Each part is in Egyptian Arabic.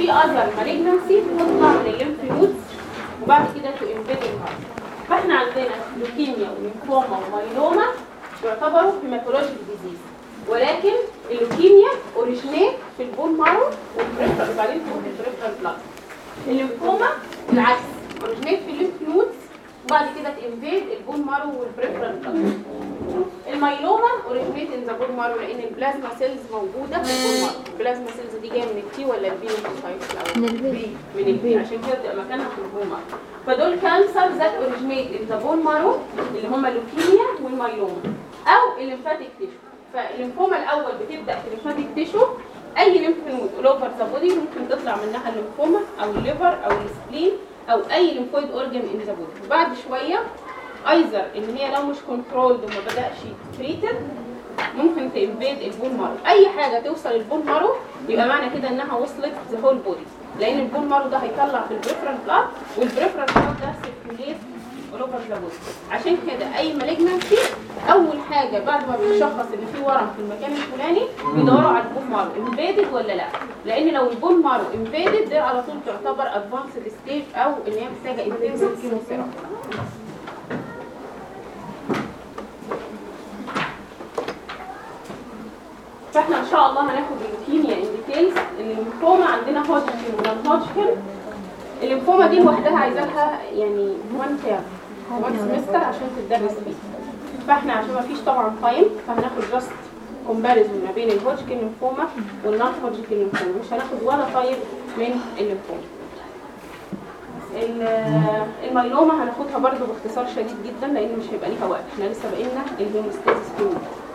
في اذر مالجنسي بتطلع من الليمف نودز وبعد كده تو انفيد الهارت فاحنا عندنا لوكيميا وليمفوما ومايلوما يعتبروا هيماتولوجيك ديزيز ولكن اللوكيميا اوريجينيت في البون مارو والبريفرال وبعدين تروح البريفرال بلاد الليمفوما العكس اوريجينيت في الليمف نودز وبعد كده تنفيد البون مارو والبريفرال بلاد المايلوما اوريجينيت ان ذا بون مارو لان البلازما سيلز موجوده في البون مارو البلازما سيلز دي جايه من التي ولا البي مش عارف الاول من البيت من البي عشان كده بتبقى مكانها في البون مارو فدول كانسر ذات اوريجينيت ان ذا بون مارو اللي هم اللوكيميا والمايلوما او الليمفاتيك تيشو فالليمفوما الاول بتبدا في الليمفاتيك تيشو اي ليمف نود اول اوفر ذا بودي ممكن تطلع منها الليمفوما او الليفر او السبلين او اي ليمفويد اورجان ان ذا بودي وبعد شويه ايزر ان هي لو مش كنترولد وما بداش تريتد ممكن تنفيد البون مارو اي حاجه توصل البون مارو يبقى معنى كده انها وصلت ذا هول بودي لان البون مارو ده هيطلع في البريفرال بلاد والبريفرال بلاد ده سيركيوليت all over the body. عشان كده اي مالجنسي اول حاجه بعد ما بيشخص ان في ورم في المكان الفلاني بيدوروا على البون مارو انفيدد ولا لا لان لو البون مارو انفيدد ده على طول تعتبر ادفانسد ستيج او ان هي محتاجه انتنسيف كيموثيرابي فاحنا ان شاء الله هناخد اللوكيميا ان ديتيلز الليمفوما عندنا هوجكن ونون هوجكن الليمفوما دي لوحدها عايزه لها يعني وان تيرم وان سمستر عشان تدرس فيه فاحنا عشان ما فيش طبعا تايم فهناخد جاست كومباريزون ما بين الهوجكن ليمفوما والنون هوجكن ليمفوما مش هناخد ولا تايب من الليمفوما ال- الميلوما هناخدها برضو باختصار شديد جدا لان مش هيبقى ليها وقت احنا لسه باقينا الهيموستاسيس فيو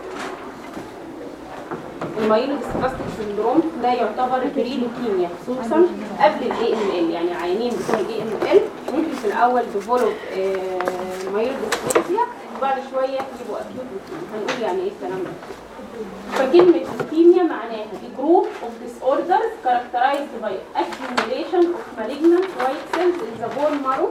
المايلو ديسبلاستيك سندروم ده يعتبر بري لوكيميا خصوصا قبل الاي ام ال يعني العيانين بتوع الاي ام ال ممكن في الاول ديفلوب مايلو ديسبلاستيا وبعد شويه يبقوا اكيوت لوكيميا هنقول يعني ايه الكلام ده فكلمة leukemia معناها a group of disorders characterized by accumulation of malignant white cells in the bone marrow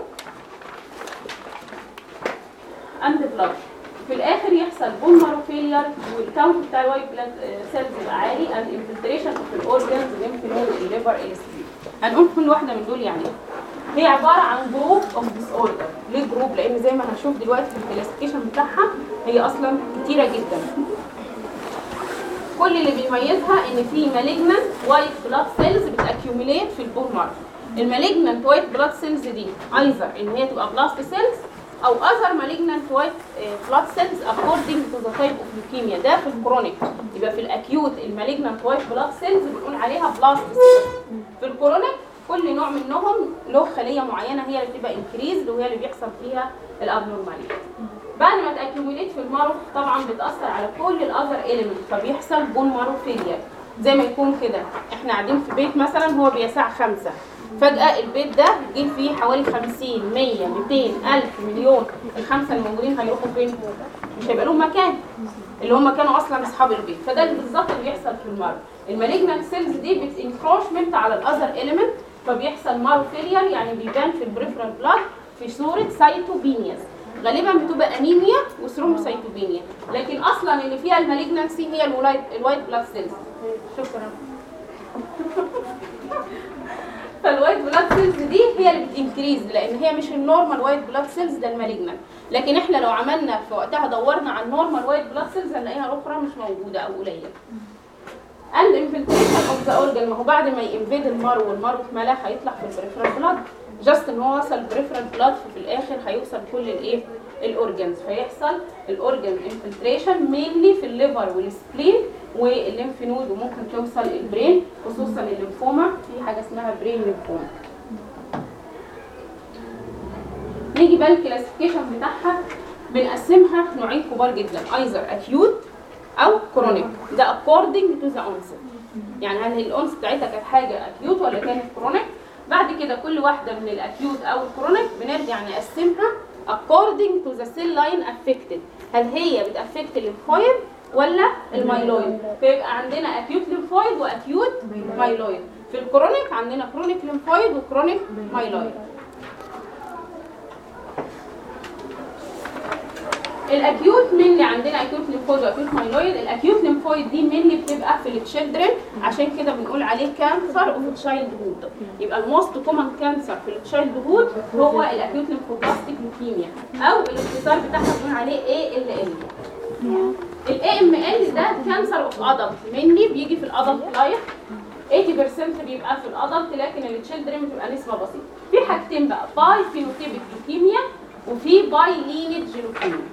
and blood. في الاخر يحصل بون مارو فيلير والكاونت بتاع الوايت بلاد سيلز يبقى عالي and infiltration of the organs lymph node الليفر السبلين هنقول كل واحده من دول يعني ايه هي عباره عن جروب اوف ديس اوردر ليه جروب لان زي ما هنشوف دلوقتي في الكلاسيفيكيشن بتاعها هي اصلا كتيره جدا كل اللي بيميزها ان في مالجنانت وايت بلاد سيلز بتاكيوميليت في البون مارو المالجنانت وايت بلاد سيلز دي ايزر ان هي تبقى بلاست سيلز او اذر مالجنانت وايت بلاد سيلز اكوردنج تو ذا تايب اوف لوكيميا ده في الكرونيك يبقى في الاكيوت المالجنانت وايت بلاد سيلز بنقول عليها بلاست سيلز في الكرونيك كل نوع منهم له خليه معينه هي اللي بتبقى انكريز وهي اللي بيحصل فيها الابنورماليتي بعد ما تاكيوميليت في المارو طبعا بتاثر على كل الاذر اليمنت فبيحصل بون مارو فيلير زي ما يكون كده احنا قاعدين في بيت مثلا هو بيسع خمسة فجأة البيت ده جه فيه حوالي 50 100 200 ألف مليون الخمسة الموجودين هيروحوا فين؟ مش هيبقى لهم مكان اللي هم كانوا أصلا أصحاب البيت فده اللي بالظبط اللي بيحصل في المارو المالجنانت سيلز دي بتنكروشمنت على الأذر إليمنت فبيحصل مارو فيلير يعني بيبان في البريفرال بلاد في صورة سايتوبينياز غالبا بتبقى انيميا وثرومبوسايتوبينيا لكن اصلا اللي فيها المالجنانسي هي الوايت الوايت بلاد سيلز شكرا فالوايت بلاد سيلز دي هي اللي بتنكريز لان هي مش النورمال وايت بلاد سيلز ده المالجنان لكن احنا لو عملنا في وقتها دورنا على النورمال وايت بلاد سيلز هنلاقيها الاخرى مش موجوده او قليله and infiltration of the organ ما هو بعد ما ينفيد المارو والمارو اتملى هيطلع في البريفرال بلاد جاست ان هو وصل البريفرال بلاد ففي الاخر هيوصل كل الايه الاورجنز فيحصل الاورجن انفلتريشن مينلي في الليفر والسبلين والليمف نود وممكن توصل البرين خصوصا الليمفوما في حاجه اسمها برين ليمفوما نيجي بقى الكلاسيفيكيشن بتاعها بنقسمها نوعين كبار جدا ايزر اكيوت او كرونيك ده according to the onset يعني هل الانس بتاعتها كانت حاجه اكيوت ولا كانت كرونيك بعد كده كل واحده من الاكيوت او الكرونيك بنرجع نقسمها according to the cell line affected هل هي بتافكت الليمفويد ولا المايلويد فيبقى عندنا اكيوت ليمفويد واكيوت مايلويد في الكرونيك عندنا كرونيك ليمفويد وكرونيك مايلويد الاكيوت من اللي عندنا اكيوت ليمفويد واكيوت مايلويد الاكيوت ليمفويد دي من اللي بتبقى في التشيلدرن عشان كده بنقول عليه كانسر اوف تشايلد هود يبقى الموست كومن كانسر في التشايلد هود هو الاكيوت ليمفوبلاستيك لوكيميا او الاختصار بتاعها بنقول عليه اي ال ال الاي ام ال ده كانسر اوف ادلت مني بيجي في الادلت لايف 80% بيبقى في الادلت لكن التشيلدرن بتبقى نسبه بسيطه في حاجتين بقى باي فينوتيبك لوكيميا وفي باي لينج لوكيميا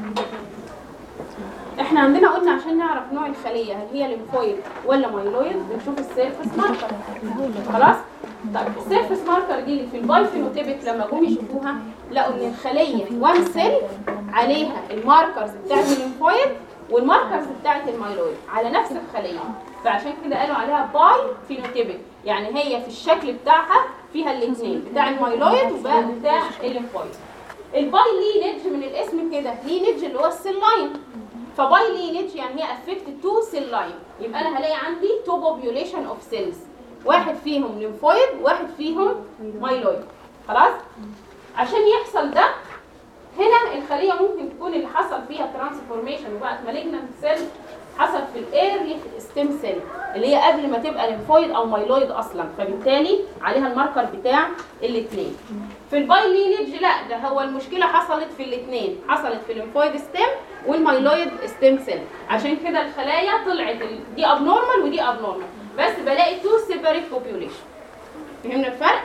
احنا عندنا قلنا عشان نعرف نوع الخليه هل هي ليمفويد ولا مايلويد بنشوف السيرفس ماركر خلاص طيب السيرفس ماركر دي اللي في الباي فينوتيبك لما جم يشوفوها لقوا ان الخليه وان سيل عليها الماركرز بتاعت الليمفويد والماركرز بتاعت المايلويد على نفس الخليه فعشان كده قالوا عليها باي فينوتيبك يعني هي في الشكل بتاعها فيها الاثنين بتاع المايلويد وبتاع الليمفويد الباي لينج من الاسم كده لينج اللي هو السيل لاين فباي لينج يعني هي افكت تو سيل لاين يبقى انا هلاقي عندي تو بوبيوليشن اوف سيلز واحد فيهم ليمفويد واحد فيهم مايلويد خلاص عشان يحصل ده هنا الخليه ممكن تكون اللي حصل فيها ترانسفورميشن وبقت مالجنانت سيل حصل في الايرلي ستيم سيل اللي هي قبل ما تبقى ليمفويد او مايلويد اصلا فبالتالي عليها الماركر بتاع الاثنين في الباي لينج لا ده هو المشكله حصلت في الاثنين حصلت في الليمفويد ستيم والمايلويد ستيم سيل عشان كده الخلايا طلعت ال- دي ابنورمال ودي ابنورمال بس بلاقي تو سيبريت بوبيوليشن فهمنا الفرق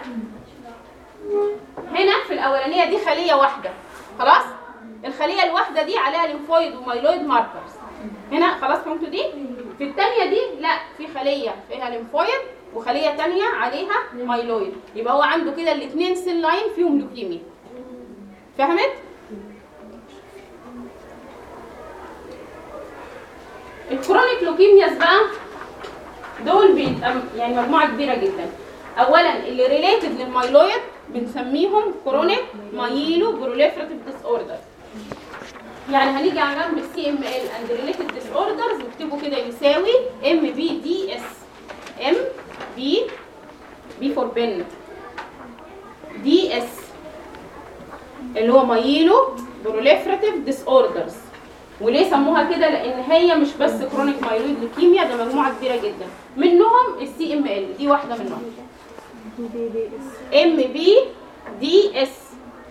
هنا في الاولانيه دي خليه واحده خلاص الخليه الواحده دي عليها ليمفويد ومايلويد ماركرز هنا خلاص فهمتوا دي في الثانيه دي لا في خليه فيها ليمفويد وخليه ثانيه عليها مايلويد يبقى هو عنده كده الاثنين سيل لاين فيهم لوكيميا فهمت الكرونيك لوكيمياز بقى دول بيبقى يعني مجموعه كبيره جدا اولا اللي ريليتد للمايلويد بنسميهم كرونيك مايلو بروليفراتيف ديس اوردر يعني هنيجي على جنب السي ام ال اند ريليتد ديس اوردرز نكتبه كده يساوي ام بي دي اس ام بي بي فور بن دي اس اللي هو مايلو بروليفراتيف ديس اوردرز وليه سموها كده لان هي مش بس كرونيك مايلويد ليكيميا ده مجموعه كبيره جدا منهم السي ام ال دي واحده منهم ام بي دي اس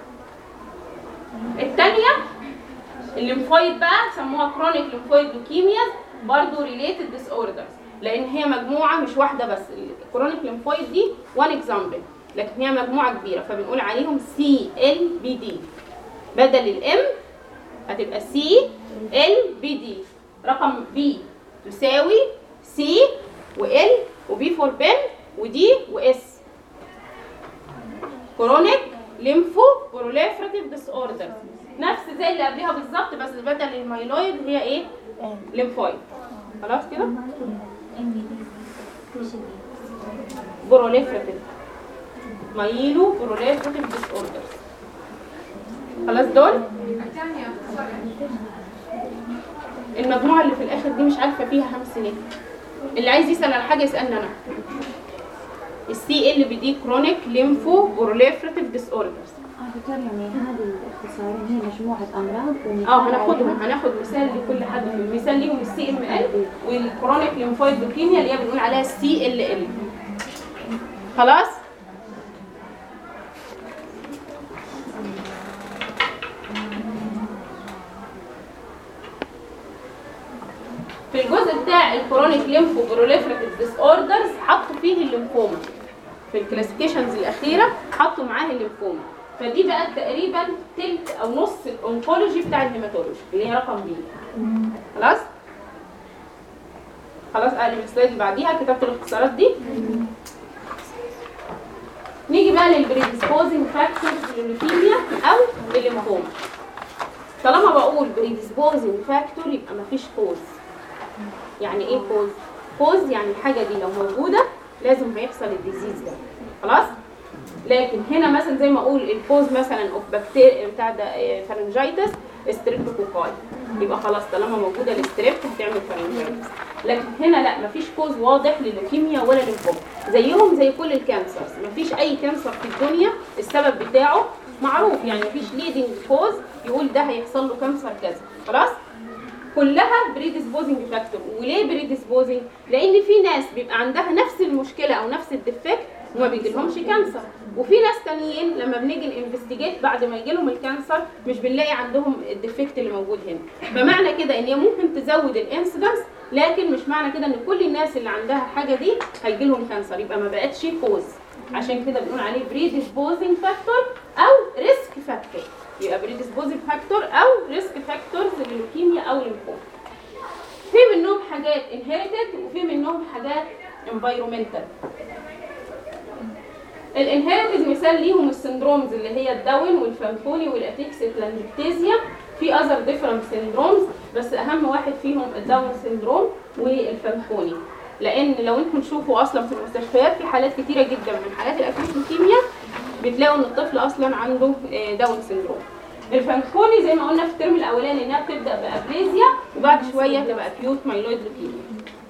الثانيه الليمفويد بقى سموها كرونيك ليمفويد لوكيميا برضه ريليتد ديس اوردرز لان هي مجموعه مش واحده بس الكرونيك ليمفويد دي وان اكزامبل لكن هي مجموعه كبيره فبنقول عليهم سي ال بي دي بدل الام هتبقى سي ال بي دي رقم بي تساوي سي وال وبي فور بن ودي واس كرونيك ليمفو بروليفراتيف ديس اوردر نفس زي اللي قبلها بالظبط بس بدل المايلويد هي ايه ليمفويد خلاص كده بروليفراتيف مايلو بروليفراتيف ديس اوردر خلاص دول المجموعه اللي في الاخر دي مش عارفه فيها خمس سنين اللي عايز يسال على حاجه يسالني انا السي ال بي دي كرونيك ليمفو بروليفراتيف ديس اوردرز اه دكتور يعني هذه الاختصارين هي مجموعة أمراض ومثال اه هناخدهم عليها- هناخد مثال لكل حد فيهم مثال ليهم السي ام ال والكرونيك ليمفويد لوكيميا اللي هي بنقول عليها السي ال ال خلاص في الجزء بتاع الكرونيك ليمفو بروليفراتيف ديس اوردرز حطوا فيه الليمفوما في الكلاسيفيكيشنز الاخيره حطوا معاه الليمفوما فدي بقى تقريبا تلت او نص الانكولوجي بتاع الهيماتولوجي اللي هي رقم بي خلاص خلاص اقلب السلايد اللي بعديها كتبت الاختصارات دي نيجي بقى للبريديسبوزنج فاكتورز للليوكيميا او الليمفوما طالما بقول بريديسبوزنج فاكتور يبقى مفيش كوز يعني ايه كوز كوز يعني الحاجه دي لو موجوده لازم هيحصل الديزيز ده خلاص لكن هنا مثلا زي ما اقول الكوز مثلا اوف بكتيريا بتاع ده فارنجايتس ستريبتوكوكاي يبقى خلاص طالما موجوده الستريبت هتعمل فارنجايتس لكن هنا لا مفيش كوز واضح للوكيميا ولا للفوم زيهم زي كل الكانسرز مفيش اي كانسر في الدنيا السبب بتاعه معروف يعني مفيش ليدنج كوز يقول ده هيحصل له كانسر كذا خلاص كلها بريديسبوزنج فاكتور وليه بريديسبوزنج لان في ناس بيبقى عندها نفس المشكله او نفس الديفكت وما بيجيلهمش كانسر وفي ناس تانيين لما بنيجي ننفستيجيت بعد ما يجيلهم الكانسر مش بنلاقي عندهم الديفكت اللي موجود هنا فمعنى كده ان هي ممكن تزود الانسيدنس لكن مش معنى كده ان كل الناس اللي عندها الحاجه دي هيجيلهم كانسر يبقى ما بقتش كوز عشان كده بنقول عليه بريديسبوزنج فاكتور او ريسك فاكتور يبقى بريديسبوزنج فاكتور او ريسك فاكتورز للوكيميا او الليمفوما في منهم حاجات انهيرتد وفي منهم حاجات انفايرومنتال الانهيرتد مثال ليهم السندرومز اللي هي الداون والفانفوني والاتيكس لانجكتيزيا في اذر ديفرنت سندرومز بس اهم واحد فيهم الداون سندروم والفانفوني لان لو انتم تشوفوا اصلا في المستشفيات في حالات كتيره جدا من حالات الاكيوت لوكيميا بتلاقوا ان الطفل اصلا عنده آه، داون سندروم الفانفوني زي ما قلنا في الترم الاولاني انها بتبدا بابريزيا وبعد شويه تبقى اكيوت مايلويد لوكيميا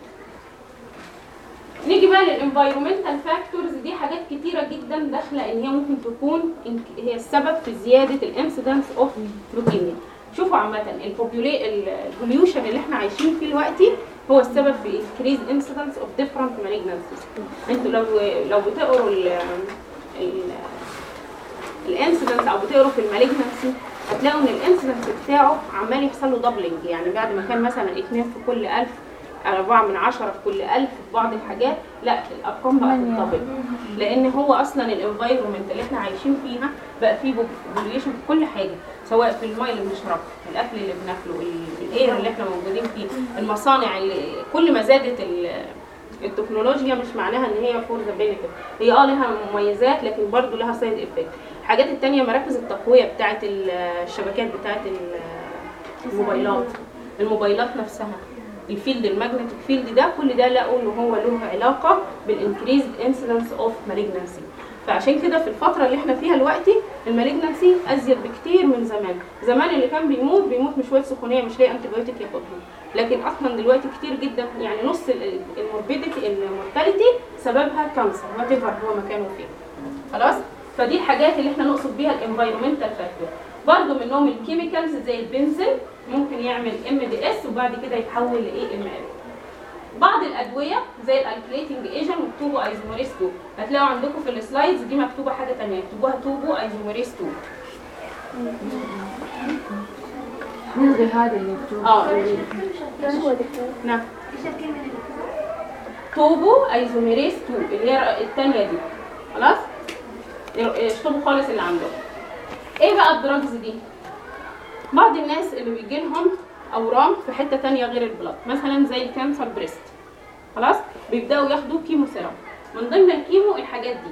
نيجي بقى للانفايرمنتال فاكتورز دي حاجات كتيره جدا داخله ان هي ممكن تكون إن- هي السبب في زياده الانسيدنس اوف لوكيميا شوفوا عامه البوليوشن اللي احنا عايشين فيه دلوقتي هو السبب في increased incidence of different malignancies انتوا لو لو بتقروا ال ال الانسيدنس او بتقروا في المالجنسي هتلاقوا ان الانسيدنس بتاعه عمال يحصل له دبلنج يعني بعد ما كان مثلا اثنين في كل ألف أربعة من عشرة في كل ألف في بعض الحاجات لا الأرقام بقت تنطبق لأن هو أصلا الانفايرمنت اللي احنا عايشين فيها بقى فيه بوليوشن في كل حاجة سواء في الماء اللي بنشربه الأكل اللي بناكله ال- الاير اللي احنا موجودين فيه المصانع اللي كل ما زادت ال- التكنولوجيا مش معناها ان هي فور ذا بينيفيت هي اه لها مميزات لكن برضو لها سايد افكت الحاجات التانية مراكز التقوية بتاعت الشبكات بتاعت الموبايلات الموبايلات نفسها الفيلد الماجنتيك فيلد ده كل ده لقوا ان هو له علاقه بالانكريز انسيدنس اوف مالجنسي فعشان كده في الفتره اللي احنا فيها دلوقتي المالجنسي ازيد بكتير من زمان زمان اللي كان بيموت بيموت من شويه سخونيه مش لاقي انتي بايوتيك ياخدهم لكن اصلا دلوقتي كتير جدا يعني نص الموربيديتي المورتاليتي سببها كانسر وات ايفر هو مكانه فين خلاص فدي الحاجات اللي احنا نقصد بيها الانفايرمنتال فاكتور برضه منهم الكيميكالز زي البنزين ممكن يعمل ام دي اس وبعد كده يتحول لايه ام ال بعض الادويه زي الالكليتنج ايجنت والتوبو ايزوميريز 2 هتلاقوا عندكم في السلايدز دي مكتوبه حاجه ثانيه يكتبوها توبو ايزوميريز 2 نلغي هذا اللي مكتوب اه ايش هو دكتور؟ نعم ايش الكلمة اللي توبو ايزوميريز 2 اللي هي الثانيه دي خلاص اشطبوا خالص اللي عندكم ايه بقى الدراجز دي بعض الناس اللي بيجي لهم اورام في حته تانية غير البلاد مثلا زي الكانسر بريست خلاص بيبداوا ياخدوا كيمو سيرم من ضمن الكيمو الحاجات دي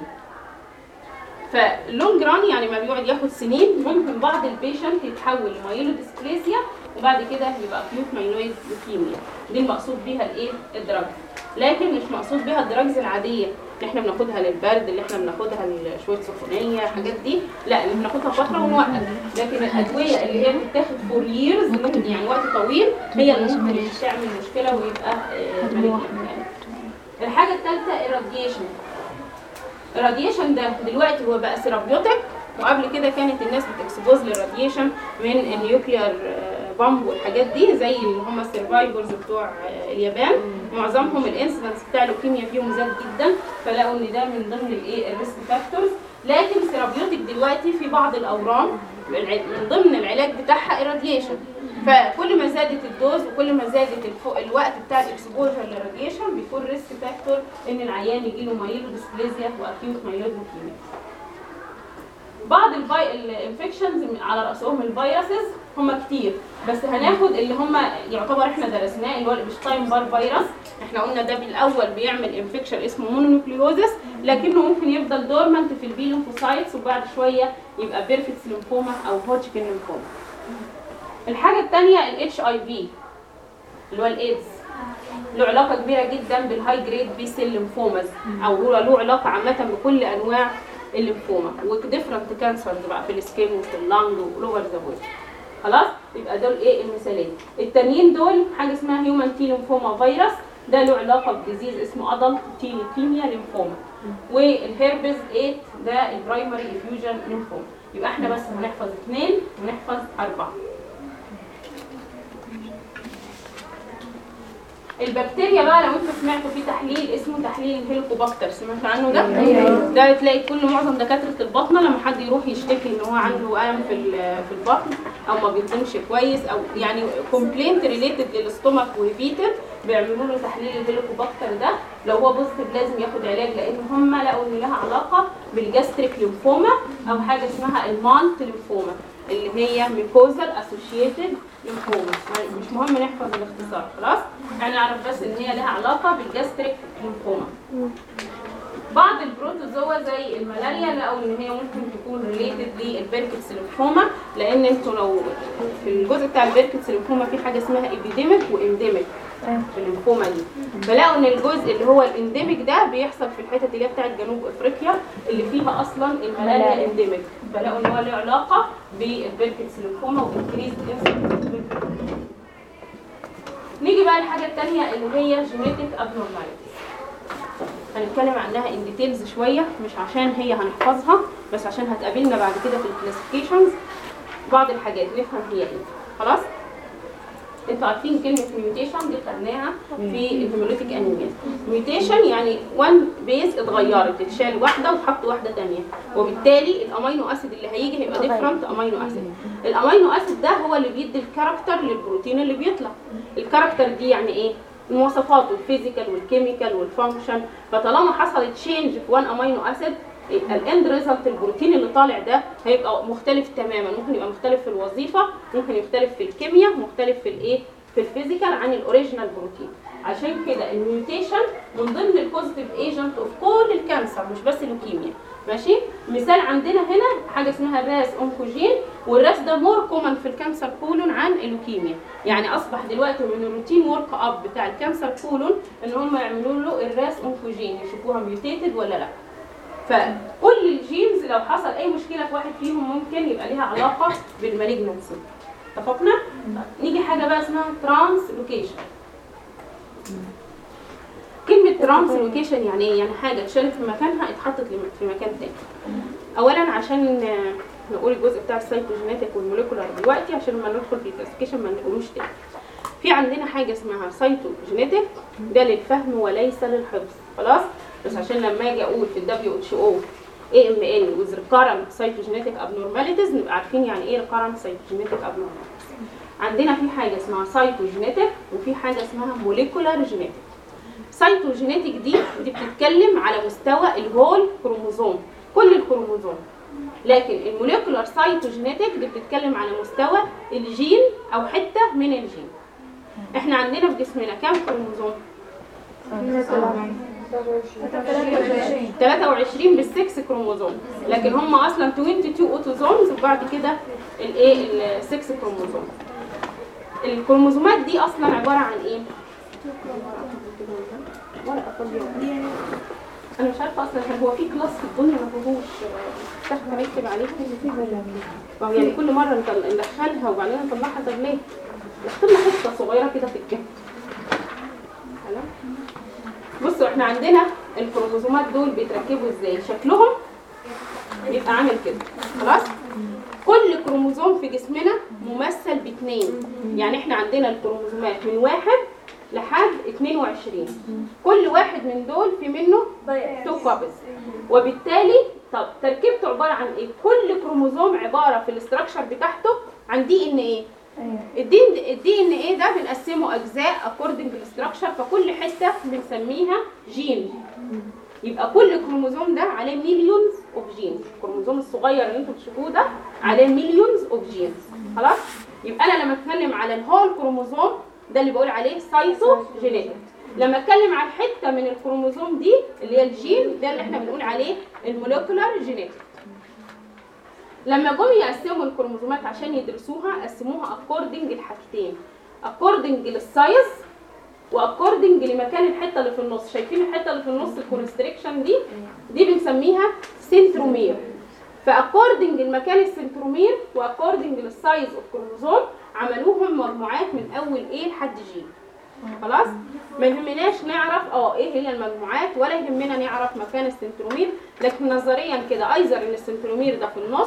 فاللونج ران يعني ما بيقعد ياخد سنين ممكن بعض البيشنت يتحول لمايلو ديسبليزيا وبعد كده يبقى اكيوت مايلويد لوكيميا دي المقصود بيها الايه الدراج لكن مش مقصود بيها الدراجز العاديه اللي احنا بناخدها للبرد اللي احنا بناخدها لشويه سخونيه الحاجات دي لا اللي بناخدها فتره ونوقف لكن الادويه اللي هي بتتاخد فور ييرز يعني وقت طويل هي اللي ممكن تعمل مشكله ويبقى آه، malignant يعني. الحاجه الثالثه الراديشن الراديشن ده دلوقتي هو بقى سيرابيوتيك وقبل كده كانت الناس بتكسبوز للراديشن من النيوكليار بامب والحاجات دي زي اللي هم السرفايفرز بتوع آه، اليابان معظمهم الانسيدنس بتاع اللوكيميا فيهم زاد جدا فلقوا ان ده من ضمن الايه الريسك فاكتورز لكن سيرابيوتيك دلوقتي في بعض الاورام الع- من ضمن العلاج بتاعها الراديشن فكل ما زادت الدوز وكل ما زادت الفو... الوقت بتاع الاكسبوجر للراديشن بيكون ريسك فاكتور ان العيان يجي له مايلو ديسبليزيا واكيوت مايلود لوكيميا بعض الفي... الانفكشنز على راسهم الفيروسز هم كتير بس هناخد اللي هم يعتبر احنا درسناه اللي هو الابشتاين بار فيروس احنا قلنا ده بالاول بيعمل انفكشن اسمه مونونوكليوزس لكنه ممكن يفضل دورمنت في البي ليمفوسايتس وبعد شويه يبقى بيرفكت ليمفوما او هوجكن ليمفوما الحاجه الثانيه الاتش اي في اللي هو الايدز له علاقه كبيره جدا بالهاي جريد بي سيل ليمفوماز او هو له علاقه عامه بكل انواع الليمفوما وديفرنت كانسرز بقى في السكين وفي اللانج واوفر ذا بودي خلاص يبقى دول ايه المثالين التانيين دول حاجه اسمها هيومن تي ليمفوما فيروس ده له علاقه بديزيز اسمه ادلت تي ليكيميا ليمفوما والهيربز 8 ده البرايمري افيوجن ليمفوما يبقى احنا بس هنحفظ اثنين ونحفظ اربعه البكتيريا بقى لو انتوا سمعتوا في تحليل اسمه تحليل الهيليكوباكتر سمعتوا عنه ده؟ ده تلاقي كل معظم دكاتره البطنه لما حد يروح يشتكي ان هو عنده الم في ال- في البطن او ما بيهضمش كويس او يعني كومبلينت ريليتد للاستومك وهيفيتد بيعملوا له تحليل الهيليكوباكتر ده لو هو بوزيتيف لازم ياخد علاج لان هم لقوا ان لها علاقه بالجاستريك ليمفوما او حاجه اسمها المانت ليمفوما اللي هي ميكوزال اسوشيتد ليمفوما مش مهم نحفظ الاختصار خلاص يعني نعرف بس ان هي لها علاقه بالجاستريك ليمفوما بعض البروتوزوا زي الملاريا لقوا ان هي ممكن تكون ريليتد للبيركتس ليمفوما لان انتوا لو في الجزء بتاع البيركتس ليمفوما في حاجه اسمها ابيديميك وانديميك في الليمفوما دي فلقوا ان الجزء اللي هو الانديميك ده بيحصل في الحتت اللي هي بتاعت جنوب افريقيا اللي فيها اصلا الملاريا انديميك فلقوا ان هو له علاقه بالبيركتس ليمفوما وانكريز نيجي بقى الحاجه الثانيه اللي هي جينيتك ابنورماليتي هنتكلم عنها ان ديتيلز شويه مش عشان هي هنحفظها بس عشان هتقابلنا بعد كده في الكلاسيفيكيشنز بعض الحاجات نفهم هي ايه خلاص انتوا عارفين كلمه ميوتيشن دي خدناها في الهيموليتيك انيميا ميوتيشن يعني وان بيز اتغيرت اتشال واحده وحط واحده ثانيه وبالتالي الامينو اسيد اللي هيجي هيبقى ديفرنت امينو اسيد الامينو اسيد ده هو اللي بيدي الكاركتر للبروتين اللي بيطلع الكاركتر دي يعني ايه مواصفاته الفيزيكال والكيميكال والفانكشن فطالما حصلت تشينج في وان امينو اسيد الاند ريزلت البروتين اللي طالع ده هيبقى مختلف تماما ممكن يبقى مختلف في الوظيفه ممكن يختلف في الكيمياء مختلف في الايه في الفيزيكال عن الاوريجينال بروتين عشان كده الميوتيشن من ضمن البوزيتيف ايجنت اوف كل الكانسر مش بس اللوكيميا ماشي مثال عندنا هنا حاجه اسمها الراس اونكوجين والراس ده مور كومن في الكانسر كولون عن اللوكيميا يعني اصبح دلوقتي من الروتين ورك اب بتاع الكانسر كولون ان هم يعملوا له الراس اونكوجين يشوفوها ميوتيتد ولا لا فكل الجينز لو حصل اي مشكله في واحد فيهم ممكن يبقى ليها علاقه بالمالجنسي اتفقنا نيجي حاجه بقى اسمها ترانس لوكيشن كلمة ترانس لوكيشن يعني ايه؟ يعني حاجة اتشالت في مكانها اتحطت لم- في مكان تاني. أولا عشان آه، نقول الجزء بتاع السيتوجينيتك والموليكولار دلوقتي عشان لما ندخل في الكلاسيفيكيشن ما نقولوش تاني. في عندنا حاجة اسمها سيتوجينيتك ده للفهم وليس للحفظ خلاص؟ بس عشان لما اجي اقول في الدبليو اتش او اي ام ان with recurrent cytogenetic abnormalities نبقى عارفين يعني ايه recurrent cytogenetic abnormalities. عندنا في حاجة اسمها سايتوجينيتك وفي حاجة اسمها موليكولار جينيتك. سايتوجينيتك دي دي بتتكلم على مستوى الهول كروموزوم كل الكروموزوم لكن الموليكولار سايتوجينيتك دي بتتكلم على مستوى الجين او حته من الجين احنا عندنا في جسمنا كام كروموزوم 23 بالسكس كروموزوم لكن هم اصلا 22 اوتوزومز وبعد كده الايه السكس كروموزوم الكروموزومات دي اصلا عباره عن ايه ورقه فاضيه انا مش عارفه اصلا هو في كلاس في الدنيا ما فيهوش تحت نكتب عليها ما هو يعني كل مره نطل- ندخلها وبعدين نطلعها طب ليه؟ نختار لها حته صغيره كده في الجنب خلاص بصوا احنا عندنا الكروموزومات دول بيتركبوا ازاي شكلهم بيبقى عامل كده خلاص كل كروموزوم في جسمنا ممثل باثنين يعني احنا عندنا الكروموزومات من واحد لحد 22 كل واحد من دول في منه تو كوبز وبالتالي طب تركيبته عباره عن ايه كل كروموزوم عباره في الاستراكشر بتاعته عن دي ان ايه الدي الدي ان ايه ده بنقسمه اجزاء اكوردنج للاستراكشر فكل حته بنسميها جين يبقى كل كروموزوم ده عليه مليونز اوف جينز الكروموزوم الصغير اللي انتم بتشوفوه ده عليه مليونز اوف جينز خلاص يبقى انا لما اتكلم على الهول كروموزوم ده اللي بقول عليه سايتو جينيتك لما اتكلم عن حته من الكروموزوم دي اللي هي الجين ده اللي احنا بنقول عليه الموليكولار جينيتك لما جم يقسموا الكروموزومات عشان يدرسوها قسموها اكوردنج لحاجتين اكوردنج للسايز واكوردنج لمكان الحته اللي في النص شايفين الحته اللي في النص الكونستريكشن دي دي بنسميها سنترومير فاكوردنج لمكان السنترومير واكوردنج للسايز اوف كروموزوم عملوهم مجموعات من اول ايه لحد جي خلاص ما يهمناش نعرف اه ايه هي المجموعات ولا يهمنا نعرف مكان السنترومير لكن نظريا كده ايزر ان السنترومير ده في النص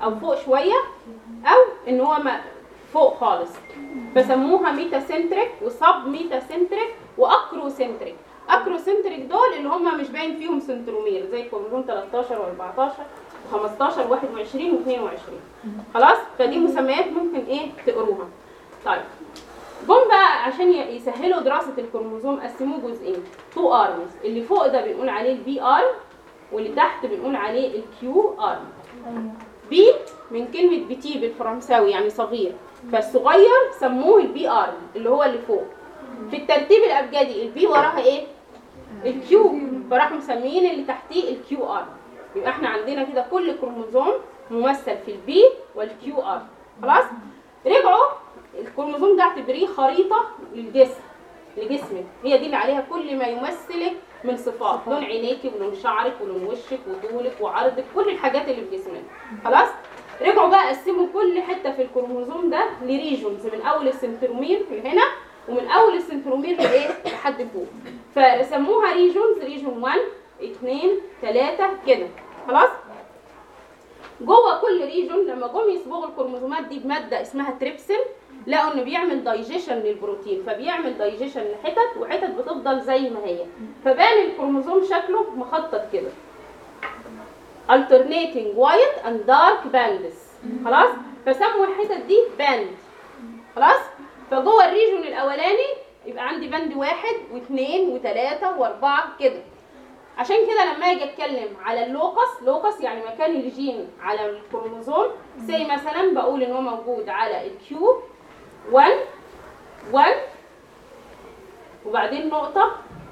او فوق شويه او ان هو ما فوق خالص فسموها ميتاسنتريك وسب ميتاسنتريك واكروسنتريك اكروسنتريك دول اللي هم مش باين فيهم سنترومير زي كروموزوم 13 و14 و15 و21 و22 خلاص فدي مسميات ممكن ايه تقروها طيب جم بقى عشان ي- يسهلوا دراسه الكروموزوم قسموه جزئين تو ارمز اللي فوق ده بنقول عليه البي ارم واللي تحت بنقول عليه الكيو ارم بي من كلمة بتي بالفرنساوي يعني صغير فالصغير سموه البي ارم اللي هو اللي فوق في الترتيب الابجدي البي وراها ايه الكيو فراحوا مسميين اللي تحتيه الكيو ارم يبقى احنا عندنا كده كل كروموزوم ممثل في البي والكيو ارم خلاص رجعوا الكروموزوم ده اعتبريه خريطة للجسم لجسمك هي دي اللي عليها كل ما يمثلك من صفات لون عينيكي ولون شعرك ولون وشك وطولك وعرضك كل الحاجات اللي في جسمك خلاص رجعوا بقى قسموا كل حته في الكروموزوم ده لريجونز من اول السنترومير هنا ومن اول السنترومير لايه لحد فوق فرسموها ريجونز ريجون 1 2 3 كده خلاص جوه كل ريجون لما جم يصبغوا الكروموزومات دي بماده اسمها تريبسين لقوا انه بيعمل دايجيشن للبروتين فبيعمل دايجيشن لحتت وحتت بتفضل زي ما هي فبان الكروموزوم شكله مخطط كده alternating white and dark bands خلاص فسموا الحتت دي باند خلاص فجوه الريجون الاولاني يبقى عندي باند واحد واثنين وثلاثه واربعه كده عشان كده لما اجي اتكلم على اللوكس لوكس يعني مكان الجين على الكروموزوم زي مثلا بقول ان هو موجود على الكيو 1 1 وبعدين نقطة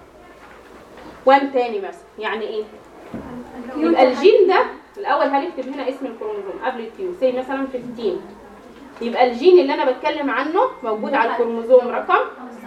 1 تاني مثلا يعني ايه؟ يبقى الجين ده الأول هنكتب هنا اسم الكروموزوم قبل الكيو زي مثلا 15 يبقى الجين اللي أنا بتكلم عنه موجود على الكروموزوم رقم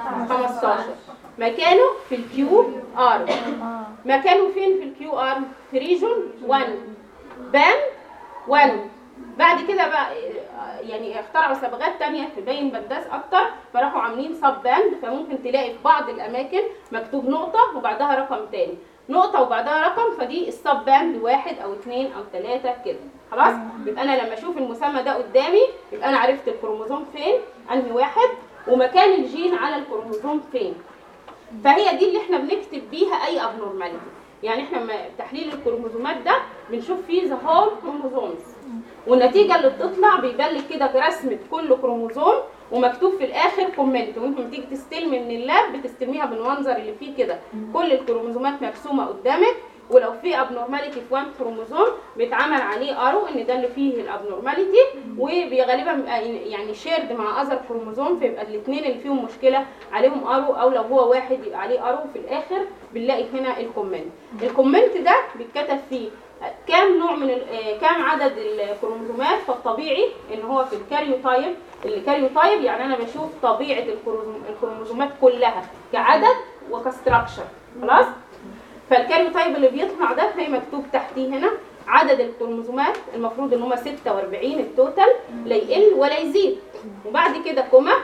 15 مكانه في الكيو ار مكانه فين في الكيو ار في ريجون 1 بان 1 بعد كده بقى آه، يعني اخترعوا صبغات تانية تبين بنداس اكتر فراحوا عاملين سب باند فممكن تلاقي في بعض الاماكن مكتوب نقطة وبعدها رقم تاني نقطة وبعدها رقم فدي السب باند واحد او اتنين او تلاتة كده خلاص يبقى انا لما اشوف المسمى ده قدامي يبقى انا عرفت الكروموزوم فين انهي واحد ومكان الجين على الكروموزوم فين فهي دي اللي احنا بنكتب بيها اي ابنورماليتي يعني احنا لما تحليل الكروموزومات ده بنشوف فيه ذا هول كروموزومز والنتيجه اللي بتطلع بيبان لك كده رسمه كل كروموزوم ومكتوب في الاخر كومنت وانت تيجي تستلمي من اللاب بتستلميها بالمنظر اللي فيه كده كل الكروموزومات مرسومه قدامك ولو في ابنورماليتي في وان كروموزوم بيتعمل عليه ارو ان ده اللي فيه الابنورماليتي وغالبا بيبقى يعني شيرد مع اذر كروموزوم فيبقى الاثنين اللي فيهم مشكله عليهم ارو او لو هو واحد يبقى عليه ارو في الاخر بنلاقي هنا الكومنت الكومنت ده بيتكتب فيه كام نوع من ال- آه، كام عدد الكروموزومات فالطبيعي ان هو في الكاريوتايب الكاريوتايب يعني انا بشوف طبيعه الكروموزوم- الكروموزومات كلها كعدد وكستراكشر خلاص فالكاريوتايب اللي بيطلع ده هي مكتوب تحتيه هنا عدد الكروموزومات المفروض ان هم 46 التوتال لا يقل ولا يزيد وبعد كده كوما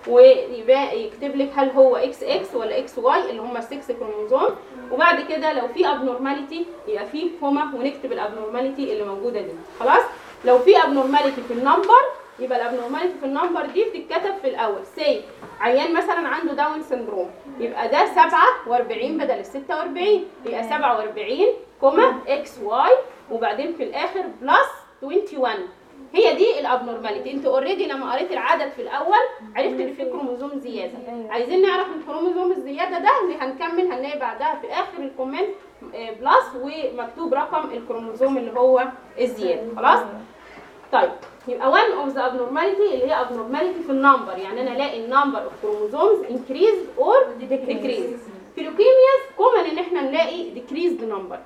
ويبقى يكتب لك هل هو اكس اكس ولا اكس واي اللي هم 6 كروموزوم وبعد كده لو في ابنورماليتي يبقى في كوما ونكتب الابنورماليتي اللي موجوده دي خلاص لو في ابنورماليتي في النمبر يبقى الابنورماليتي في النمبر دي بتتكتب في الاول سي عيان مثلا عنده داون سندروم يبقى ده 47 بدل ال 46 يبقى 47 كوما اكس واي وبعدين في الاخر بلس 21 هي دي الابنورماليتي انت اوريدي لما قريت العدد في الاول عرفت ان في كروموزوم زياده عايزين نعرف الكروموزوم الزياده ده اللي هنكمل هنلاقي بعدها في اخر الكومنت آه، بلس ومكتوب رقم الكروموزوم اللي هو الزياده خلاص طيب يبقى one of the abnormality اللي هي abnormality في النمبر يعني انا الاقي النمبر اوف chromosomes increase or decrease في لوكيمياز كومن ان احنا نلاقي decreased number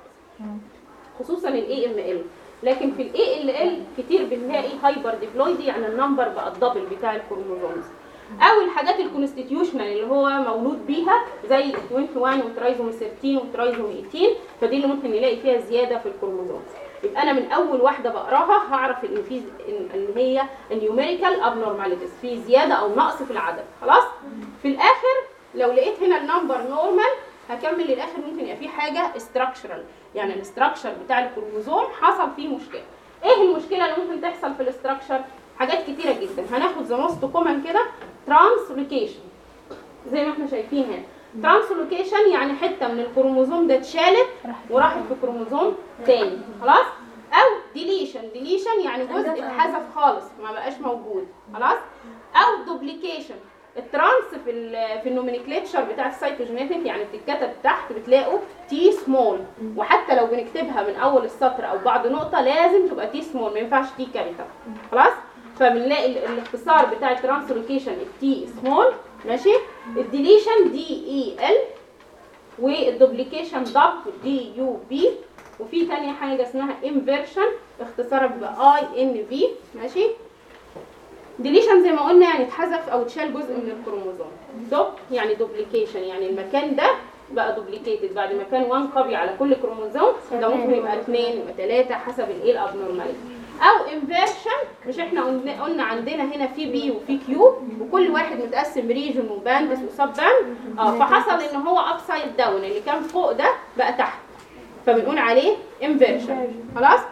خصوصا الاي ام ال لكن في الاي ال ال كتير بنلاقي هايبر ديبلويد يعني النمبر بقى الدبل بتاع الكروموزومز او الحاجات الكونستيتيوشنال اللي هو مولود بيها زي ال 21 وترايزوم 13 وترايزوم 18 فدي اللي ممكن نلاقي فيها زياده في الكروموزومز يبقى انا من اول واحده بقراها هعرف ان في إن- اللي هي النيوميريكال ابنورماليتيز في زياده او نقص في العدد خلاص في الاخر لو لقيت هنا النمبر نورمال هكمل للاخر ممكن يبقى في حاجه استراكشرال يعني الاستراكشر بتاع الكروموزوم حصل فيه مشكله ايه المشكله اللي ممكن تحصل في الاستراكشر حاجات كتيره جدا هناخد ذا موست كومن كده ترانسلوكيشن زي ما احنا شايفين هنا ترانسلوكيشن يعني حته من الكروموزوم ده اتشالت وراحت في كروموزوم تاني خلاص او ديليشن ديليشن يعني جزء اتحذف خالص ما بقاش موجود خلاص او دوبليكيشن الترانس في ال في النومنكليتشر بتاع السايتوجينيتك يعني بتتكتب تحت بتلاقوا تي سمول وحتى لو بنكتبها من اول السطر او بعد نقطه لازم تبقى تي سمول ما ينفعش تي كابيتال خلاص فبنلاقي ال- الاختصار بتاع الترانسلوكيشن التي سمول ماشي الديليشن دي اي ال والدوبليكيشن دب دي يو بي وفي تانية حاجة اسمها انفيرشن اختصارها بيبقى اي ان في ماشي ديليشن زي ما قلنا يعني اتحذف او اتشال جزء من الكروموزوم دوب يعني دوبليكيشن يعني المكان ده بقى دوبليكيتد بعد ما كان 1 كوبي على كل كروموزوم ده ممكن يبقى اثنين يبقى ثلاثة حسب الايه الابنورماليتي او انفيرشن مش احنا قلنا قلنا عندنا هنا في بي وفي كيو وكل واحد متقسم ريجن وباندس وسب باند اه فحصل ان هو ابسايد داون اللي كان فوق ده بقى تحت فبنقول عليه انفيرشن خلاص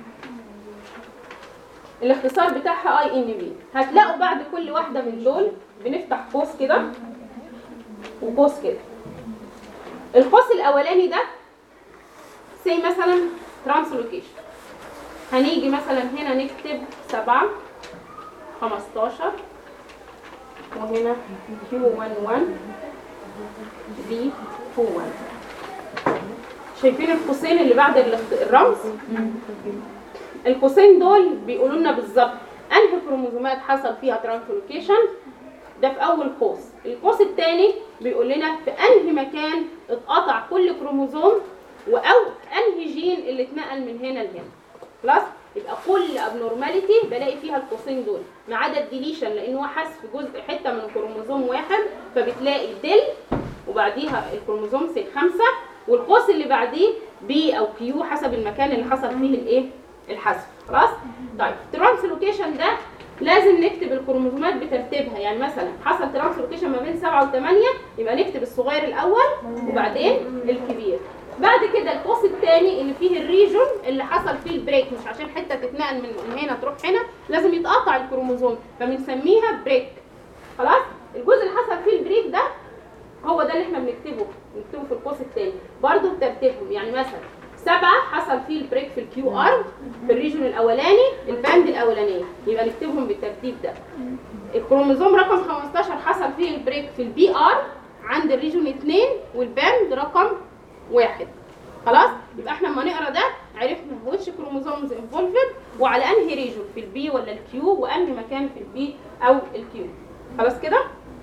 الاختصار بتاعها اي ان بي هتلاقوا بعد كل واحده من دول بنفتح قوس كده وقوس كده القوس الاولاني ده زي مثلا ترانسلوكيشن هنيجي مثلا هنا نكتب سبعة خمستاشر وهنا كيو 1 1 بي 2 1 شايفين القوسين اللي بعد الاخت- الرمز القوسين دول بيقولوا لنا بالظبط انهي كروموزومات حصل فيها ترانسلوكيشن ده في اول قوس القوس الثاني بيقول لنا في انهي مكان اتقطع كل كروموزوم او انهي جين اللي اتنقل من هنا لهنا خلاص يبقى كل ابنورماليتي بلاقي فيها القوسين دول ما عدا الديليشن لان هو حذف جزء حته من كروموزوم واحد فبتلاقي دل وبعديها الكروموزوم سي خمسة والقوس اللي بعديه بي او كيو حسب المكان اللي حصل فيه الايه الحذف خلاص طيب ترانسلوكيشن ده لازم نكتب الكروموزومات بترتيبها يعني مثلا حصل ترانسلوكيشن ما بين سبعة وثمانية يبقى نكتب الصغير الاول وبعدين الكبير بعد كده القوس الثاني اللي فيه الريجون اللي حصل فيه البريك مش عشان حته تتنقل من من هنا تروح هنا لازم يتقطع الكروموزوم فبنسميها بريك خلاص الجزء اللي حصل فيه البريك ده هو ده اللي احنا بنكتبه بنكتبه في القوس الثاني برضه بترتيبهم يعني مثلا سبعة حصل فيه البريك في الكيو ار في الريجون الاولاني الباند الاولانيه يبقى نكتبهم بالترتيب ده الكروموزوم رقم 15 حصل فيه البريك في البي ار عند الريجون 2 والباند رقم واحد خلاص يبقى احنا لما نقرا ده عرفنا وش كروموزومز انفولفد وعلى انهي ريجون في البي ولا الكيو وانهي مكان في البي او الكيو خلاص كده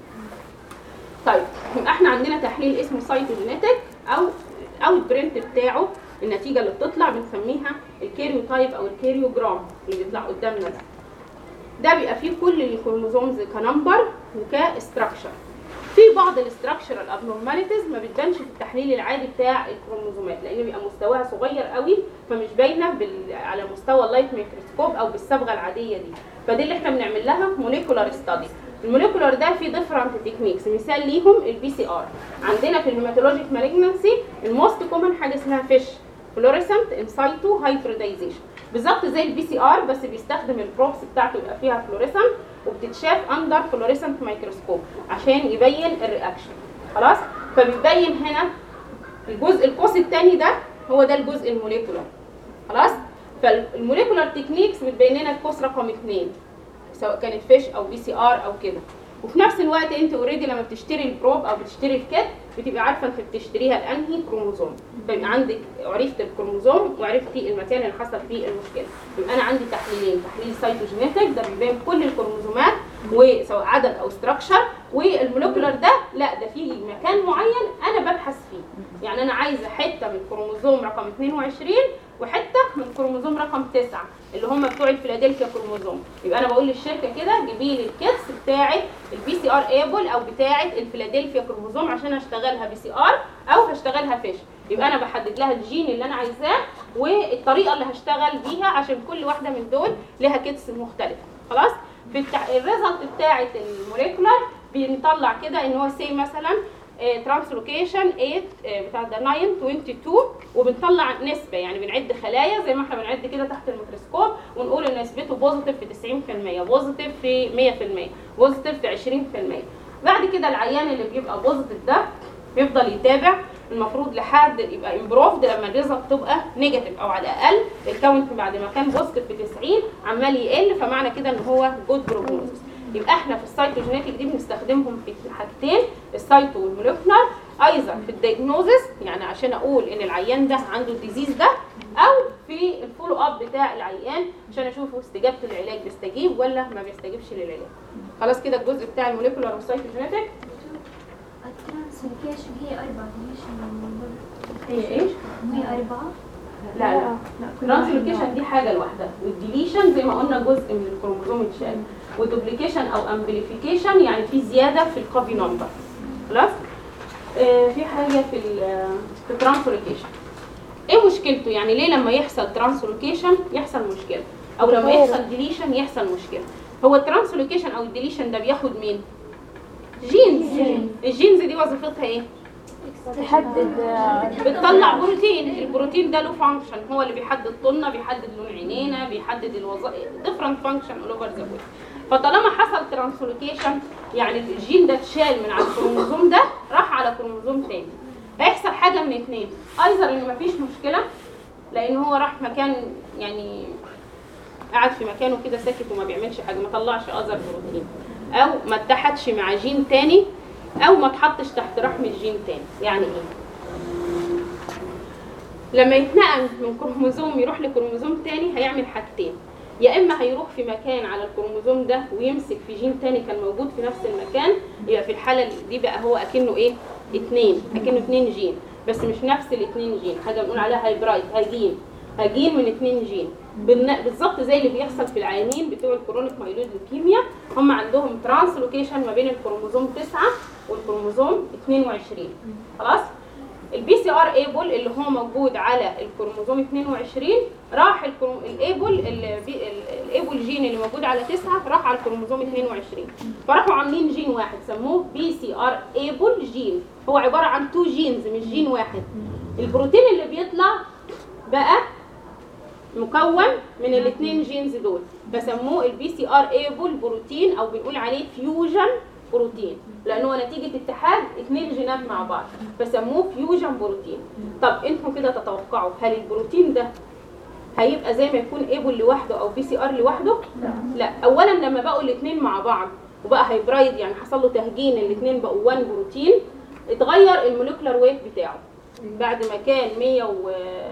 طيب يبقى احنا عندنا تحليل اسمه سايتوجينيتك او او البرنت بتاعه النتيجه اللي بتطلع بنسميها الكاريوتايب او الكاريوجرام اللي بيطلع قدامنا ده ده بيبقى فيه كل الكروموزومز كنمبر وكاستراكشر في بعض الاستراكشرال ابنورماليتيز ما بتبانش في التحليل العادي بتاع الكروموزومات لان بيبقى مستواها صغير قوي فمش باينه بال... على مستوى اللايت ميكروسكوب او بالصبغه العاديه دي فدي اللي احنا بنعمل لها موليكولار ستادي الموليكولار ده فيه ديفرنت تكنيكس مثال ليهم البي سي ار عندنا في الهيماتولوجيك مالجنسي الموست كومن حاجه اسمها فيش فلوريسنت انسايتو هايبريدايزيشن بالظبط زي البي سي ار بس بيستخدم البروبس بتاعته يبقى فيها فلوريسنت وبتتشاف اندر فلوريسنت مايكروسكوب عشان يبين الرياكشن خلاص فبيبين هنا الجزء القوس الثاني ده هو ده الجزء الموليكولار خلاص فالموليكولار تكنيكس بتبين لنا القوس رقم اثنين سواء كانت فيش او بي سي ار او كده وفي نفس الوقت انت اوريدي لما بتشتري البروب او بتشتري الكت بتبقي عارفه انت بتشتريها لانهي كروموزوم فيبقى عندك عرفت الكروموزوم وعرفتي المكان اللي حصل فيه المشكله يبقى انا عندي تحليلين تحليل سايتوجينيتك ده بيبين كل الكروموزومات وسواء عدد او ستراكشر والمولكولار ده لا ده فيه مكان معين انا ببحث فيه يعني انا عايزه حته من كروموزوم رقم 22 وحته من كروموزوم رقم 9 اللي هم بتوع الفيلادلفيا كروموزوم يبقى انا بقول للشركه كده جيبي لي الكيتس بتاعه البي سي ار ايبل او بتاعه الفيلادلفيا كروموزوم عشان اشتغلها بي سي ار او هشتغلها فيش يبقى انا بحدد لها الجين اللي انا عايزاه والطريقه اللي هشتغل بيها عشان كل واحده من دول لها كيتس مختلفه خلاص في التع... الريزلت بتاعه الموليكولار بنطلع كده ان هو سي مثلا ترانسلوكيشن 8 آه، بتاع ده 9 22 وبنطلع نسبه يعني بنعد خلايا زي ما احنا بنعد كده تحت الميكروسكوب ونقول ان نسبته بوزيتيف في 90% بوزيتيف في 100% بوزيتيف في 20% بعد كده العيان اللي بيبقى بوزيتيف ده بيفضل يتابع المفروض لحد يبقى امبروفد لما الريزلت تبقى نيجاتيف او على الاقل الكاونت بعد ما كان بوزيتيف في 90 عمال يقل فمعنى كده ان هو جود بروجنوزس يبقى احنا في السايتوجينيتك دي بنستخدمهم في حاجتين السايتو والموليكولار ايزر في الدياجنوزس يعني عشان اقول ان العيان ده عنده الديزيز ده او في الفولو اب بتاع العيان عشان اشوفه استجابه العلاج بيستجيب ولا ما بيستجيبش للعلاج خلاص كده الجزء بتاع الموليكولار والسايتوجينيتك الترانسلوكيشن هي أربعة ليش هي ايش؟ هي أربعة لا لا ترانسلوكيشن دي حاجه لوحدها والديليشن زي ما قلنا جزء من الكروموزوم اتشال ودوبليكيشن او امبليفيكيشن يعني في زياده في الكوبي نمبر خلاص آه في حاجه في ال- في الترانسلوكيشن ايه مشكلته يعني ليه لما يحصل ترانسلوكيشن يحصل مشكله او لما يحصل ديليشن يحصل مشكله هو الترانسلوكيشن او الديليشن ده بياخد مين جينز الجينز دي وظيفتها ايه تحدد بتطلع بروتين البروتين ده له فانكشن هو اللي بيحدد طولنا بيحدد لون عينينا بيحدد الوظائف ديفرنت فانكشن اول اوفر ذا فطالما حصل ترانسلوكيشن يعني الجين ده اتشال من على الكروموزوم ده راح على كروموزوم تاني هيحصل حاجه من اتنين ايزر ان مفيش مشكله لان هو راح مكان يعني قعد في مكانه كده ساكت وما بيعملش حاجه ما طلعش اذر بروتين او ما اتحدش مع جين تاني او ما اتحطش تحت رحم الجين تاني يعني ايه لما يتنقل من كروموزوم يروح لكروموزوم تاني هيعمل حاجتين يا اما هيروح في مكان على الكروموزوم ده ويمسك في جين تاني كان موجود في نفس المكان يبقى في الحاله دي بقى هو اكنه ايه اتنين اكنه اتنين جين بس مش نفس الاتنين جين حاجه بنقول عليها هايبرايد هاجين هاجين من اتنين جين بالن- بالظبط زي اللي بيحصل في العيانين بتوع الكرونيك مايلود لوكيميا هم عندهم ترانسلوكيشن ما بين الكروموزوم 9 والكروموزوم 22 خلاص البي سي ار ايبل اللي هو موجود على الكروموزوم 22 راح الكروم... الايبل البي... ال- الايبل جين اللي موجود على 9 راح على الكروموزوم 22 فراحوا عاملين جين واحد سموه بي سي ار ايبل جين هو عباره عن تو جينز مش جين واحد البروتين اللي بيطلع بقى مكون من الاثنين جينز دول فسموه البي سي ار ايبل بروتين او بنقول عليه فيوجن بروتين لان هو نتيجه اتحاد اثنين جينات مع بعض فسموه فيوجن بروتين طب انتم كده تتوقعوا هل البروتين ده هيبقى زي ما يكون ايبل لوحده او بي سي ار لوحده لا اولا لما بقوا الاثنين مع بعض وبقى هيبرايد يعني حصل له تهجين الاثنين بقوا 1 بروتين اتغير الموليكولار ويت بتاعه بعد ما كان 100 و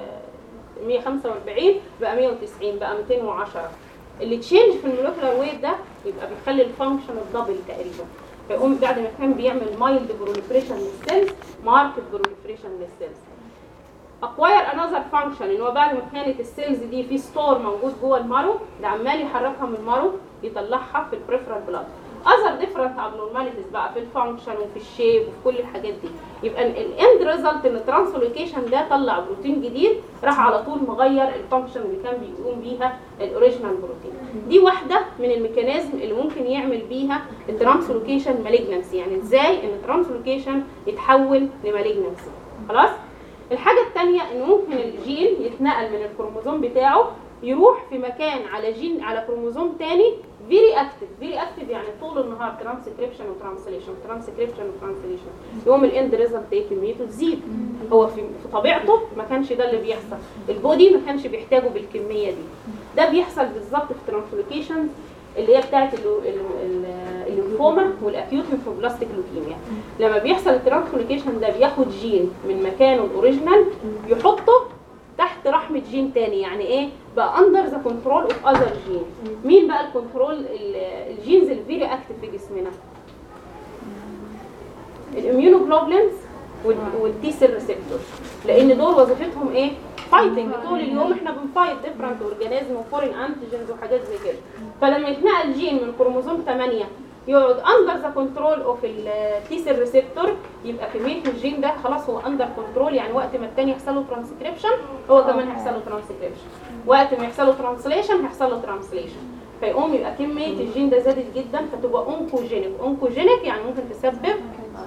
145 بقى 190 بقى 210 اللي تشينج في الموليكولار ويت ده يبقى بيخلي الفانكشن الدبل تقريبا فيقوم بعد ما كان بيعمل مايلد بروليفريشن للسيلز ماركت بروليفريشن للسيلز اكواير انذر فانكشن ان هو بعد ما كانت السيلز دي في ستور موجود جوه المارو ده عمال يحركها من المارو يطلعها في البريفرال بلاد اذر ديفرنت ابنورماليتيز بقى في الفانكشن وفي الشيب وفي كل الحاجات دي يبقى الاند ريزلت ان الترانسلوكيشن ده طلع بروتين جديد راح على طول مغير الفانكشن اللي كان بيقوم بيها الاوريجينال بروتين دي واحده من الميكانيزم اللي ممكن يعمل بيها الترانسلوكيشن مالجنسي يعني ازاي ان الترانسلوكيشن يتحول لمالجنسي خلاص الحاجة التانية ان ممكن الجين يتنقل من الكروموزوم بتاعه يروح في مكان على جين على كروموزوم تاني فيري اكتف فيري اكتف يعني طول النهار ترانسكريبشن وترانسليشن ترانسكريبشن وترانسليشن يوم الاند ريزلت ايه كميته تزيد هو في في طبيعته ما كانش ده اللي بيحصل البودي ما كانش بيحتاجه بالكميه دي ده بيحصل بالظبط في الترانسلوكيشن اللي هي بتاعت ال- ال- ال- الليمفوما والاكيوت ليمفوبلاستيك لوكيميا لما بيحصل الترانسلوكيشن ده بياخد جين من مكانه الاوريجينال يحطه تحت رحمة جين تاني يعني ايه بقى اندر ذا كنترول اوف اذر جين مين بقى الكنترول ال- الجينز اللي فيري اكتف في جسمنا الاميونوجلوبولينز والتي سيل ريسبتورز لان دول وظيفتهم ايه فايتنج طول اليوم احنا بنفايت ديفرنت اورجانيزم وفورين انتيجنز وحاجات زي كده فلما يتنقل جين من كروموزوم 8 يقعد اندر ذا كنترول اوف التي سيل ريسبتور يبقى كميه الجين ده خلاص هو اندر كنترول يعني وقت ما الثاني يحصل له ترانسكريبشن هو كمان هيحصل له ترانسكريبشن وقت ما يحصل له ترانسليشن هيحصل له ترانسليشن فيقوم يبقى كميه الجين ده زادت جدا فتبقى اونكوجينيك اونكوجينيك يعني ممكن تسبب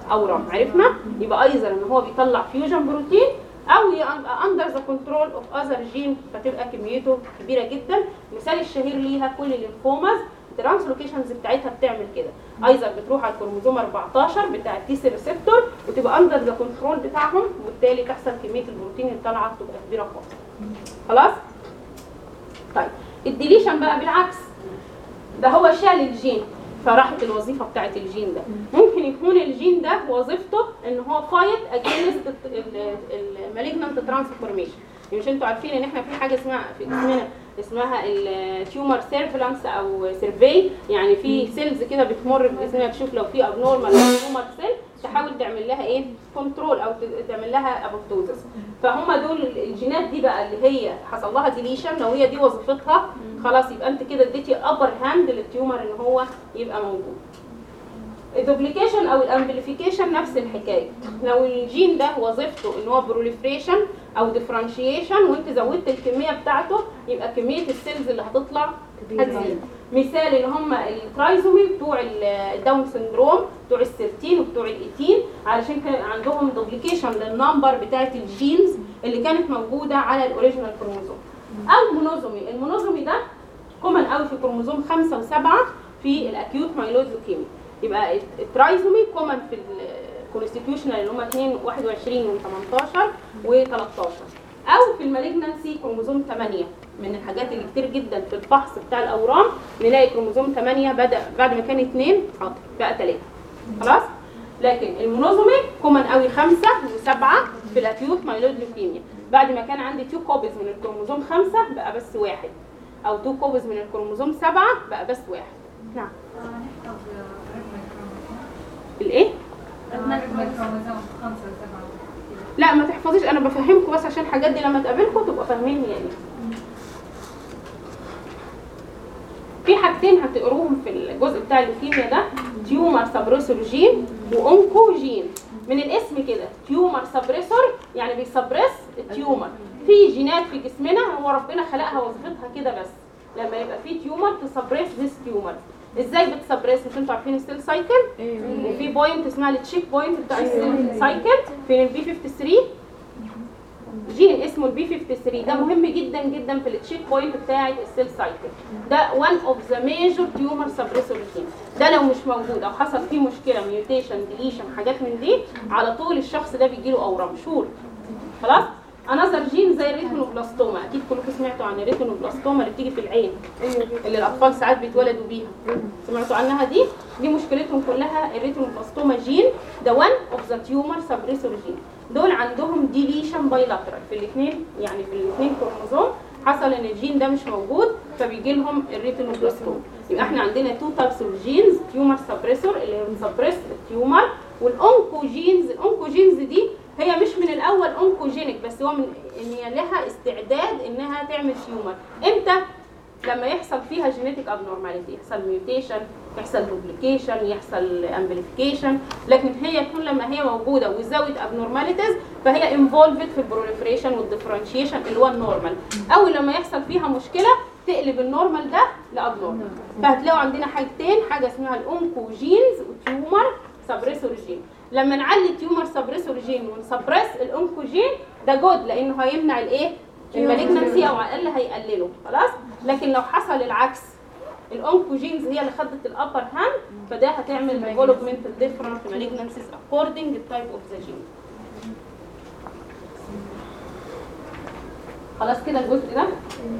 اورام عرفنا يبقى ايزر ان هو بيطلع فيوجن بروتين او اندر ذا كنترول اوف اذر جين فتبقى كميته كبيره جدا المثال الشهير ليها كل الليمفوماز الترانسلوكيشنز بتاعتها بتعمل كده ايزر بتروح على الكروموزوم 14 بتاع التي سي ريسبتور وتبقى اندر ذا كنترول بتاعهم وبالتالي تحصل كميه البروتين اللي طالعه تبقى كبيره خالص خلاص طيب الديليشن بقى بالعكس ده هو شال الجين فراحت الوظيفه بتاعت الجين ده ممكن يكون الجين ده وظيفته ان هو فايت اجينست المالجنانت ترانسفورميشن مش انتوا عارفين ان احنا في حاجه اسمها في جسمنا اسمها التيومر سيرفلانس او سيرفي يعني في سيلز كده بتمر بجسمنا تشوف لو في ابنورمال تيومر سيل تحاول تعمل لها ايه كنترول او ت- تعمل لها ابوبتوزس فهم دول الجينات دي بقى اللي هي حصل لها ديليشن لو هي دي وظيفتها خلاص يبقى انت كده اديتي ابر هاند للتيومر ان هو يبقى موجود الدوبليكيشن او الامبليفيكيشن نفس الحكايه لو الجين ده وظيفته ان هو بروليفريشن او ديفرنشيشن وانت زودت الكميه بتاعته يبقى كميه السيلز اللي هتطلع هتزيد مثال اللي هم الترايزومي بتوع ال- الداون سندروم بتوع السيرتين وبتوع الايتين علشان كان عندهم دوبليكيشن للنمبر بتاعت الجينز اللي كانت موجوده على الاوريجينال كروموزوم او مونوزومي المونوزومي ده كومن قوي في كروموزوم 5 و7 في الاكيوت مايلويد لوكيميا يبقى الترايزومي كومن في الكونستيتيوشنال اللي هم 2 21 و 18 و 13 او في المالجنسي كروموزوم 8 من الحاجات اللي كتير جدا في الفحص بتاع الاورام نلاقي كروموزوم 8 بدا بعد ما كان 2 حاضر بقى 3 خلاص لكن المونوزومي كومن قوي 5 و7 في الاكيوت مايلويد لوكيميا بعد ما كان عندي 2 كوبيز من الكروموزوم 5 بقى بس واحد او 2 كوبيز من الكروموزوم 7 بقى بس واحد نعم الايه لا ما تحفظيش انا بفهمكم بس عشان الحاجات دي لما تقابلكم تبقوا فاهمين يعني في حاجتين هتقروهم في الجزء بتاع اللوكيميا ده تيومر سبريسور جين وانكو جين من الاسم كده تيومر سبريسور يعني بيسبرس التيومر في جينات في جسمنا هو ربنا خلقها وظيفتها كده بس لما يبقى في تيومر تسبرس ذيس تيومر ازاي بتسبرس مش انتوا عارفين السيل سايكل وفي بوينت اسمها التشيك بوينت بتاع السيل سايكل فين البي 53 جين اسمه البي 53 ده مهم جدا جدا في التشيك بوينت بتاعه السيل سايكل ده one اوف ذا ميجور تيومر سبريسور جين ده لو مش موجود او حصل فيه مشكله ميوتيشن ديليشن حاجات من دي على طول الشخص ده بيجي له اورام شور خلاص انذر جين زي الريتينوبلاستوما اكيد كلكم سمعتوا عن الريتينوبلاستوما اللي بتيجي في العين اللي الاطفال ساعات بيتولدوا بيها سمعتوا عنها دي دي مشكلتهم كلها الريتينوبلاستوما جين ده one اوف ذا تيومر سبريسور جين دول عندهم ديليشن بايلاترال في الاثنين يعني في الاثنين كروموزوم حصل ان الجين ده مش موجود فبيجي لهم الريتينوبلاستوما يبقى احنا عندنا تو تايبس اوف جينز تيومر سبريسور اللي هي بتسبريس التيومر والاونكوجينز الاونكوجينز دي هي مش من الاول اونكوجينيك بس هو من ان هي لها استعداد انها تعمل تيومر امتى لما يحصل فيها جينيتك ابنورماليتي يحصل ميوتيشن يحصل دوبليكيشن يحصل امبليفيكيشن لكن هي تكون لما هي موجوده وزاويه ابنورماليتيز فهي انفولفد في البروليفريشن والديفرنشيشن اللي هو النورمال اول لما يحصل فيها مشكله تقلب النورمال ده لابنورمال فهتلاقوا عندنا حاجتين حاجه اسمها الاونكوجينز وتيومر سبريسور جين لما نعلي تيومر سبريسور جين ونسبرس الاونكوجين ده جود لانه هيمنع الايه المالجنسي او على الاقل هيقلله خلاص لكن لو حصل العكس الاونكوجينز هي اللي خدت الابر هاند فده هتعمل ديفلوبمنت ديفرنت مالجنسيز اكوردنج التايب اوف ذا جين خلاص كده الجزء ده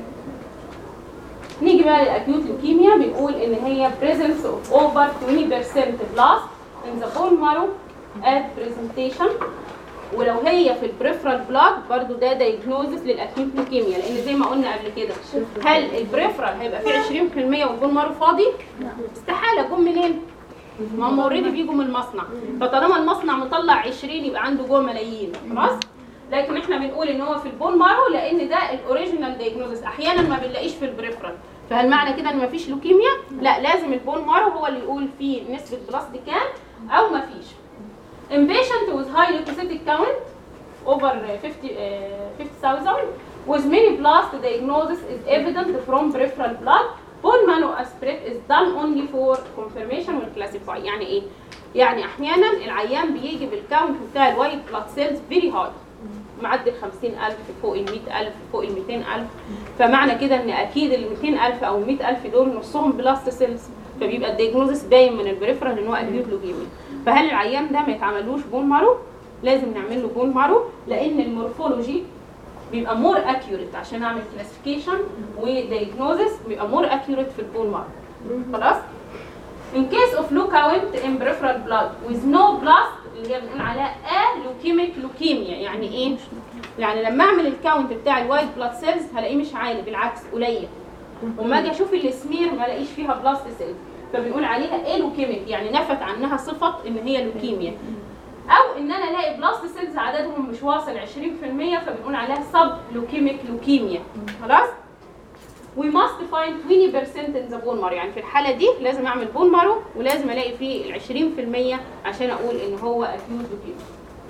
نيجي بقى للاكيوت لوكيميا بنقول ان هي presence of over 20% blast in the bone marrow at presentation ولو هي في البريفرال بلاد برضو ده دايجنوزس للاكيوت لوكيميا لان زي ما قلنا قبل كده هل البريفرال هيبقى فيه 20% والبون مارو فاضي؟ استحاله جم منين؟ ما هم اوريدي بيجوا من المصنع فطالما المصنع مطلع 20 يبقى عنده جوه ملايين خلاص؟ لكن احنا بنقول ان هو في البون مارو لان ده الاوريجينال دايجنوزس احيانا ما بنلاقيش في البريفرال فهل معنى كده ان مفيش لوكيميا؟ لا لازم البون مارو هو اللي يقول فيه نسبه بلاست كام او مفيش. In patient with high leukocytic count over uh, 50 uh, 50,000 with many blast diagnosis is evident from peripheral blood bone marrow aspirate is done only for confirmation will classify يعني ايه يعني احيانا العيان بيجي بالكاونت بتاع الوايت بلاد سيلز فيري هاي معدي ال 50000 فوق ال 100000 فوق ال 200000 فمعنى كده ان اكيد ال 200000 او ال 100000 دول نصهم بلاست سيلز فبيبقى الدياجنوزس باين من البريفرال ان هو اكيوت لوكيميا فهل العيان ده ما يتعملوش بون مارو؟ لازم نعمل له بون مارو لان المورفولوجي بيبقى مور اكيوريت عشان اعمل كلاسيفيكيشن ودياجنوزس بيبقى مور اكيوريت في البون مارو خلاص In case of low count in peripheral blood with no blast اللي هي بنقول عليها leukemic leukemia يعني ايه؟ يعني لما اعمل الكاونت بتاع الوايت بلاد سيلز هلاقيه مش عالي بالعكس قليل وما اجي اشوف السمير ما الاقيش فيها بلاست سيلز فبنقول عليها ايه لوكيميك يعني نفت عنها صفه ان هي لوكيميا او ان انا الاقي بلاست سيلز عددهم مش واصل 20% فبنقول عليها سب لوكيميك لوكيميا خلاص we must find 20% in the bone marrow يعني في الحالة دي لازم أعمل بون مارو ولازم ألاقي فيه ال 20% عشان أقول إن هو acute leukemia.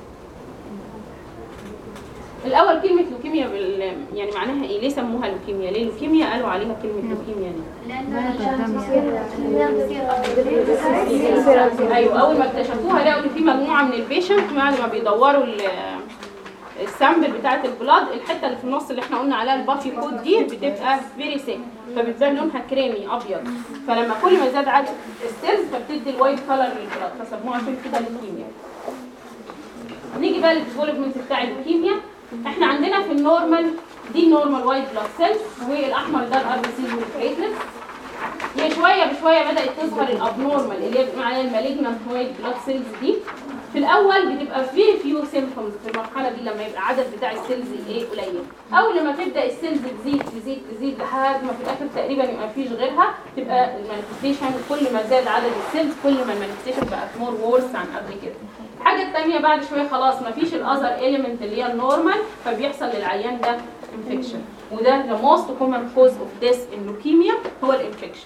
الأول كلمة لوكيميا بال... يعني معناها إيه؟ ليه سموها لوكيميا؟ ليه لوكيميا قالوا عليها كلمة لوكيميا دي؟ ايوه اول ما اكتشفوها لقوا ان في مجموعه من البيشنت بعد ما بيدوروا ال- السامبل بتاعه البلاد الحته اللي في النص اللي احنا قلنا عليها البافي كود دي بتبقى فيري سيك فبتبان لونها كريمي ابيض فلما كل ما زاد عدد السيلز فبتدي الوايت كلر للبلاد فسموها عشان كده لوكيميا نيجي بقى للديفلوبمنت بتاع اللوكيميا احنا عندنا في النورمال دي نورمال وايت بلاد سيلز والاحمر ده الار بي سي والبليتلتس هي شويه بشويه بدات تظهر الابنورمال اللي هي بنقول عليها المالجنانت وايت بلاد سيلز دي في الاول بتبقى فيري فيو سيمبتومز في المرحله دي لما يبقى العدد بتاع السيلز ايه قليل او لما تبدا السيلز تزيد تزيد تزيد لحد ما في الاخر تقريبا يبقى مفيش غيرها تبقى المانيفستيشن كل ما زاد عدد السيلز كل ما المانيفستيشن بقت مور وورس عن قبل كده الحاجه الثانيه بعد شويه خلاص مفيش الاذر اليمنت اللي هي النورمال فبيحصل للعيان ده انفكشن وده the most common cause of death in leukemia هو الانفكشن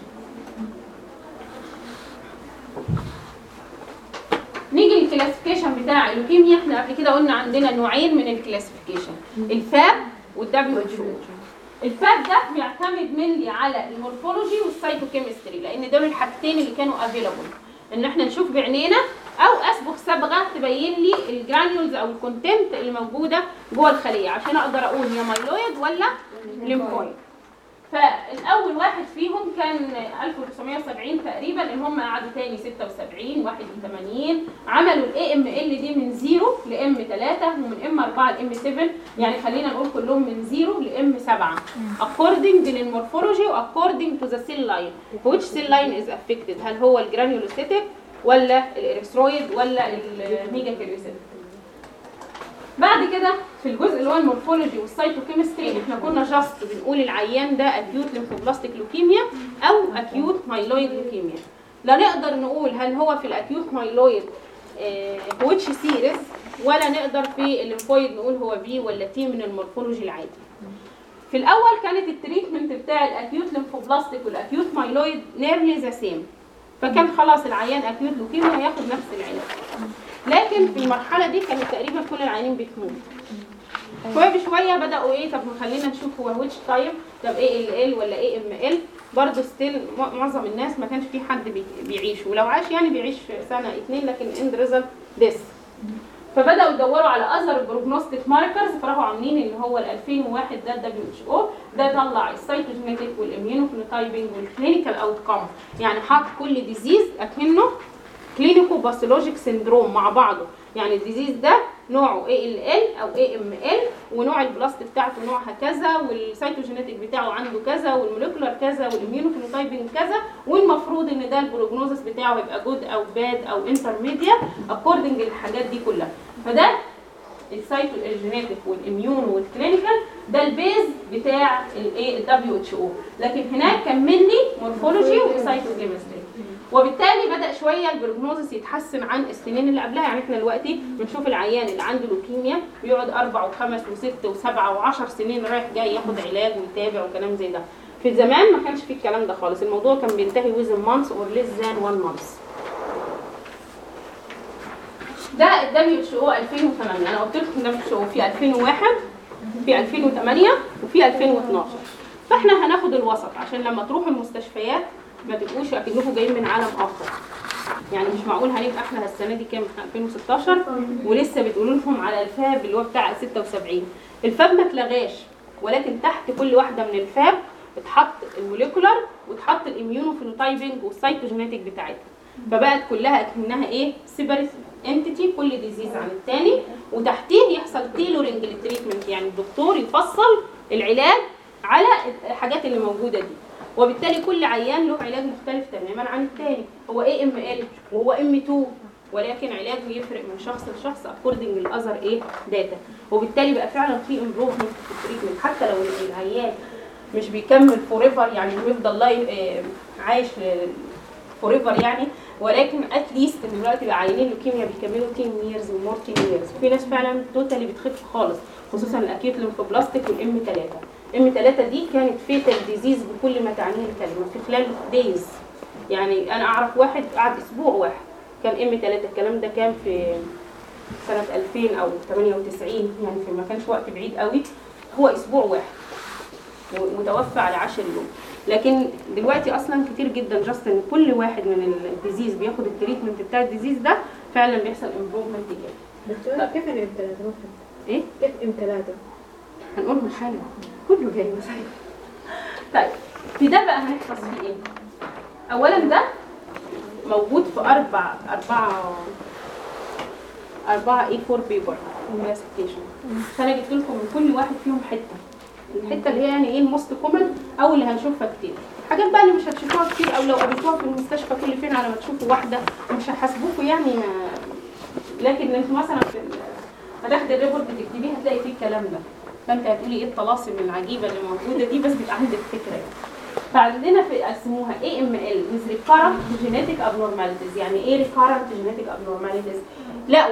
نيجي للكلاسيفيكيشن بتاع اللوكيميا احنا قبل كده قلنا عندنا نوعين من الكلاسيفيكيشن الفاب والدبليو اتش الفاب ده بيعتمد منلي على المورفولوجي والسايتوكيمستري لان دول الحاجتين اللي كانوا افيلابل ان احنا نشوف بعينينا او اصبغ صبغه تبين لي الجرانيولز او الكونتنت اللي موجوده جوه الخليه عشان اقدر اقول هي مايلويد ولا ليمفويد فالاول واحد فيهم كان 1970 تقريبا ان هم قعدوا تاني 76 81 عملوا الاي ام ال دي من 0 لام 3 ومن ام 4 لام 7 يعني خلينا نقول كلهم من 0 لام 7 according للمورفولوجي واكوردنج تو ذا سيل لاين which cell line is affected هل هو الجرانيولوسيتيك ولا الاريثرويد ولا الميجاكاريوسيتيك بعد كده في الجزء اللي هو المورفولوجي والسايتوكيمستري احنا كنا جاست بنقول العيان ده اكيوت ليمفوبلاستيك لوكيميا او اكيوت مايلويد لوكيميا لا نقدر نقول هل هو في الاكيوت مايلويد ويتش سيريز ولا نقدر في الليمفويد نقول هو بي ولا تي من المورفولوجي العادي في الاول كانت التريتمنت بتاع الاكيوت ليمفوبلاستيك والاكيوت مايلويد نيرلي ذا سيم فكان خلاص العيان اكيوت لوكيميا هياخد نفس العلاج لكن في المرحله دي كانت تقريبا كل العيانين بتموت شويه بشويه بداوا ايه طب خلينا نشوف هو ويتش تايب طب ايه ال ال ولا ايه ام ال برضه ستيل معظم الناس ما كانش في حد بي- بيعيش ولو عاش يعني بيعيش سنه اتنين لكن اند ريزلت ديس فبداوا يدوروا على اذر بروجنوستيك ماركرز فراحوا عاملين اللي هو ال 2001 ده دبليو اتش او ده طلع السايتوجينيتك والاميونوفينوتايبنج والكلينيكال اوتكم يعني حط كل ديزيز اكنه كلينيكو باثولوجيك سيندروم مع بعضه يعني الديزيز ده نوعه اي ال ال او اي ام ال ونوع البلاست بتاعته نوعها كذا والسيتوجينيتك بتاعه عنده كذا والموليكولار كذا والاميونوفينوتايبنج كذا والمفروض ان ده البروجنوزس بتاعه يبقى جود او باد او انترميديا اكوردنج للحاجات دي كلها فده السايتو الجينيتك والاميون والكلينيكال ده البيز بتاع الايه الدبليو اتش او لكن هناك كمل لي مورفولوجي وسايتوكيمستري وبالتالي بدا شويه البروجنوزس يتحسن عن السنين اللي قبلها يعني احنا دلوقتي بنشوف العيان اللي عنده لوكيميا بيقعد اربع وخمس وست وسبعه وعشر سنين رايح جاي ياخد علاج ويتابع وكلام زي ده في زمان ما كانش فيه الكلام ده خالص الموضوع كان بينتهي within months or less than one month ده الدبليو اتش او 2008 انا قلت لكم الدبليو اتش او في 2001 في 2008 وفي 2012 فاحنا هناخد الوسط عشان لما تروحوا المستشفيات ما تبقوش اكنكم جايين من عالم اخر يعني مش معقول هنبقى احنا السنه دي كام إحنا 2016 ولسه بتقولوا لهم على الفاب اللي هو بتاع 76 الفاب ما اتلغاش ولكن تحت كل واحده من الفاب اتحط الموليكولار واتحط الاميونوفينوتايبنج والسيتوجينيتك بتاعتها فبقت كلها اكنها ايه سيبريت انتيتي كل ديزيز عن التاني وتحتيه يحصل تيلورنج للتريتمنت يعني الدكتور يفصل العلاج على الحاجات اللي موجوده دي وبالتالي كل عيان له علاج مختلف تماما عن التاني هو ايه ام ال وهو ام 2 ولكن علاجه يفرق من شخص لشخص اكوردنج للاذر ايه داتا وبالتالي بقى فعلا في امبروفمنت في التريتمنت حتى لو العيان مش بيكمل فور ايفر يعني بيفضل لايف آه، عايش فور ايفر يعني ولكن اتليست دلوقتي بقى عيانين لوكيميا بيكملوا 10 years ومور 10 years في ناس فعلا توتالي بتخف خالص خصوصا الاكيوت ليمفوبلاستيك والام 3 ام 3 دي كانت فيتال ديزيز بكل ما تعنيه الكلمه في خلال دايز يعني انا اعرف واحد قعد اسبوع واحد كان ام 3 الكلام ده كان في سنه 2000 او 98 يعني في ما كانش وقت بعيد قوي هو اسبوع واحد ومتوفى على 10 يوم لكن دلوقتي اصلا كتير جدا جاست ان كل واحد من الديزيز بياخد التريتمنت بتاع الديزيز ده فعلا بيحصل امبروفمنت جدا دكتورة كيف الامتلاته ممكن؟ ايه كيف امتلاته؟ هنقولهم حالا كله جاي مسائل طيب في ده بقى هنحفظ فيه ايه اولا ده موجود في اربع اربعه اربعه اي 4 بيبر كلاسيفيكيشن فانا جبت لكم من كل واحد فيهم حته الحته اللي هي يعني ايه الموست كومن او اللي هنشوفها كتير الحاجات بقى اللي مش هتشوفوها كتير او لو قابلتوها في المستشفى كل فين على ما تشوفوا واحده مش هيحاسبوكوا يعني ما لكن انتوا مثلا في ال- هتاخدي الريبورت تكتبيه هتلاقي فيه الكلام ده فانت هتقولي ايه الطلاسم العجيبه اللي موجوده دي بس بيبقى عندك فكره يعني. فعندنا في قسموها اي ام ال with recurrent genetic abnormalities يعني ايه recurrent genetic abnormalities لقوا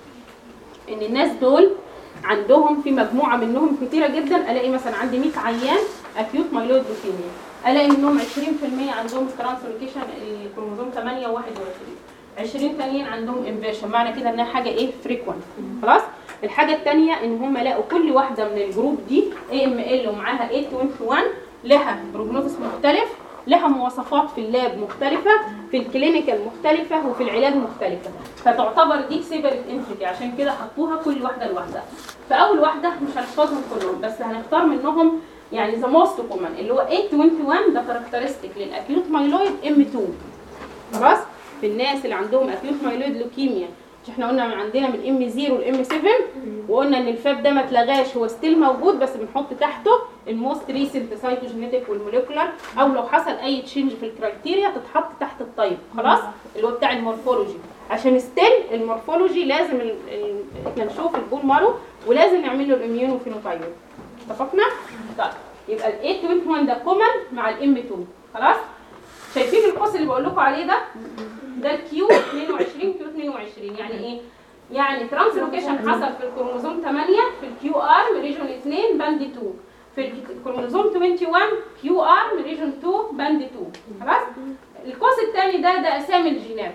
ان الناس دول عندهم في مجموعه منهم كتيره جدا الاقي مثلا عندي 100 عيان اكيوت مايلويد لوكيميا الاقي منهم 20% عندهم ترانسلوكيشن الكروموزوم 8 و21 20 تانيين عندهم انفيرشن معنى كده انها حاجه ايه فريكوينت خلاص الحاجه الثانيه ان هم لقوا كل واحده من الجروب دي اي ام ال ومعاها 821 لها بروجنوزس مختلف لها مواصفات في اللاب مختلفة في الكلينيكال مختلفة وفي العلاج مختلفة فتعتبر دي سيبرت انتريتي عشان كده حطوها كل واحدة لوحدها فأول واحدة مش هنحفظهم كلهم بس هنختار منهم يعني ذا موست كومن اللي هو 821 ده كاركترستيك للاكيوت مايلويد ام 2 خلاص في الناس اللي عندهم اكيوت مايلويد لوكيميا مش احنا قلنا من عندنا من ام 0 لام 7 وقلنا ان الفاب ده ما اتلغاش هو ستيل موجود بس بنحط تحته الموست ريسنت سايتوجينيتك والموليكولار او لو حصل اي تشينج في الكرايتيريا تتحط تحت الطيب خلاص اللي هو بتاع المورفولوجي عشان ستيل المورفولوجي لازم ال... ال... احنا نشوف البون مارو ولازم نعمل له الاميونو فينوتايب اتفقنا؟ طيب يبقى ال 821 ده كومن مع الام 2 خلاص؟ شايفين القوس اللي بقول لكم عليه ده؟ ده الكيو 22 كيو 22 يعني ايه؟ يعني ترانسلوكيشن حصل في الكروموزوم 8 في الكيو ار من ريجون 2 باند 2 في الكروموزوم 21 كيو ار من ريجون 2 باند 2 خلاص؟ القوس الثاني ده ده اسامي الجينات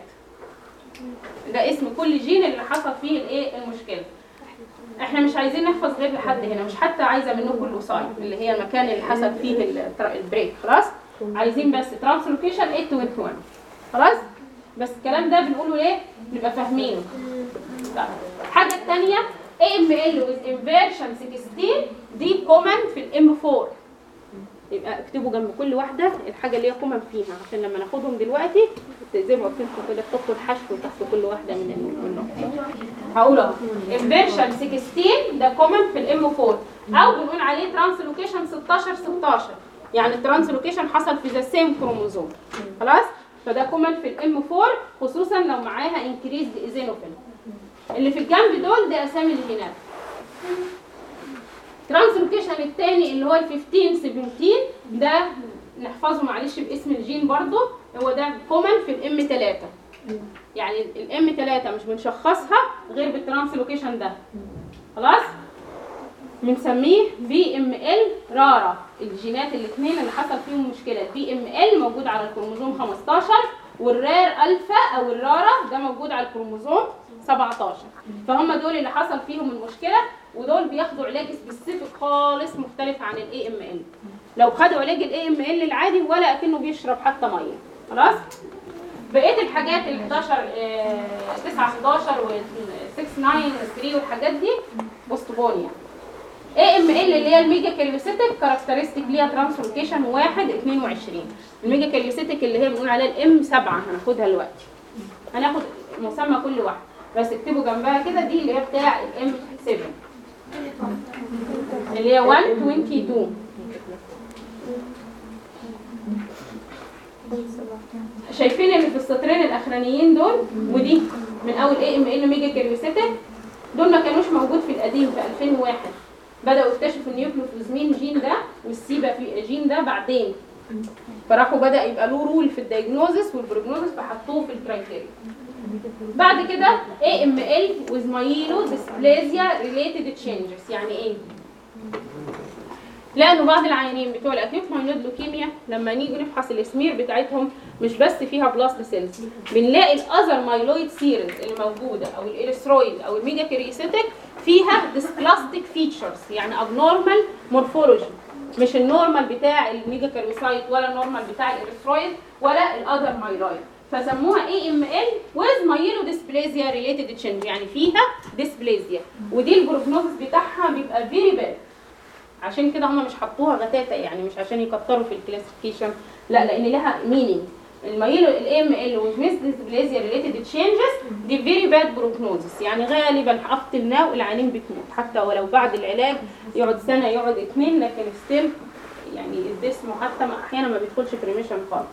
ده اسم كل جين اللي حصل فيه الايه المشكله احنا مش عايزين نحفظ غير لحد هنا مش حتى عايزه منكم الاوسايد اللي هي المكان اللي حصل فيه التر- البريك خلاص عايزين بس ترانسلوكيشن 821 خلاص بس الكلام ده بنقوله ليه نبقى فاهمينه طيب. الحاجه الثانيه AML with inversion 16 دي كومن في الام 4 يبقى اكتبوا جنب كل واحده الحاجه اللي هي كومن فيها عشان لما ناخدهم دلوقتي زي ما قلت لكم كده تحطوا الحشو تحت كل واحده من منهم هقول اهو انفيرشن 16 ده كومن في الام 4 او بنقول عليه ترانسلوكيشن 16 16 يعني الترانسلوكيشن حصل في ذا سيم كروموزوم خلاص فده كومن في الام 4 خصوصا لو معاها انكريزد ايزينوفيل اللي في الجنب دول ده اسامي الجينات ترانسلوكيشن الثاني اللي هو ال 15 17 ده نحفظه معلش باسم الجين برضو هو ده كومن في الام 3 يعني الام 3 مش بنشخصها غير بالترانسلوكيشن ده خلاص بنسميه في ام ال رارا الجينات الاثنين اللي حصل فيهم مشكله الفي ام ال موجود على الكروموزوم 15 والرير الفا او الرارا ده موجود على الكروموزوم 17 فهم دول اللي حصل فيهم المشكله ودول بياخدوا علاج سبيسيفيك خالص مختلف عن الاي ام ال لو خدوا علاج الاي ام ال العادي ولا اكنه بيشرب حتى ميه خلاص بقيه الحاجات ال 11 آه، 9 11 وال 6 9 3 والحاجات دي بوستبون يعني اي ام ال اللي هي الميجا كاريوسيتك كاركترستيك ليها ترانسلوكيشن 1 22 الميجا كاريوسيتك اللي هي بنقول عليها الام 7 هناخدها دلوقتي هناخد مسمى كل واحد بس اكتبوا جنبها كده دي اللي هي بتاع الام 7 اللي هي 122 شايفين اللي في السطرين الاخرانيين دول ودي من اول اي ام ال ميجا كاريوسيتك دول ما كانوش موجود في القديم في 2001 بداوا يكتشفوا النيوكليوفوزمين جين ده والسيبا في جين ده بعدين فراحوا بدا يبقى له رول في الدايجنوزس والبروجنوزس فحطوه في الكرايتيريا بعد كده اي ام ال with myelo dysplasia related changes يعني ايه لانه بعض العيانين بتوع الاكيوت مايلود لوكيميا لما نيجي نفحص السمير بتاعتهم مش بس فيها بلاست سيلز بنلاقي الاذر مايلويد سيرز اللي موجوده او الاريثرويد او الميجا كريسيتك فيها ديسبلاستيك فيتشرز يعني ابنورمال مورفولوجي مش النورمال بتاع الميجا كاريوسايت ولا النورمال بتاع الاريثرويد ولا الاذر مايلويد فسموها اي ام ال ويز مايلو ديسبليزيا ريليتد تشينج يعني فيها ديسبليزيا ودي البروجنوزس بتاعها بيبقى فيري باد عشان كده هم مش حطوها غتاتة يعني مش عشان يكتروا في الكلاسيفيكيشن لا لان لها مينينج المايلو الام ال وميس ديسبليزيا ريليتد تشينجز دي فيري باد بروجنوزس يعني غالبا اب تل ناو العيانين بتموت حتى ولو بعد العلاج يقعد سنه يقعد اتنين لكن ستيل يعني الجسم حتى ما- احيانا ما بيدخلش في ريميشن خالص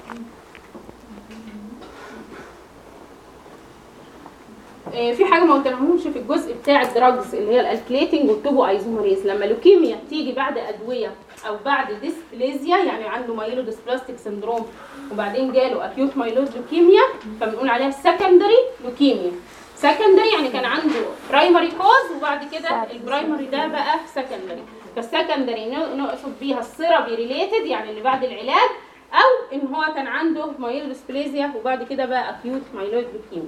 آه، في حاجه ما قلتلهمش في الجزء بتاع الدراجز اللي هي الالكليتنج والتوبو ايزومريز لما لوكيميا تيجي بعد ادويه او بعد ديسبليزيا يعني عنده مايلو ديسبلاستيك سندروم وبعدين جاله اكيوت مايلوز لوكيميا فبنقول عليها سكندري لوكيميا سكندري يعني كان عنده برايمري كوز وبعد كده البرايمري ده بقى سكندري فالسكندري ن- نقصد بيها السيرابي ريليتد يعني اللي بعد العلاج او ان هو كان عنده مايلو ديسبليزيا وبعد كده بقى اكيوت مايلوز لوكيميا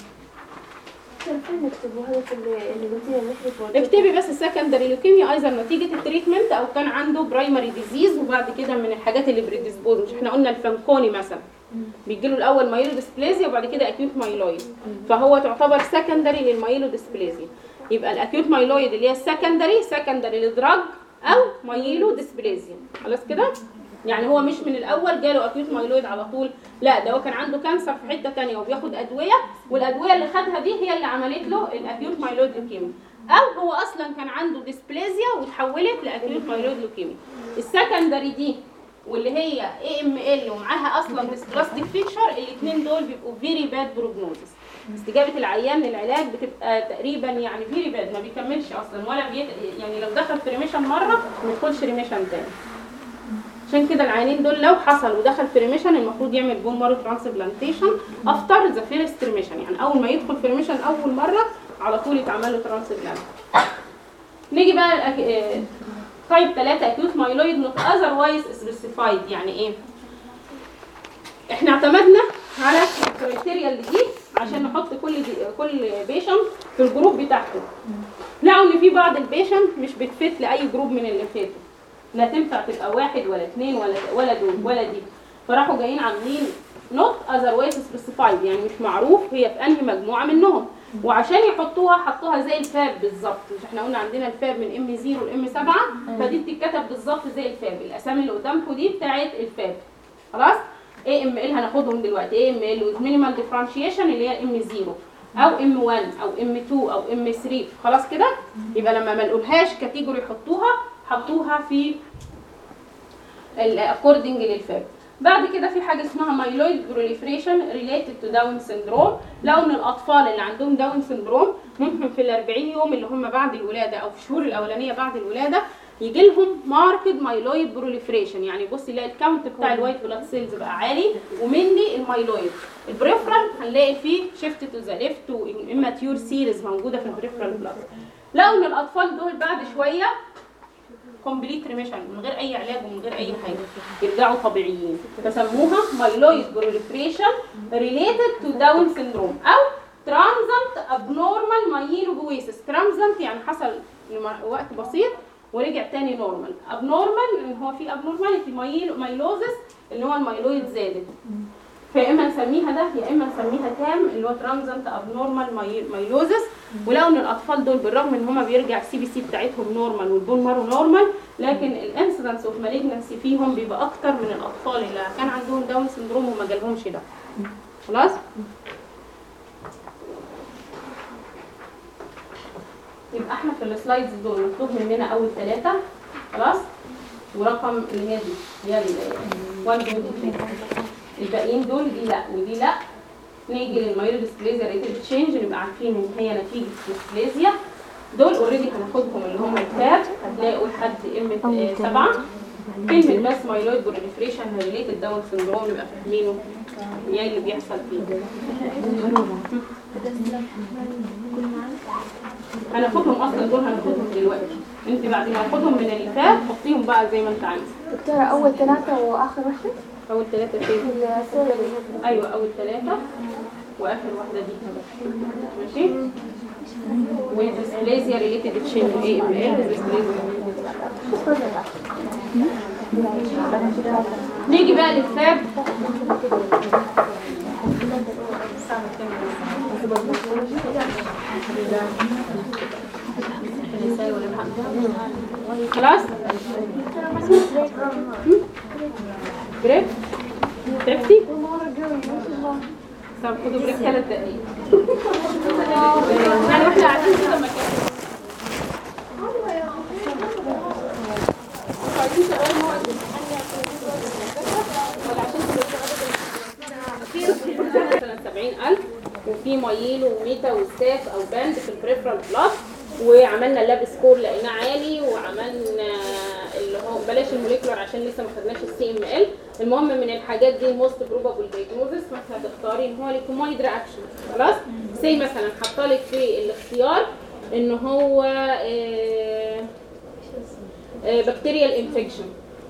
فين نكتبوا هذا اللي اللي قلتي لي نحذف اكتبي بس السكندري لوكيميا ايضا نتيجه التريتمنت او كان عنده برايمري ديزيز وبعد كده من الحاجات اللي بريديسبوز مش احنا قلنا الفانكوني مثلا بيجي له الاول مايلو ديسبليزيا وبعد كده اكيوت مايلويد فهو تعتبر سكندري للمايلو ديسبليزيا يبقى الاكيوت مايلويد اللي هي السكندري سكندري لدراج او مايلو ديسبليزيا خلاص كده يعني هو مش من الاول جاله اكيوت مايلويد على طول لا ده هو كان عنده كانسر في حته تانية وبياخد ادويه والادويه اللي خدها دي هي اللي عملت له الاكيوت مايلويد لوكيميا او هو اصلا كان عنده ديسبليزيا وتحولت لاكيوت مايلويد لوكيميا السكندري دي واللي هي اي ام ال ومعاها اصلا ديسبلاستيك فيتشر الاثنين دول بيبقوا فيري باد بروجنوزس استجابه العيان للعلاج بتبقى تقريبا يعني فيري باد ما بيكملش اصلا ولا بيت... يعني لو دخل في ريميشن مره ما يدخلش ريميشن تاني عشان كده العيانين دول لو حصل ودخل في ريميشن المفروض يعمل بون مارو ترانسبلانتيشن افتر ذا فيرست ريميشن يعني اول ما يدخل في ريميشن اول مره على طول يتعمل له ترانسبلانت نيجي بقى الأك... آه، تايب 3 اكيوت مايلويد نوت اذروايز سبيسيفايد يعني ايه احنا اعتمدنا على الكريتيريا اللي دي عشان نحط كل دي كل بيشنت في الجروب بتاعته لقوا ان في بعض البيشنت مش بتفت لاي جروب من اللي فاتوا لا تنفع تبقى واحد ولا اثنين ولا ولا دول ولا دي فراحوا جايين عاملين نوت اذروايز سبيسيفايد يعني مش معروف هي في انهي مجموعه منهم وعشان يحطوها حطوها زي الفاب بالظبط مش احنا قلنا عندنا الفاب من ام 0 لام 7 فدي بتتكتب بالظبط زي الفاب الاسامي اللي قدامكم دي بتاعت الفاب خلاص اي ام ال هناخدهم دلوقتي اي ام ال وذ مينيمال ديفرنشيشن اللي هي ام 0 او ام 1 او ام 2 او ام 3 خلاص كده يبقى لما ما نقولهاش كاتيجوري حطوها حطوها في الاكوردنج للفاب بعد كده في حاجه اسمها مايلويد بروليفريشن ريليتد تو داون سيندروم لو ان الاطفال اللي عندهم داون سيندروم ممكن في ال 40 يوم اللي هم بعد الولاده او في الشهور الاولانيه بعد الولاده يجي لهم ماركت مايلويد بروليفريشن يعني بص يلاقي الكاونت بتاع الوايت بلاد سيلز بقى عالي ومني المايلويد البريفرال هنلاقي فيه شيفت تو ذا ليفت واماتيور سيريز موجوده في البريفرال بلاد لو ان الاطفال دول بعد شويه كومبليت ريميشن من غير اي علاج ومن غير اي حاجه يرجعوا طبيعيين فسموها مايلويد بروليفريشن ريليتد تو داون سيندروم او ترانزنت ابنورمال مايلوبويسس ترانزنت يعني حصل لم- وقت بسيط ورجع تاني نورمال ابنورمال ان هو في ابنورماليتي مايلوزس اللي هو المايلويد زادت فيا اما نسميها ده يا اما نسميها تام اللي هو ترانزنت ابنورمال مايلوزس ولو ان الاطفال دول بالرغم ان هما بيرجع السي بي سي بتاعتهم نورمال والبون مارو نورمال لكن الانسيدنس اوف مالجنسي فيهم بيبقى اكتر من الاطفال اللي كان عندهم داون سندروم وما جالهمش ده خلاص يبقى احنا في السلايدز دول مطلوب مننا اول ثلاثه خلاص ورقم اللي هي دي اللي هي ال 1 2 3 الباقيين دول دي لا ودي لا نيجي للمايلو ديسبليزيا ريتد تشينج نبقى عارفين ان هي نتيجه ديسبليزيا دول اوريدي هناخدهم اللي هم التاب هتلاقوا لحد ام آه، سبعه كلمه بس مايلويد بروليفريشن ريليتد داون سندروم نبقى فاهمينه يعني اللي بيحصل فيه هناخدهم اصلا دول هناخدهم دلوقتي انت بعد ما تاخدهم من اللي فات حطيهم بقى زي ما انت عايز دكتورة أول ثلاثة وآخر واحدة اول ثلاثه فين في الصورة اللي ايوه اول ثلاثه واخر واحده دي ماشي وديسبليزيا ريليتد تشينج اي ام ال نيجي بقى للفاب خلاص بريك تعبتي طب خدوا بريك ثلاث دقايق يعني واحنا قاعدين كده مكان عايزين شغال مواد ولا عشان تبقوا مثلا 70000 وفي مايل وميتا وستاف او باند في البريفرال بلس وعملنا اللاب سكور لقيناه عالي وعملنا اللي هو بلاش الموليكولر عشان لسه ما خدناش السي ام ال المهم من الحاجات دي الموست بروبابل دايجنوزس مثلا هتختاري ان هو ليكومايد رياكشن خلاص زي مثلا حاطالك في الاختيار ان هو آه بكتيريال انفكشن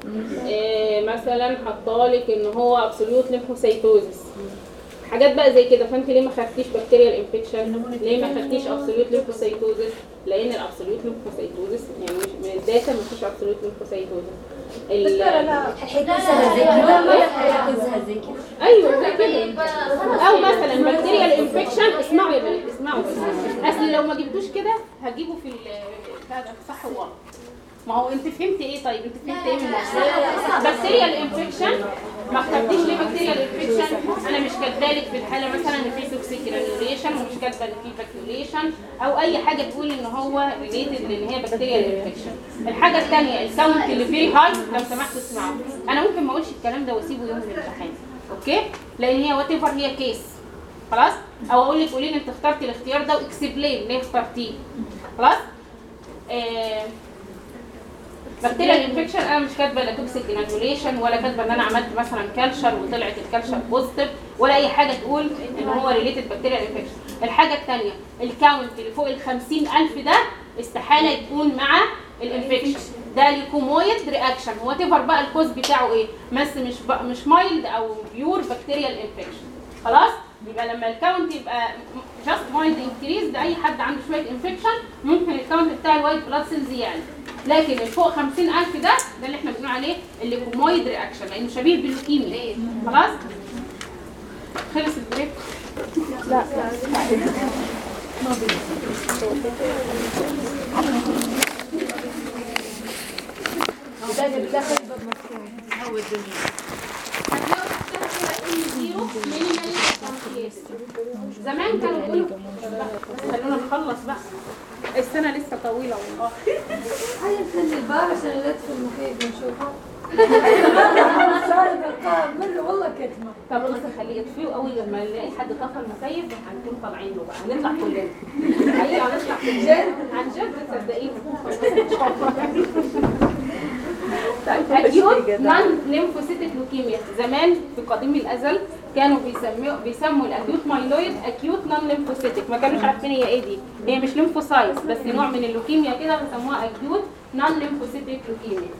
مثلا حطالك ان هو ابسوليوت ليمفوسيتوزس حاجات بقى زي كده فانت ليه ما خدتيش بكتيريال انفكشن ليه ما خدتيش ابسوليوت ليمفوسيتوزس لان الابسوليوت ليمفوسيتوزس يعني مش من الداتا ما فيش ابسوليوت ليمفوسيتوزس حيكونها زي كده حيكونها زي كده ايوه زي كده او مثلا بكتيريال انفكشن اسمعوا يا بنات اسمعوا بس اصل لو ما جبتوش كده هتجيبوا في ال- بتاع ده صح وغلط ما هو انت فهمت ايه طيب انت فهمت ايه من الموضوع بكتيريال انفكشن ما كتبتيش ليه بكتيريال انفكشن انا مش كاتبالك في الحاله مثلا ان في توكسيك جرانيوليشن ومش كاتبه ان في فاكيوليشن او اي حاجه تقول ان هو ريليتد لان هي بكتيريال انفكشن الحاجه الثانيه الكاونت اللي فيري هاي لو سمحتوا اسمعوا انا ممكن ما اقولش الكلام ده واسيبه يوم الامتحان اوكي لان هي وات ايفر هي كيس خلاص او اقول لك قولي لي انت اخترتي الاختيار ده واكسبلين ليه اخترتيه خلاص آه بكتيريال انفكشن انا مش كاتبه لا توكسيك انانيوليشن ولا كاتبه ان انا عملت مثلا كالشر وطلعت الكالشر بوزيتيف ولا اي حاجه تقول ان هو ريليتد بكتيريال انفكشن الحاجه الثانيه الكاونت اللي فوق ال 50000 ده استحاله يكون مع الانفكشن ده ليكومويد رياكشن وات ايفر بقى الكوز بتاعه ايه بس مش بقى مش مايلد او بيور بكتيريال انفكشن خلاص يبقى لما الكاونت يبقى جاست مايلد انكريز ده اي حد عنده شويه انفكشن ممكن الكاونت بتاع الوايت بلاد سيلز يعلى لكن اللي فوق 50000 ده ده اللي احنا بنقول عليه الليكومويد رياكشن لانه شبيه باللوكيميا خلاص خلص البريك زمان كانوا بيقولوا خلونا نخلص بقى السنه لسه طويله والله هيا نخلي البار عشان ندخل المخيف ونشوفه مرة والله كتمة طب بص خليه يطفيه اول لما نلاقي حد طفى المكيف هنكون طالعين له بقى هنطلع كلنا ايوه هنطلع كلنا عن جد تصدقيني طيب اكيوت نان ليمفوسيتك لوكيميا زمان في قديم الازل كانوا بيسموا بيسموا الاكيوت مايلويد اكيوت نان ليمفوسيتك ما كانوش عارفين هي ايه دي هي مش ليمفوسايتس بس نوع من اللوكيميا كده بيسموها اكيوت نان ليمفوسيتك لوكيميا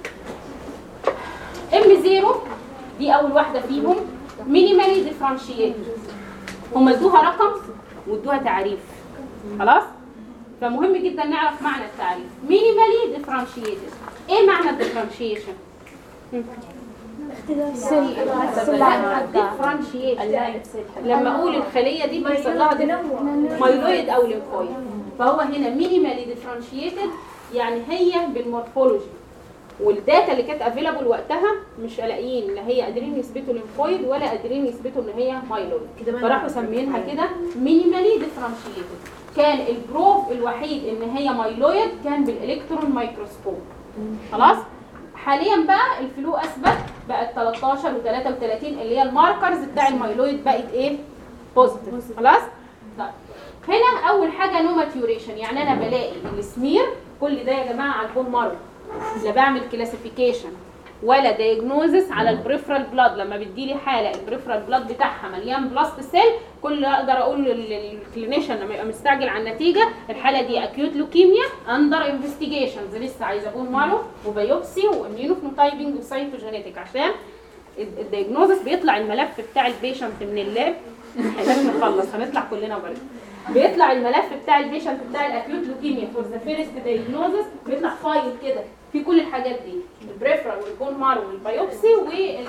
ام زيرو دي اول واحده فيهم مينيمالي ديفرنشيتد هم ادوها رقم وادوها تعريف خلاص فمهم جدا نعرف معنى التعريف مينيمالي ديفرنشيتد ايه معنى الديفرنشيشن لما اقول الخليه دي بيحصل لها مايلويد او ليمفويد فهو هنا مينيمالي ديفرنشيتد يعني هي بالمورفولوجي والداتا اللي كانت افيلابل وقتها مش لاقيين لا هي قادرين يثبتوا ليمفويد ولا قادرين يثبتوا ان هي مايلويد فراحوا سمينها كده مينيمالي ديفرنشيتد كان البروف الوحيد ان هي مايلويد كان بالالكترون مايكروسكوب خلاص حاليا بقى الفلو اثبت بقت 13 و33 اللي هي الماركرز بتاع المايلويد بقت ايه بوزيتيف خلاص طيب هنا اول حاجه نو ماتيوريشن يعني انا بلاقي السمير كل ده يا جماعه على البون مارو لا بعمل كلاسيفيكيشن ولا دايجنوزس على البريفرال بلاد لما بتجيلي حاله البريفرال بلاد بتاعها مليان بلاست سيل كل اللي اقدر اقول للكلينيشن لما يبقى مستعجل على النتيجه الحاله دي اكيوت لوكيميا اندر انفستيجيشنز لسه عايزه بون مارو وبيوبسي واميونوفنوتايبنج وسايتوجينيتك عشان الدايجنوزس بيطلع الملف بتاع البيشنت من اللاب احنا نخلص هنطلع كلنا برضه بيطلع الملف بتاع البيشنت بتاع الاكيوت لوكيميا فور ذا فيرست دايجنوزس بيطلع فايل كده في كل الحاجات دي البريفرال والبون مارو والبيوبسي وال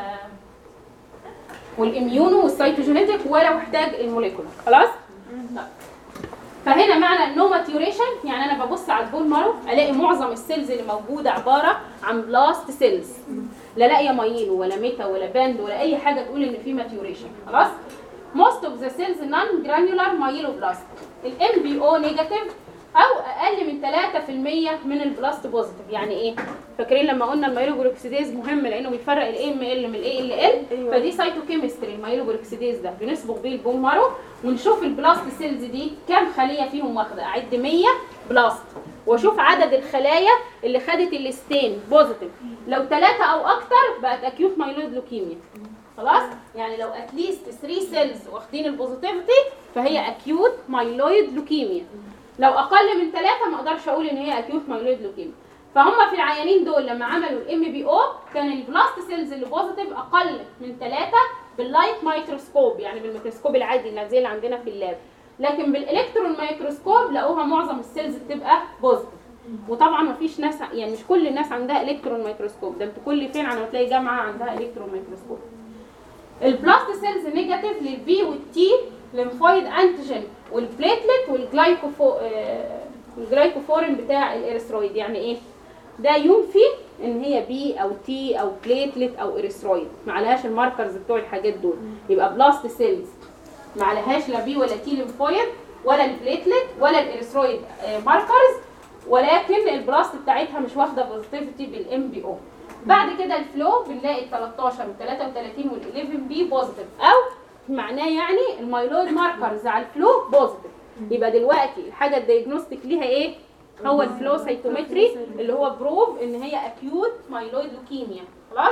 والاميونو والسيتوجينيتك ولو احتاج الموليكولر خلاص طيب. فهنا معنى النو ماتيوريشن يعني انا ببص على البون مارو الاقي معظم السيلز اللي موجوده عباره عن بلاست سيلز لا لاقيه مايلو ولا ميتا ولا باند ولا اي حاجه تقول ان في ماتيوريشن خلاص most of the cells non granular myeloblast الام بي او نيجاتيف او اقل من 3% من البلاست بوزيتيف يعني ايه فاكرين لما قلنا الميلوبروكسيديز مهم لانه بيفرق الاي ام ال من الاي ال ال فدي سايتوكيمستري الميلوبروكسيديز ده بنسبق بيه البون مارو ونشوف البلاست سيلز دي كام خليه فيهم واخده اعد 100 بلاست واشوف عدد الخلايا اللي خدت الستين بوزيتيف لو ثلاثة او اكتر بقت اكيوت مايلويد لوكيميا خلاص يعني لو اتليست 3 سيلز واخدين البوزيتيفيتي فهي اكيوت مايلويد لوكيميا لو اقل من ثلاثة ما اقدرش اقول ان هي اكيوت مايلويد لوكيميا فهم في العيانين دول لما عملوا الام بي او كان البلاست سيلز اللي بوزيتيف اقل من ثلاثة باللايت مايكروسكوب يعني بالميكروسكوب العادي اللي زي اللي عندنا في اللاب لكن بالالكترون مايكروسكوب لقوها معظم السيلز بتبقى بوزيتيف وطبعا ما فيش ناس يعني مش كل الناس عندها الكترون مايكروسكوب ده انت كل فين على ما تلاقي جامعه عندها الكترون مايكروسكوب البلاست سيلز نيجاتيف للبي والتي ليمفويد انتيجين والبليتلت والجلايكوفو آه، الجلايكوفورين بتاع الاريثرويد يعني ايه ده ينفي ان هي بي او تي او بليتلت او اريثرويد ما عليهاش الماركرز بتوع الحاجات دول يبقى بلاست سيلز ما عليهاش لا بي ولا تي ليمفويد ولا البليتلت ولا الاريثرويد آه، ماركرز ولكن البلاست بتاعتها مش واخده بوزيتيفيتي بالام بي او بعد كده الفلو بنلاقي ال 13 وال 33 وال 11 بي بوزيتيف او معناه يعني المايلويد ماركرز على الفلو بوزيتيف يبقى دلوقتي الحاجه الدياجنوستيك ليها ايه هو الفلو سيتومتري اللي هو بروف ان هي اكيوت مايلويد لوكيميا خلاص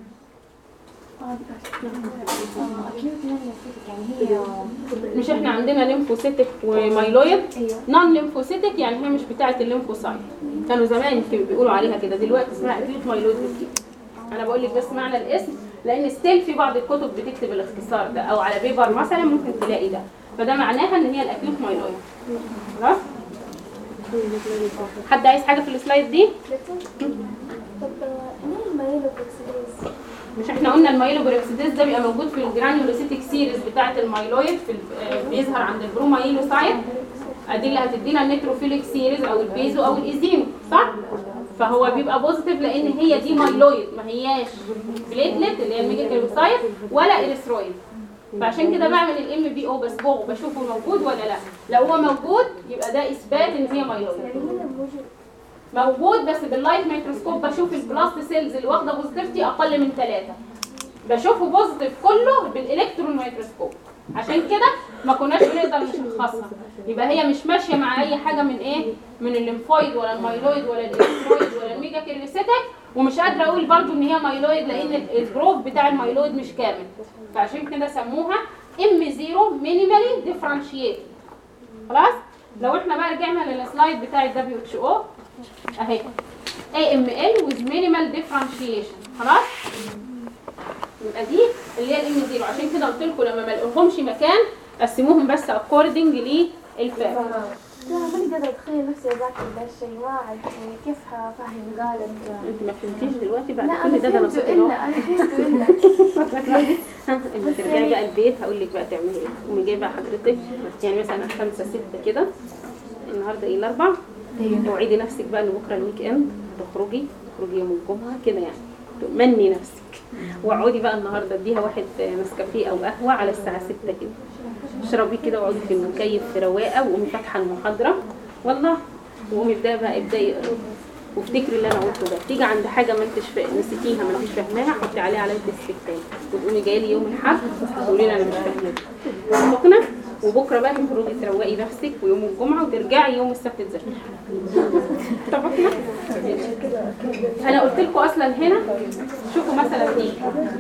اكيد يعني هي مش احنا عندنا ليمفوسيتك ومايلويد نون ليمفوسيتك يعني هي مش بتاعه الليمفوسايت كانوا زمان كانوا بيقولوا عليها كده دلوقتي اسمها اكيوت مايلويد لوكيميا انا بقول لك بس معنى الاسم لان ستيل في بعض الكتب بتكتب الاختصار ده او على بيبر مثلا ممكن تلاقي ده فده معناها ان هي الاكيوت مايلويد خلاص حد عايز حاجه في السلايد دي طب ايه المايلوبروكسيديز؟ مش احنا قلنا المايلوبروكسيديز ده بيبقى موجود في الجرانيولوسيتيك سيريز بتاعه المايلويد في ال- آه، بيظهر عند البرومايلوسايت ادي اللي هتدينا النيتروفيليك سيريز او البيزو او الايزيمو صح فهو بيبقى بوزيتيف لان هي دي مايلويد ما هياش بليتلت اللي هي الميجاكيلوسايت ولا اريثرويد فعشان كده بعمل الام بي او بصبغه بشوفه موجود ولا لا لو هو موجود يبقى ده اثبات ان هي مايلويد يعني هنا موجود موجود بس باللايت ميكروسكوب بشوف البلاست سيلز اللي واخده بوزيتيفيتي اقل من ثلاثة بشوفه بوزيتيف كله بالالكترون ميكروسكوب عشان كده ما كناش بنقدر نشخصها يبقى هي مش ماشيه مع اي حاجه من ايه من الليمفويد ولا المايلويد ولا الالكترويد ولا الميجا كيرليسيتك ومش قادره اقول برضو ان هي مايلويد لان ال- البروف بتاع المايلويد مش كامل فعشان كده سموها ام زيرو مينيمالي ديفرنشيت خلاص لو احنا بقى رجعنا للسلايد بتاع الدبليو اتش او اهي AML with minimal differentiation خلاص يبقى دي اللي هي الام زيرو عشان كده قلت لكم لما ما لقوهمش مكان قسموهم بس according الفات لا ماني قادرة أتخيل نفسي أذاكر ذا الشيء ما أعرف يعني كيف حفهم قالت انت ما فهمتيش دلوقتي بعد لا كل أنا ده ده انا فهمت صوتي إلا واضح. أنا فهمت إلا لما ترجعي بقى البيت هقول لك بقى تعملي ايه قومي جايبه حضرتك يعني مثلا خمسة ستة كده النهارده ايه الاربع توعدي نفسك بقى ان بكره الويك اند تخرجي تخرجي يوم الجمعه كده يعني تؤمني نفسك واقعدي بقى النهارده اديها واحد نسكافيه او قهوه على الساعه 6 كده اشربي كده واقعدي في المكيف في رواقه وقومي فاتحه المحاضره والله وقومي ابداي بقى ابداي اقري وافتكري اللي انا قلته ده تيجي عند حاجه ما انتش فا- نسيتيها ما انتش فاهماها حطي عليها علامه استفهام وتقومي جايه لي يوم الاحد تقولي لي انا مش فاهمه اتفقنا وبكره بقى تخرجي تروقي نفسك ويوم الجمعه وترجعي يوم السبت تذاكري اتفقنا انا قلت لكم اصلا هنا شوفوا مثلا دي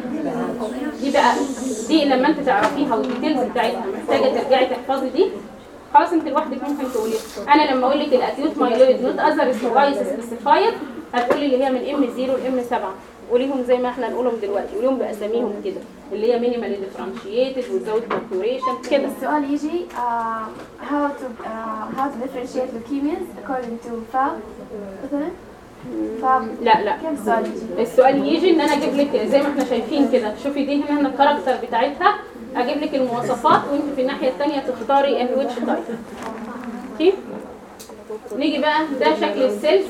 دي بقى دي لما انت تعرفيها والديتيلز بتاعتها محتاجه ترجعي تحفظي دي خلاص انت لوحدك ممكن تقولي انا لما اقول لك الاكيوت مايلويد نوت اذر سورايز سبيسيفايد هتقولي اللي هي من ام 0 لام 7 قوليهم زي ما احنا نقولهم دلوقتي قوليهم باساميهم كده اللي هي مينيمال ديفرنشيتد وزاوت ماتوريشن كده السؤال يجي uh, how to uh, how to differentiate leukemias according to FAB مثلا FAB لا لا كيف السؤال يجي؟ السؤال يجي ان انا اجيب لك زي ما احنا شايفين كده شوفي دي هنا الكاركتر بتاعتها اجيب لك المواصفات وانت في الناحيه الثانيه تختاري ان ويتش تايب اوكي نيجي بقى ده شكل السيلز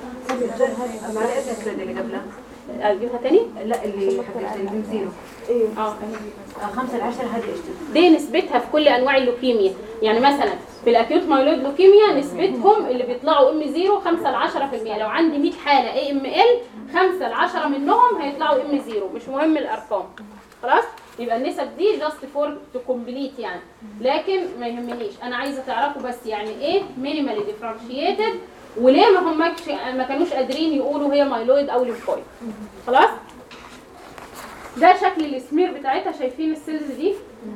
معلش السؤال اللي قبلها اجيبها تاني لا اللي حكيت اللي زيرو اه خمسة العشرة هذه ايش دي نسبتها في كل انواع اللوكيميا يعني مثلا في الاكيوت مايلويد لوكيميا نسبتهم اللي بيطلعوا ام 0 5 ل 10% لو عندي 100 حاله اي ام ال 5 ل 10 منهم هيطلعوا ام 0 مش مهم الارقام خلاص يبقى النسب دي جاست فور تو كومبليت يعني لكن ما يهمنيش انا عايزه تعرفوا بس يعني ايه مينيمالي ديفرنشيتد وليه ما همكش ما كانوش قادرين يقولوا هي مايلويد او ليمفويد خلاص ده شكل السمير بتاعتها شايفين السيلز دي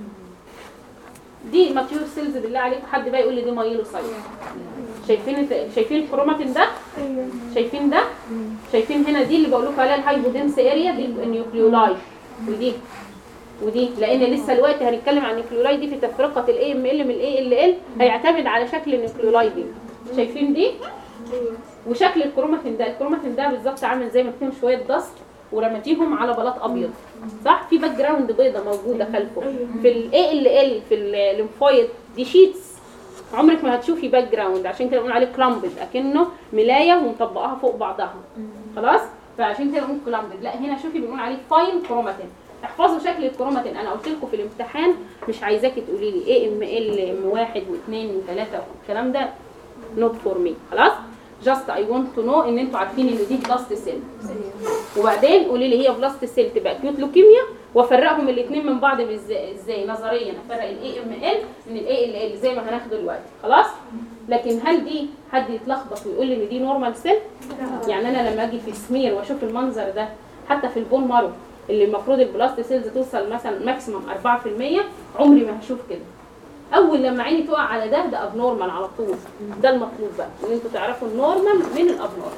دي ماتيور سيلز بالله عليكم حد بقى يقول لي دي مايلوسايت شايفين الت- شايفين الكروماتين ده شايفين ده شايفين هنا دي اللي بقول لكم عليها الهايبودنس اريا دي النيوكليولاي ودي ودي لان لسه الوقت هنتكلم عن النيوكليولاي دي في تفرقه الاي ام ال من الاي ال ال هيعتمد على شكل النيوكليولاي دي شايفين دي وشكل الكروماتين ده الكروماتين ده بالظبط عامل زي ما تكون شويه دست ورمتيهم على بلاط ابيض صح في باك جراوند بيضه موجوده خلفه في الاي ال ال في الليمفويد دي شيتس عمرك ما هتشوفي باك جراوند عشان كده بنقول عليه كلامبد اكنه ملايه ومطبقاها فوق بعضها خلاص فعشان كده بنقول كلامبد لا هنا شوفي بنقول عليه فاين كروماتين احفظوا شكل الكروماتين انا قلت لكم في الامتحان مش عايزاكي تقولي لي ايه ام ال ام واحد واثنين وثلاثه والكلام ده نوت فور مي خلاص جاست اي ونت تو نو ان انتوا عارفين ان دي بلاست سيل وبعدين قولي لي هي بلاست سيل تبقى كيوت لوكيميا وافرقهم الاثنين من بعض ازاي ازاي نظريا افرق الاي ام ال من الاي ال ال زي ما هناخده دلوقتي خلاص لكن هل دي حد يتلخبط ويقول لي ان دي نورمال سيل يعني انا لما اجي في سمير واشوف المنظر ده حتى في البون مارو اللي المفروض البلاست سيلز توصل مثلا ماكسيمم 4% عمري ما هشوف كده اول لما عيني تقع على ده ده ابنورمال على طول ده المطلوب بقى ان انتوا تعرفوا النورمال من الابنورمال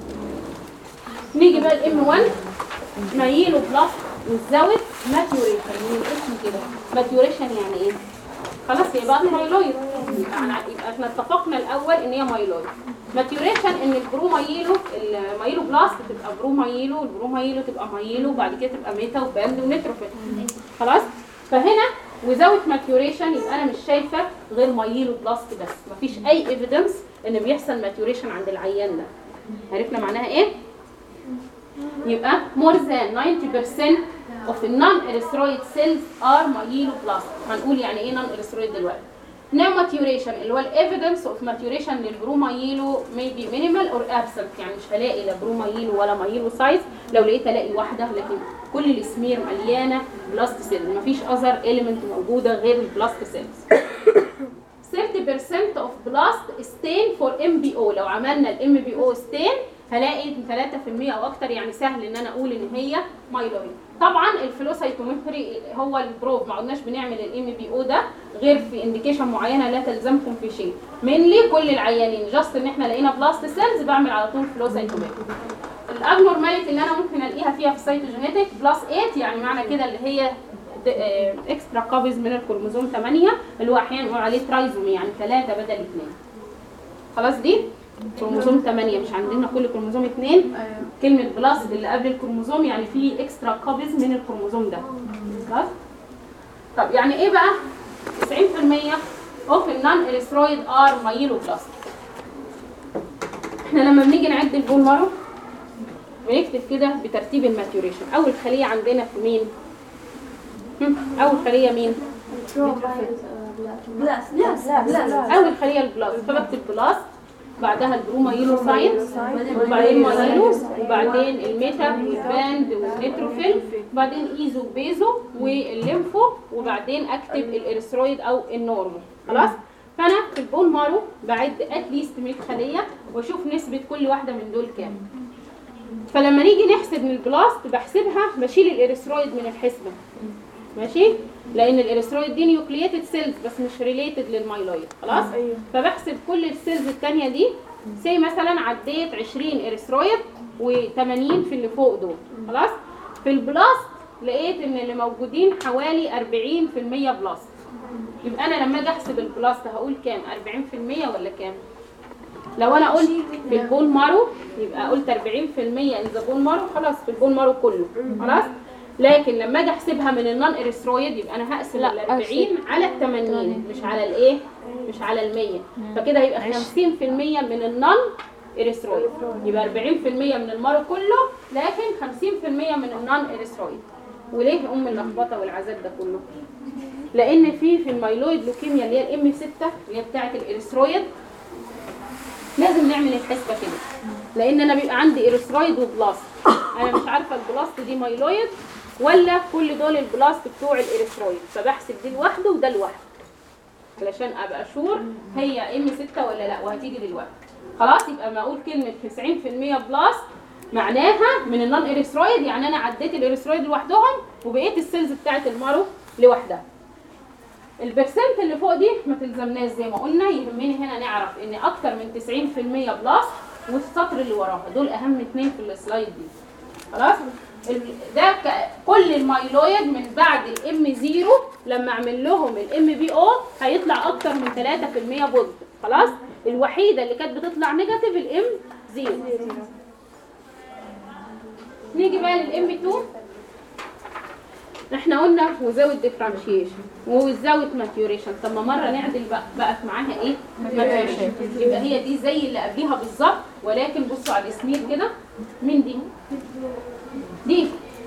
نيجي بقى الام 1 مايلو بلس والزاوت ماتيوريشن من الاسم كده ماتيوريشن يعني ايه خلاص هي بقى مايلويد يبقى أنا- يبقى احنا اتفقنا الاول ان هي مايلويد ماتيوريشن ان البرو مايلو المايلو بلاست تبقى برو مايلو البرو مايلو تبقى مايلو وبعد كده تبقى ميتا وباند ونتروفيل خلاص فهنا وزاوت ماتيوريشن يبقى انا مش شايفه غير مايلو بلاست بس مفيش اي ايفيدنس ان بيحصل ماتيوريشن عند العيان ده عرفنا معناها ايه يبقى more than 90% of the non-erythroid cells are myeloblastic هنقول يعني ايه non-erythroid دلوقتي now maturation اللي هو ال evidence of maturation للبرو مايلو may be minimal or absent يعني مش هلاقي لا برو مايلو ولا مايلو سايز لو لقيت الاقي واحده لكن كل السمير مليانه بلاست سيلز مفيش اذر element موجوده غير البلاست سيلز 30% of blast stain for MBO لو عملنا ال MBO stain هلاقي 3% او اكتر يعني سهل ان انا اقول ان هي مايلويد طبعا الفلوسايتومتري هو البروف ما عدناش بنعمل الام بي او ده غير في انديكيشن معينه لا تلزمكم في شيء مينلي كل العيانين جاست ان احنا لقينا بلاست سيلز بعمل على طول فلوسايتومتري الابنورماليتي اللي انا ممكن الاقيها فيها في السيتوجينيتك بلس 8 يعني معنى كده اللي هي اكسترا كوبيز من الكروموزوم 8 اللي هو احيانا نقول عليه ترايزومي يعني 3 بدل 2 خلاص دي كروموزوم 8 مش عندنا كل كروموزوم 2 كلمه بلس اللي قبل الكروموزوم يعني في اكسترا كوبيز من الكروموزوم ده خلاص طب يعني ايه بقى 90% اوف النون اريثرويد ار مايلوبلاست احنا لما بنيجي نعد البون مارو بنكتب كده بترتيب الماتيوريشن اول خليه عندنا في مين هم، اول خليه مين بلاس بلاس بلاس اول خليه البلاست فبكتب بلاست بعدها البرومايلو ساينس وبعدين مايلو وبعدين الميتا والباند والنيتروفيل وبعدين ايزو بيزو والليمفو وبعدين اكتب الاريثرويد او النورمال خلاص فانا في البون مارو بعد اتليست 100 خليه واشوف نسبه كل واحده من دول كام فلما نيجي نحسب من البلاست بحسبها بشيل الاريثرويد من الحسبه ماشي لان الاريثرويد دي نيوكلييتد سيلز بس مش ريليتد للمايلويد خلاص فبحسب كل السيلز التانية دي سي مثلا عديت 20 اريثرويد و80 في اللي فوق دول خلاص في البلاست لقيت ان اللي موجودين حوالي 40% بلاست يبقى انا لما اجي احسب البلاست هقول كام 40% ولا كام لو انا قلت في البون مارو يبقى قلت 40% ان ذا بون مارو خلاص في البون مارو كله خلاص لكن لما اجي احسبها من النون اريثرويد يبقى انا هقسم ال 40 على ال 80 مش على الايه مش على ال 100 فكده هيبقى 50% من النون اريثرويد يبقى 40% من المارو كله لكن 50% من النون اريثرويد وليه ام اللخبطه والعذاب ده كله لان في في الميلويد لوكيميا اللي هي الام 6 اللي هي بتاعه الاريثرويد لازم نعمل الحسبه كده لان انا بيبقى عندي اريثرويد وبلاست انا مش عارفه البلاست دي مايلويد ولا كل دول البلاست بتوع الاريثرويد فبحسب دي لوحده وده لوحده علشان ابقى شور هي ام 6 ولا لا وهتيجي دلوقتي خلاص يبقى ما اقول كلمه 90% بلاست معناها من النون اريثرويد يعني انا عديت الاريثرويد لوحدهم وبقيت السيلز بتاعت المارو لوحدها البرسنت اللي فوق دي ما تلزمناش زي ما قلنا يهمني هنا نعرف ان اكتر من 90% بلس والسطر اللي وراها دول اهم اتنين في السلايد دي خلاص ال- ده ك- كل المايلويد من بعد الام زيرو لما اعمل لهم الام بي او هيطلع اكتر من 3% بوزيتيف خلاص الوحيده اللي كانت بتطلع نيجاتيف الام زيرو نيجي بقى للام 2 احنا قلنا وزود ديفرنشيشن وزود ماتيوريشن طب ما مره نعدل بقى بقت معاها ايه ماتيوريشن يبقى هي دي زي اللي قبليها بالظبط ولكن بصوا على الاسمير كده مين دي دي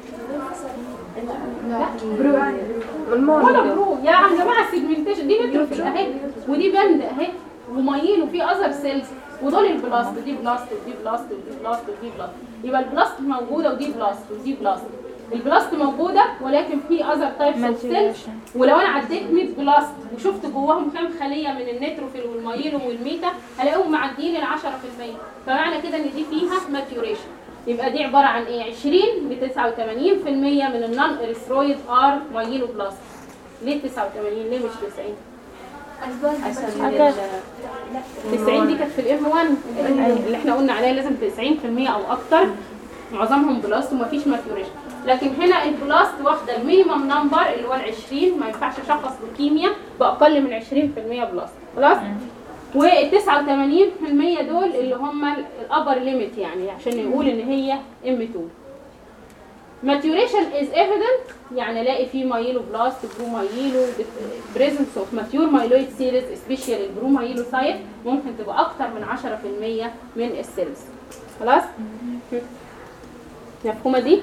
ولا برو يا عم جماعه السيجمنتيشن دي نيتروفيل اهي ودي بند اهي ومايل وفي اذر سيلز ودول البلاست دي بلاست ودي بلاست ودي بلاست ودي بلاست يبقى البلاست موجوده ودي بلاست ودي بلاست البلاست موجوده ولكن في اذر تايبس اوف سيلز ولو انا عديت 100 بلاست وشفت جواهم كام خليه من النيتروفيل والمايلو والميتا هلاقيهم معديين ال 10% فمعنى كده ان دي فيها ماتيوريشن يبقى دي عباره عن ايه 20 ل 89% من النون اريثرويد ار مايلو بلاست ليه 89 ليه مش 90 عشان ال- 90 دي كانت في الام 1 اللي احنا قلنا عليها لازم 90% او اكتر معظمهم بلاست ومفيش ماتيوريشن لكن هنا البلاست واخده المينيمم نمبر اللي هو ال 20 ما ينفعش اشخص لوكيميا باقل من 20% بلاست خلاص وال 89% دول اللي هم الابر ليميت يعني عشان يقول ان هي ام 2 maturation is evident يعني الاقي فيه مايلو بلاست برو مايلو presence of mature myeloid cells especially البرو مايلو سايت ممكن تبقى اكتر من 10% من السيلز خلاص مفهومه دي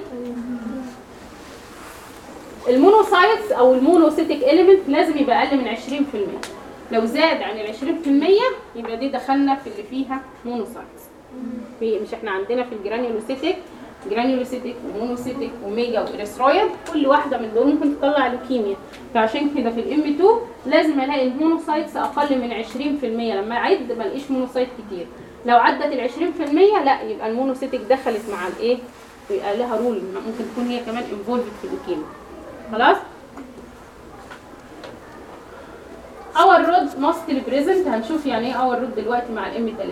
المونوسايتس او المونوسيتيك اليمنت لازم يبقى اقل من 20% لو زاد عن ال 20% يبقى دي دخلنا في اللي فيها مونوسايتس في مش احنا عندنا في الجرانيولوسيتيك جرانيولوسيتيك ومونوسيتيك وميجا وإريثرويد كل واحده من دول ممكن تطلع لوكيميا فعشان كده في الام 2 لازم الاقي المونوسايتس اقل من 20% لما اعد ما الاقيش مونوسايت كتير لو عدت ال 20% لا يبقى المونوسيتيك دخلت مع الايه ويبقى لها رول ممكن تكون هي كمان انفولفد في اللوكيميا خلاص اور رود ماستلي بريزنت هنشوف يعني ايه اور رود دلوقتي مع الام 3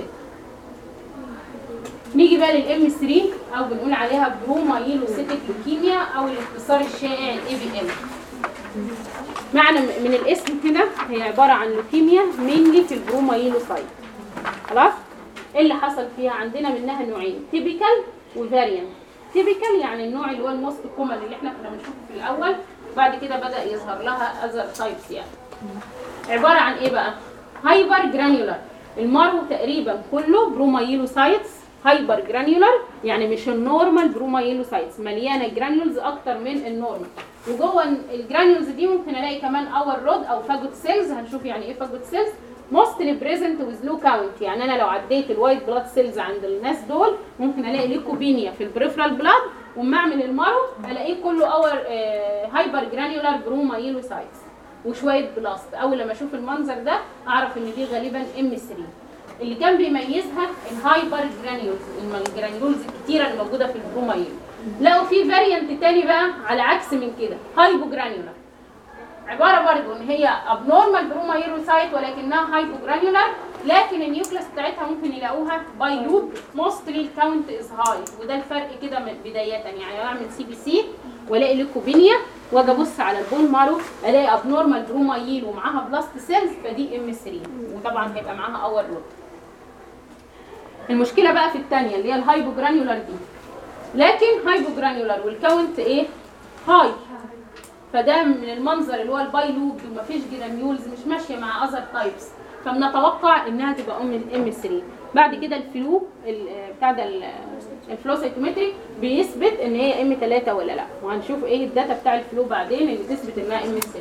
نيجي بقى للام 3 او بنقول عليها برومايلوسيتيك لوكيميا او الاختصار الشائع الاي بي ام معنى من الاسم كده هي عباره عن لوكيميا مينلي في البرومايلوسايت خلاص ايه اللي حصل فيها عندنا منها نوعين تيبيكال وفاريانت تيبيكال يعني النوع اللي هو الموست كومن اللي احنا كنا بنشوفه في الاول بعد كده بدا يظهر لها اذر تايبس يعني عباره عن ايه بقى هايبر جرانيولار المارو تقريبا كله برومايلوسايتس هايبر جرانيولار يعني مش النورمال برومايلوسايتس مليانه جرانيولز اكتر من النورمال وجوه الجرانيولز دي ممكن الاقي كمان اور رود او فاجوت سيلز هنشوف يعني ايه فاجوت سيلز موستلي بريزنت ويز لو كاونت يعني انا لو عديت الوايت بلاد سيلز عند الناس دول ممكن الاقي ليكوبينيا في البريفرال بلاد وما اعمل المارو الاقيه كله اور هايبر جرانيولار برومايلوسايتس وشويه بلاست اول لما اشوف المنظر ده اعرف ان دي غالبا ام 3 اللي كان بيميزها الهايبر جرانيولز الجرانيولز الكتيره اللي موجوده في البرومايل لقوا في فاريانت تاني بقى على عكس من كده هايبو جرانيولار عباره برضو ان هي ابنورمال برومايلوسايت ولكنها هايبو جرانيولار لكن النيوكليس بتاعتها ممكن يلاقوها باي لوب موستلي الكاونت از هاي وده الفرق كده من بدايه يعني اعمل سي بي سي والاقي ليكوبينيا واجي ابص على البون مارو الاقي ابنورمال برومايل ومعاها بلاست سيلز فدي ام 3 وطبعا هيبقى معاها اور لود المشكله بقى في الثانيه اللي هي الهايبو جرانيولار دي لكن هايبو جرانيولار والكاونت ايه هاي فده من المنظر اللي هو الباي لوب ومفيش جرانيولز مش ماشيه مع اذر تايبس فبنتوقع انها تبقى ام ام 3 بعد كده الفلو ال- بتاع ده ال- الفلو سايتومتري بيثبت ان هي ام 3 ولا لا وهنشوف ايه الداتا بتاع الفلو بعدين اللي تثبت انها ام 3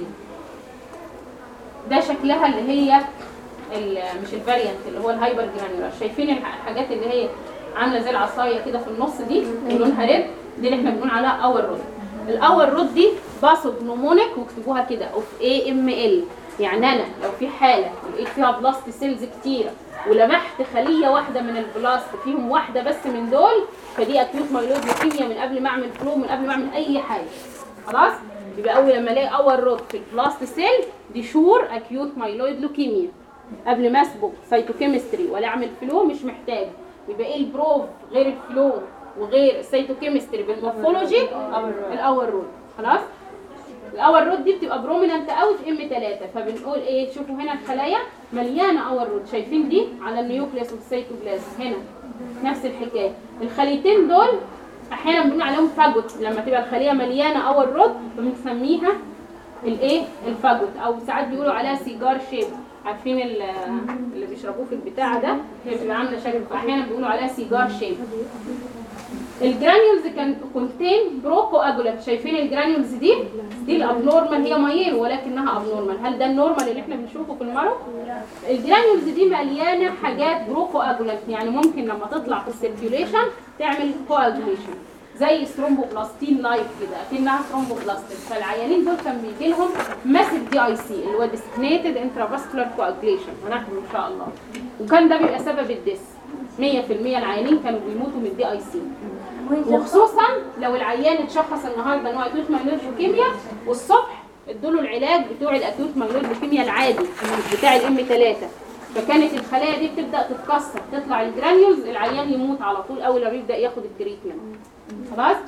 ده شكلها اللي هي ال- مش الفاريانت اللي هو الهايبر جرانيولار شايفين الح- الحاجات اللي هي عامله زي العصايه كده في النص دي ولونها ريد دي اللي احنا بنقول عليها اور رود الاور رود دي باسوجنومونيك واكتبوها كده اوف اي ام ال يعني انا لو في حاله ولقيت فيها بلاست سيلز كتيره ولمحت خليه واحده من البلاست فيهم واحده بس من دول فدي اكيوت مايلود لوكيميا من قبل ما اعمل فلو من قبل ما اعمل اي حاجه خلاص يبقى اول لما الاقي اور رود في البلاست سيل دي شور اكيوت مايلويد لوكيميا قبل ما اسبق سيتوكيمستري ولا اعمل فلو مش محتاج يبقى ايه البروف غير الفلو وغير السيتوكيمستري بالمورفولوجي الاور رود خلاص الاور رود دي بتبقى بروميننت قوي في ام 3 فبنقول ايه شوفوا هنا الخلايا مليانه اور رود شايفين دي على النيوكليوس والسيتوبلازم هنا نفس الحكايه الخليتين دول احيانا بنقول عليهم فاجوت لما تبقى الخليه مليانه اور رود بنسميها الايه الفاجوت او ساعات بيقولوا عليها سيجار شيب عارفين ال- اللي بيشربوه في البتاع ده هي بتبقى عامله شكل فاحيانا بيقولوا عليها سيجار شيب الجرانيولز كان كونتين بروكو اجولات شايفين الجرانيولز دي دي الابنورمال هي مايل ولكنها ابنورمال هل ده النورمال اللي احنا بنشوفه في المرض الجرانيولز دي مليانه حاجات بروكو اجولات يعني ممكن لما تطلع في السيركيوليشن تعمل كواجوليشن زي ثرومبوبلاستين لايك كده اكنها ثرومبوبلاستين فالعيانين دول كان بيجي لهم ماسيف دي اي سي اللي هو ديسكنيتد انترافاسكولار كواجوليشن هناخده ان شاء الله وكان ده بيبقى سبب الديس 100% العيانين كانوا بيموتوا من الدي اي سي وخصوصا لو العيان اتشخص النهارده ان هو اكيوت مايلود لوكيميا والصبح ادوا له العلاج بتوع الاكيوت مايلود لوكيميا العادي بتاع الام 3 فكانت الخلايا دي بتبدا تتكسر تطلع الجرانيولز العيان يموت على طول اول ما بيبدا ياخد التريتمنت خلاص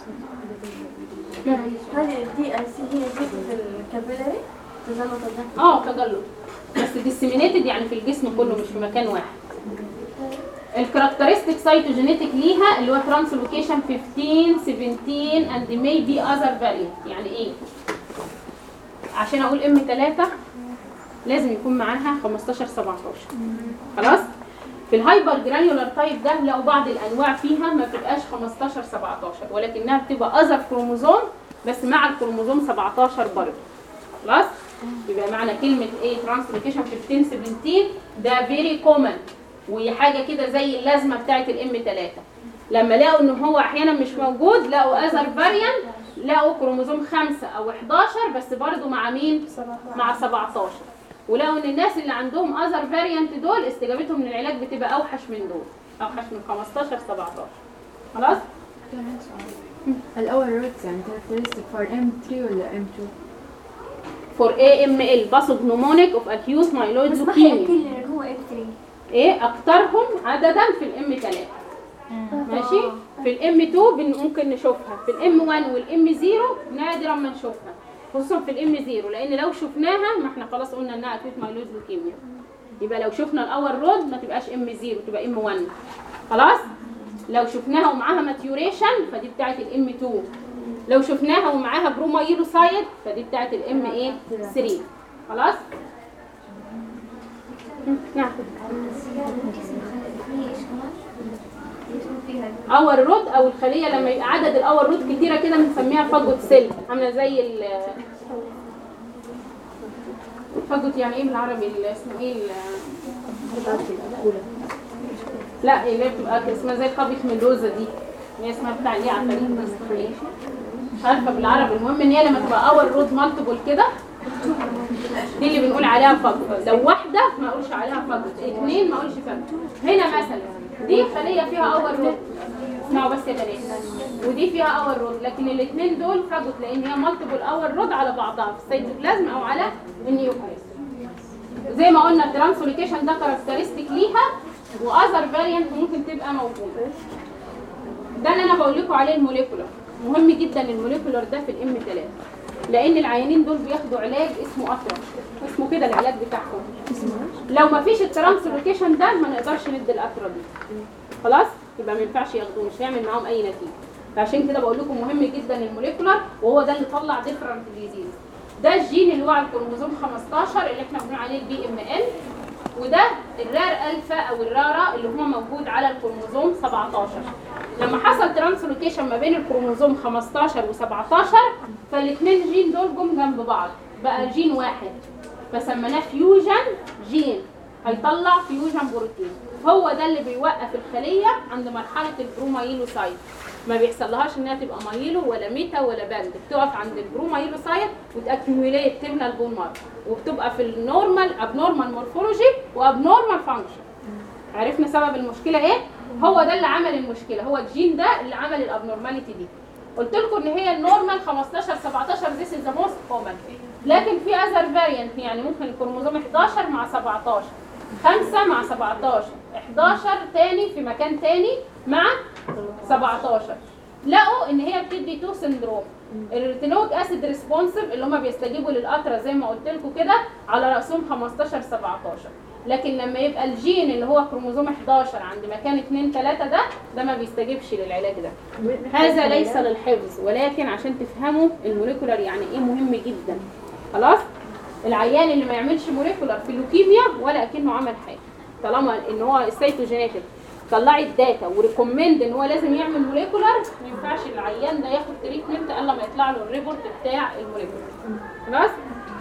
هذه الدي اي سي هي جزء في الكابيلاري تزلط الدم اه تجلط بس ديسيمينيتد يعني في الجسم كله مش في مكان واحد الكاركترستيك سايتوجينيتك ليها اللي هو ترانسلوكيشن 15 17 اند مي بي اذر فاريانت يعني ايه عشان اقول ام 3 لازم يكون معاها 15 17 خلاص في الهايبر جرانيولار تايب ده لقوا بعض الانواع فيها ما بتبقاش 15 17 ولكنها بتبقى اذر كروموزوم بس مع الكروموزوم 17 برضه خلاص يبقى معنى كلمه ايه ترانسلوكيشن 15 17 ده فيري كومن وحاجه كده زي اللازمه بتاعه الام 3 لما لقوا ان هو احيانا مش موجود لقوا اذر فاريانت لقوا كروموزوم 5 او 11 بس برضو مع مين مع 17 ولقوا ان الناس اللي عندهم اذر فاريانت دول استجابتهم للعلاج بتبقى اوحش من دول اوحش من 15 17 خلاص الأول روتس يعني characteristic for M3 ولا M2 فور اي ام ال باثوجنومونيك اوف اكيوت مايلويد بس ما حيأكل لوكيميا لي لأن هو اف 3 ايه اكترهم عددا في الام 3 ماشي في الام 2 بن- ممكن نشوفها في الام 1 والام 0 نادرا ما نشوفها خصوصا في الام زيرو لان لو شفناها ما احنا خلاص قلنا انها اكيوت مايلوز لوكيميا يبقى لو شفنا الاول رود ما تبقاش ام زيرو تبقى ام 1 خلاص لو شفناها ومعاها ماتيوريشن فدي بتاعه الام 2 لو شفناها ومعاها برومايلوسايد فدي بتاعه الام ايه 3 خلاص نعم اور رود او الخليه لما يبقى عدد الاور رود كتيره كده بنسميها فاجوت سيل عامله زي ال فاجوت يعني ايه بالعربي ال- اسمه ايه ال- لا اللي هي بتبقى اسمها زي قبة ميلوزا دي اللي هي اسمها بتاع اللي هي عفاريت دي اسمها ايه مش عارفه بالعربي المهم ان هي لما تبقى اول رود مالتيبل كده دي اللي بنقول عليها فجوة لو واحدة ما اقولش عليها فجوة اثنين ما اقولش فجوة هنا مثلا دي خلية فيها اول رود اسمعوا بس يا بنات ودي فيها اول رود لكن الاثنين دول فجوة لان هي مالتيبل اول رود على بعضها في السيتوبلازم او على النيوكليس زي ما قلنا الترانسلوكيشن ده كاركترستيك ليها واذر فاريانت ممكن تبقى موجوده ده اللي انا بقول لكم عليه الموليكولر مهم جدا الموليكولر ده في الام 3 لان العيانين دول بياخدوا علاج اسمه اترا اسمه كده العلاج بتاعهم لو ما فيش الترانسلوكيشن ده ما نقدرش ندي الاترا دي خلاص يبقى ما ينفعش ياخدوه مش هيعمل معاهم اي نتيجه فعشان كده بقول لكم مهم جدا الموليكولر وهو ده اللي طلع ديفرنت ديزيز ده الجين اللي هو على الكروموزوم 15 اللي احنا بنقول عليه البي ام ال وده الرار الفا او الرارا اللي هو موجود على الكروموزوم 17 لما حصل ترانسلوكيشن ما بين الكروموزوم 15 و17 فالاثنين جين دول جم جنب بعض بقى جين واحد فسميناه فيوجن جين هيطلع فيوجن بروتين هو ده اللي بيوقف الخليه عند مرحله البرومايلوسايت ما بيحصلهاش انها تبقى مايلو ولا ميتا ولا باند بتقف عند البرومايلوسايت وتاكيوميليت تملى البون مارو وبتبقى في النورمال ابنورمال مورفولوجي وابنورمال فانكشن عرفنا سبب المشكله ايه هو ده اللي عمل المشكله هو الجين ده اللي عمل الابنورماليتي دي قلت لكم ان هي النورمال 15 17 ذيس از ذا موست كومن لكن في اذر فاريانت يعني ممكن الكروموزوم 11 مع 17 5 مع 17 11 تاني في مكان تاني مع 17 لقوا ان هي بتدي تو سندروم الريتينويك اسيد ريسبونسيف اللي هم بيستجيبوا للقطره زي ما قلت لكم كده على راسهم 15 17 لكن لما يبقى الجين اللي هو كروموزوم 11 عند مكان 2 3 ده ده ما بيستجيبش للعلاج ده هذا ليس للحفظ ولكن عشان تفهموا الموليكولر يعني ايه مهم جدا خلاص العيان اللي ما يعملش موليكولر في اللوكيميا ولا اكنه عمل حاجه طالما ان هو السيتوجينيتك طلعي الداتا وريكومند ان هو لازم يعمل موليكولر ما ينفعش العيان ده ياخد تريتمنت الا ما يطلع له الريبورت بتاع الموليكولر خلاص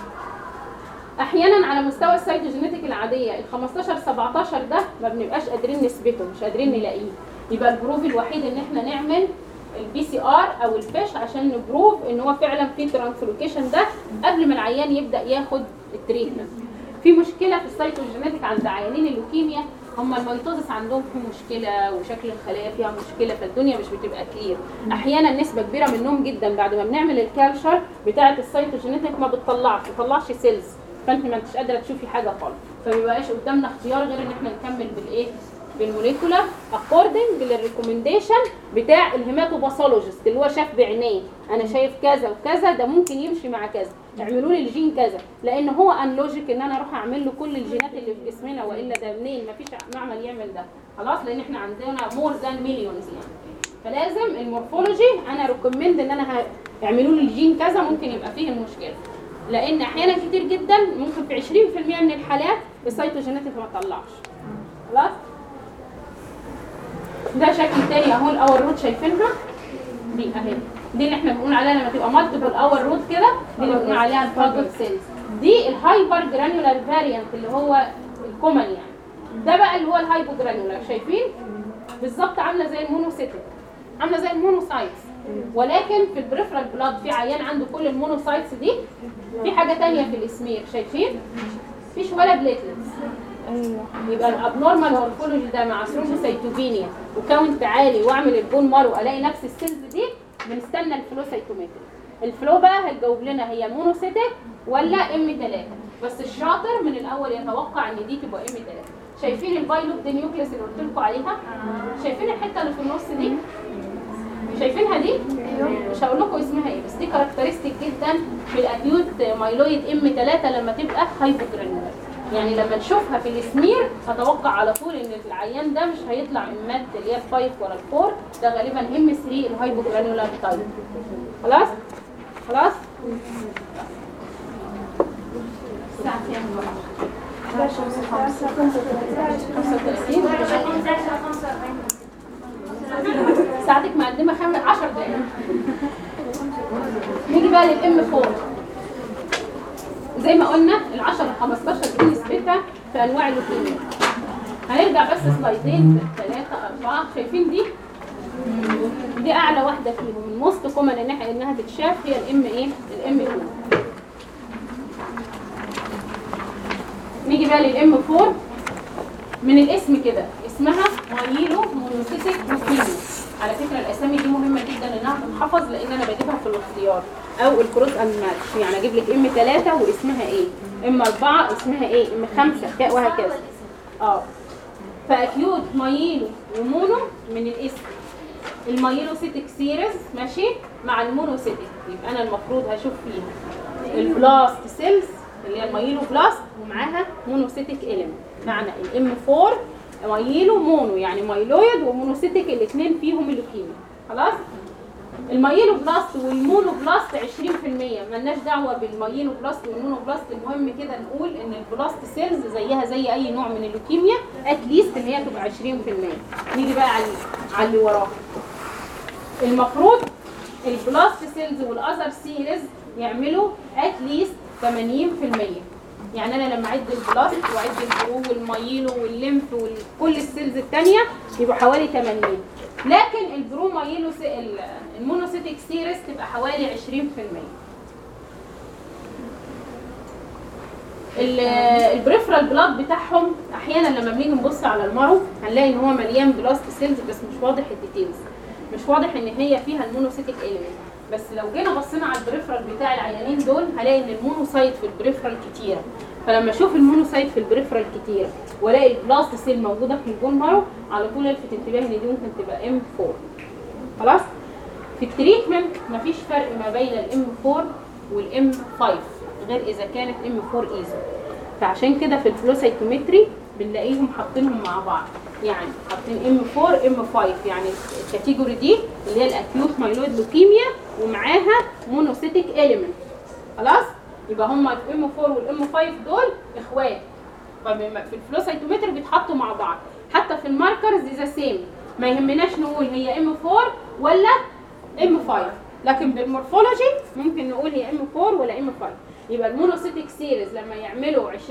احيانا على مستوى السيتوجينيتك العاديه ال 15 17 ده ما بنبقاش قادرين نثبته مش قادرين نلاقيه يبقى البروف الوحيد ان احنا نعمل البي سي ار او الفيش عشان نبروف ان هو فعلا في ترانسلوكيشن ده قبل ما العيان يبدا ياخد التريتمنت في مشكله في السيتوجينيتك عند عيانين اللوكيميا هم الميتوزس عندهم في مشكله وشكل الخلايا فيها مشكله فالدنيا مش بتبقى كلير احيانا نسبه كبيره منهم جدا بعد ما بنعمل الكالشر بتاعه السيتوجينيتك ما بتطلعش ما بتطلعش سيلز فانت ما انتش قادره تشوفي حاجه خالص فمبيبقاش قدامنا اختيار غير ان احنا نكمل بالايه بالموليكولار اكوردنج للريكومنديشن بتاع الهيماتوباثولوجيست اللي هو شاف بعينيه انا شايف كذا وكذا ده ممكن يمشي مع كذا اعملوا لي الجين كذا لان هو ان لوجيك ان انا اروح اعمل له كل الجينات اللي في جسمنا والا ده منين مفيش معمل يعمل ده خلاص لان احنا عندنا مور ذان مليونز يعني فلازم المورفولوجي انا ريكومند ان انا ه- اعملوا لي الجين كذا ممكن يبقى فيه المشكله لان احيانا كتير جدا ممكن في 20% من الحالات السيتوجينيتك ما تطلعش خلاص ده شكل تاني اهو الاول رود شايفينها دي اهي دي اللي احنا بنقول عليها لما تبقى مالتيبل اول رود كده دي اللي بنقول عليها الفاجوت سيلز دي الهايبر جرانيولار فاريانت اللي هو الكومن يعني ده بقى اللي هو الهايبو جرانيولار شايفين بالظبط عامله زي المونوسيتك عامله زي المونوسايتس ولكن في البريفرال بلاد في عيان عنده كل المونوسايتس دي في حاجه تانية في الاسمير شايفين مفيش ولا بليتلتس يبقى الابنورمال مورفولوجي ده مع ثرومبوسيتوبينيا وكاونت عالي واعمل البون مارو الاقي نفس السيلز دي بنستنى الفلو سيتومتري الفلو بقى هتجاوب لنا هي مونوسيتك ولا ام 3 بس الشاطر من الاول يتوقع ان دي تبقى ام 3 شايفين البايلوب دي نيوكليس اللي قلت لكم عليها شايفين الحته اللي في النص دي شايفينها دي مش هقول لكم اسمها ايه بس دي كاركترستيك جدا في الاكيوت مايلويد ام 3 لما تبقى هايبوجرانيولار يعني لما نشوفها في السمير اتوقع على طول ان العيان ده مش هيطلع امات اللي هي الفايف ولا الفور ده غالبا ام 3 الهايبوجرانيولار تايب خلاص خلاص الساعه كام بقى؟ 35 ساعتك مقدمه خمس 10 دقايق نيجي بقى للام 4 زي ما قلنا ال 10 15 دي نسبتها في انواع اللوكيميا هنرجع بس سلايدين ثلاثة أربعة شايفين دي؟ دي أعلى واحدة فيهم الموست كومن إن إحنا- إنها تتشاف هي الإم إيه؟ الإم 2 نيجي بقى للإم 4 من الاسم كده اسمها مايلو مونوسيتك لوكيميا على فكره الاسامي دي مهمه جدا انها تتحفظ لان انا بجيبها في الاختيار او الكروس اند ماتش يعني اجيب لك ام 3 واسمها ايه ام 4 اسمها ايه ام 5 وهكذا اه فاكيوت مايلو ومونو من الاسم المايلوسيتك سيريز ماشي مع المونوسيتك يبقى انا المفروض هشوف فيها البلاست سيلز اللي هي المايلو بلاست ومعاها مونوسيتك اليمنت معنى الام 4 مايلو مونو يعني مايلويد ومونوسيتك الاثنين فيهم اللوكيميا خلاص المايلو بلاست والمونو بلاست 20% ملناش دعوه بالمايلو بلاست والمونو بلاست المهم كده نقول ان البلاست سيلز زيها زي اي نوع من اللوكيميا اتليست ان هي تبقى 20% نيجي بقى على على اللي وراه المفروض البلاست سيلز والاذر سيريز يعملوا اتليست 80% يعني انا لما اعد البلاست واعد البرو والمايلو والليمف وكل السيلز الثانيه يبقوا حوالي 80 لكن البرو مايلو سي- ال- المونوسيتك سيريز تبقى حوالي 20% ال- البريفرال بلاد بتاعهم احيانا لما بنيجي نبص على المرو هنلاقي ان هو مليان بلاست سيلز بس مش واضح الديتيلز مش واضح ان هي فيها المونوسيتك اليمنت بس لو جينا بصينا على البريفرال بتاع العيانين دول هلاقي ان المونوسايت في البريفرال كتيره فلما اشوف المونوسايت في البريفرال كتيره والاقي البلاست سيل موجوده في البون مارو على طول الفت انتباهي ان دي ممكن تبقى ام 4 خلاص في التريتمنت مفيش فرق ما بين الام 4 والام 5 غير اذا كانت ام 4 ايزو فعشان كده في الفلوسايتومتري بنلاقيهم حاطينهم مع بعض يعني حاطين ام 4 ام 5 يعني الكاتيجوري دي اللي هي الاكيوت مايلويد لوكيميا ومعاها مونوسيتك اليمنت خلاص يبقى هم الام 4 والام 5 دول اخوات فبما- في الفلوسايتومتر بيتحطوا مع بعض حتى في الماركرز ذا سيم ما يهمناش نقول هي ام 4 ولا ام 5 لكن بالمورفولوجي ممكن نقول هي ام 4 ولا ام 5 يبقى المونوسيتك سيريز لما يعملوا 20%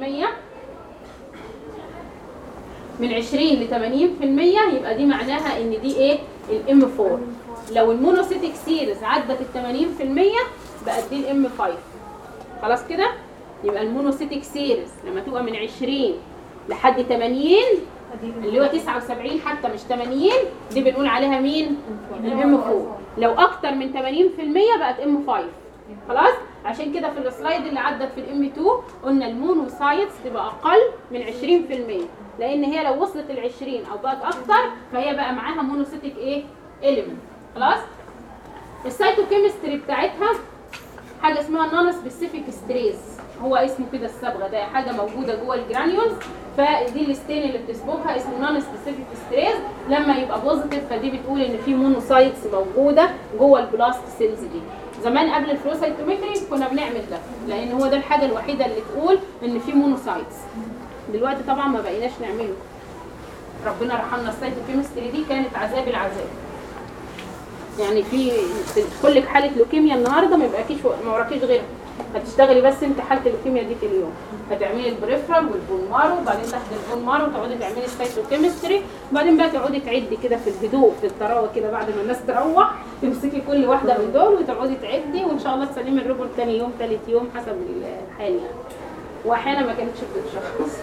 من 20 ل 80% يبقى دي معناها ان دي ايه الام 4 لو المونوسيتك سيريز عدت ال 80% بقت دي الام 5 خلاص كده يبقى المونوسيتك سيريز لما تبقى من 20 لحد 80 اللي هو 79 حتى مش 80 دي بنقول عليها مين الام 4 لو اكتر من 80% بقت ام 5 خلاص عشان كده في السلايد اللي عدت في الام 2 قلنا المونوسايتس تبقى اقل من 20% لان هي لو وصلت ل 20 او بقت اكتر فهي بقى معاها مونوسيتك ايه اليمنت خلاص السيتوكيمستري بتاعتها حاجه اسمها نون سبيسيفيك ستريس هو اسمه كده الصبغه ده حاجه موجوده جوه الجرانيولز فدي الستين اللي بتصبغها اسمه نون سبيسيفيك ستريس لما يبقى بوزيتيف فدي بتقول ان في مونوسايتس موجوده جوه البلاست سيلز دي زمان قبل الفلوسايتومتري كنا بنعمل ده لان هو ده الحاجه الوحيده اللي تقول ان في مونوسايتس دلوقتي طبعا ما بقيناش نعمله ربنا رحمنا السيتوكيمستري دي كانت عذاب العذاب يعني في كل حاله لوكيميا النهارده ما يبقاكيش ما وراكيش غيرها هتشتغلي بس انت حاله اللوكيميا دي في اليوم هتعملي البريفرال والبون مارو وبعدين تحت البون مارو تقعدي تعملي السيتوكيمستري وبعدين بقى تقعدي تعدي كده في الهدوء في الطراوه كده بعد ما الناس تروح تمسكي كل واحده من دول وتقعدي تعدي وان شاء الله تسلمي الريبورت تاني يوم تالت يوم حسب الحال يعني واحيانا ما كانتش بتتشخص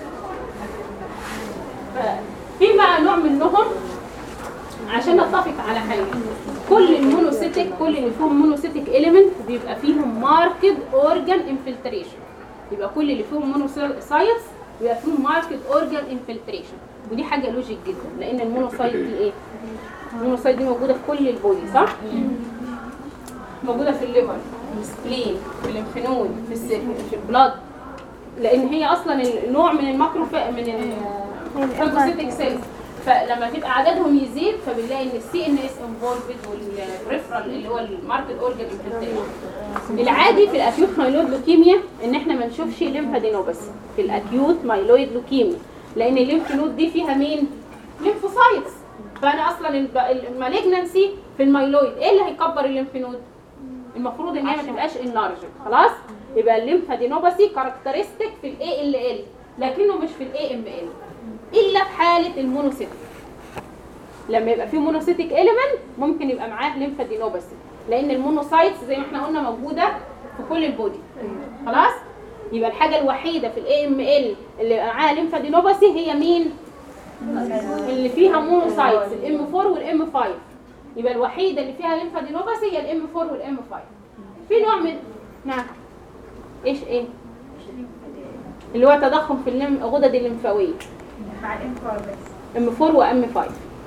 في بقى نوع منهم عشان نتفق على حاجه كل المونوسيتك كل اللي فيهم مونوسيتك اليمنت بيبقى فيهم ماركد اورجان انفلتريشن يبقى كل اللي فيهم مونوسايتس بيبقى فيهم ماركت اورجان انفلتريشن ودي حاجه لوجيك جدا لان المونوسايت دي ايه المونوسايت دي موجوده في كل البودي صح موجوده في الليفر في السبلين في الليمفنود في السيرك في البلاد لان هي اصلا النوع من الماكرو من الفاجوسيتك سيلز فلما تبقى عددهم يزيد فبنلاقي ان السي ان اس انفولفد والريفرال اللي هو الماركت اورجان العادي في الاكيوت مايلويد لوكيميا ان احنا ما نشوفش ليمفادينوباثي في الاكيوت مايلويد لوكيميا لان الليمف نود دي فيها مين ليمفوسايتس فانا اصلا المالجنسي في المايلويد ايه اللي هيكبر الليمف نود المفروض ان هي ما تبقاش انلارج خلاص يبقى الليمفادينوباثي كاركترستيك في الاي ال ال لكنه مش في الاي ام ال الا في حاله المونوسيتك لما يبقى في مونوسيتك اليمنت ممكن يبقى معاه ليمفادينوباثي لان المونوسايتس زي ما احنا قلنا موجوده في كل البودي خلاص يبقى الحاجه الوحيده في الاي ام ال اللي يبقى معاها ليمفادينوباثي هي مين اللي فيها مونوسايتس الام 4 والام 5 يبقى الوحيده اللي فيها ليمفادينوباثي هي الام 4 والام 5 في نوع من نعم ايش ايه اللي هو تضخم في اللم... الغدد الليمفاويه مع الام ام 4 وام 5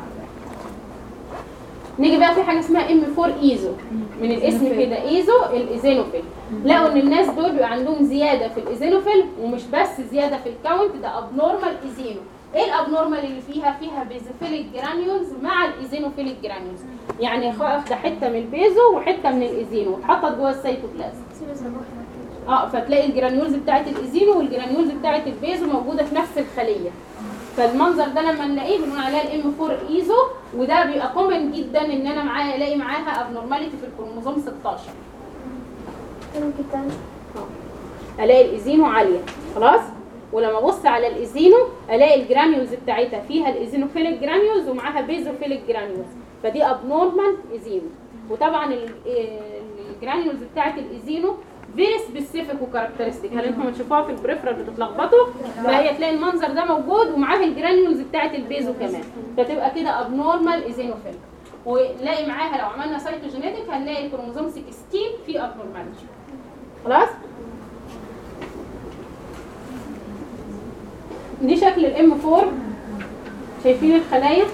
نيجي بقى في حاجه اسمها ام 4 ايزو من الاسم كده ايزو الايزينوفيل لقوا ان الناس دول بيبقى عندهم زياده في الايزينوفيل ومش بس زياده في الكاونت ده ابنورمال ايزينو ايه الابنورمال اللي فيها فيها بيزوفيليك جرانيولز مع الايزينوفيليك جرانيولز يعني واخده حته من البيزو وحته من الايزينو واتحطت جوه السيتوبلازم اه فتلاقي الجرانيولز بتاعت الايزينو والجرانيولز بتاعت البيزو موجوده في نفس الخليه فالمنظر ده لما نلاقيه بنقول عليها الام 4 ايزو وده بيبقى كومن جدا ان انا معايا الاقي معاها ابنورماليتي في الكروموزوم 16 ممكن تاني الاقي الايزينو عاليه خلاص ولما ابص على الايزينو الاقي الجرانيولز بتاعتها فيها الايزينوفيليك جرانيولز ومعاها بيزوفيليك جرانيولز فدي ابنورمال ايزينو وطبعا ال- الجرانيولز بتاعت الايزينو فيري سبيسيفيك وكاركترستيك هل انتم بتشوفوها في البريفرال بتتلخبطوا فهي تلاقي المنظر ده موجود ومعاها الجرانيولز بتاعت البيزو كمان فتبقى كده ابنورمال ايزينوفيل ونلاقي معاها لو عملنا سايتوجينيتك هنلاقي الكروموزوم 16 فيه ابنورماليتي خلاص دي شكل الام 4 شايفين الخلايا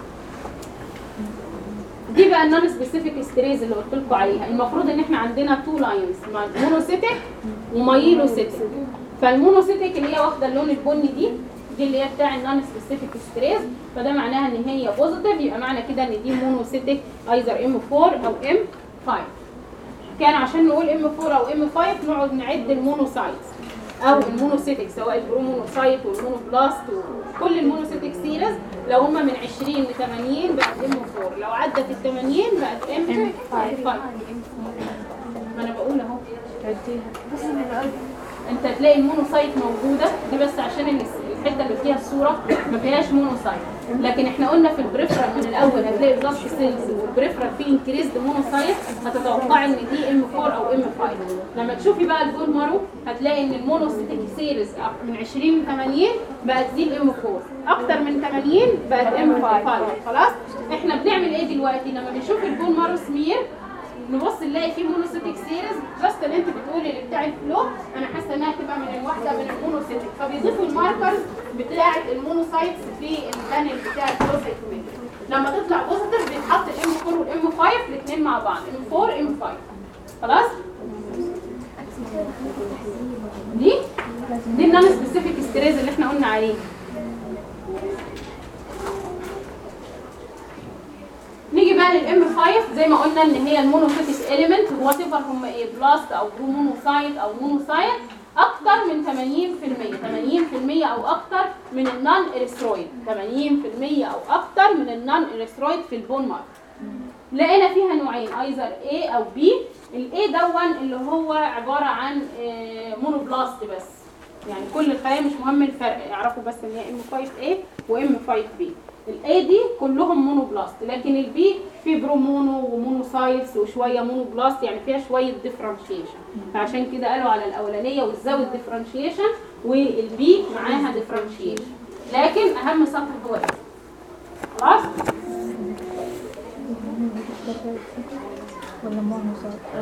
دي بقى النون سبيسيفيك ستريز اللي قلت لكم عليها المفروض ان احنا عندنا تو لاينز مونوسيتك ومايلوسيتك فالمونوسيتك اللي هي واخده اللون البني دي دي اللي هي بتاع النون سبيسيفيك ستريز فده معناها ان هي بوزيتيف يبقى معنى كده ان دي مونوسيتك ايزر ام 4 او ام 5 كان عشان نقول ام 4 او ام 5 نقعد نعد المونوسايتس او المونوسيتك سواء البرومونوسايت والمونوبلاست وكل المونوسيتك سيريز لو هم من 20 ل 80 بقت ام 4 لو عدت ال 80 بقت ام 5 ما انا بقول اهو انت تلاقي المونوسايت موجوده دي بس عشان الس- الحته اللي فيها الصوره ما فيهاش مونوسايت لكن احنا قلنا في البريفرال من الاول هتلاقي بلاست سيلز والبريفرال فيه انكريزد مونوسايت هتتوقعي ان دي ام 4 او ام 5 لما تشوفي بقى البون مارو هتلاقي ان المونوسيتك سيريز من 20 ل 80 بقت دي الام 4 اكتر من 80 بقت ام 5 خلاص احنا بنعمل ايه دلوقتي لما بنشوف البون مارو سمير نبص نلاقي فيه مونوسيتك سيريز جاست اللي انت بتقولي اللي بتاع الفلو انا حاسه انها تبقى من الواحده من المونوسيتك فبيضيفوا الماركرز بتاعه المونوسايتس في البانل بتاع الفلو سايتومتري لما تطلع بوزيتيف بيتحط الام 4 والام 5 الاثنين مع بعض ام 4 ام 5 خلاص دي دي النون سبيسيفيك ستريز اللي احنا قلنا عليه نيجي بقى للام 5 زي ما قلنا ان هي المونوسيتك اليمنت وات ايفر هم ايه بلاست او مونوسايت او مونوسايت اكتر من 80% 80% او اكتر من النون اريثرويد 80% او اكتر من النون اريثرويد في البون مارك لقينا فيها نوعين ايزر A او B الاي دون اللي هو عباره عن آه، مونوبلاست بس يعني كل الخلايا مش مهم الفرق اعرفوا بس ان هي ام 5 a وام 5 b الاي دي كلهم مونوبلاست لكن البي في برومونو ومونوسايتس وشويه مونوبلاست يعني فيها شويه ديفرنشيشن فعشان كده قالوا على الاولانيه والزود ديفرنشيشن والبي معاها ديفرنشيشن لكن اهم سطر هو ده خلاص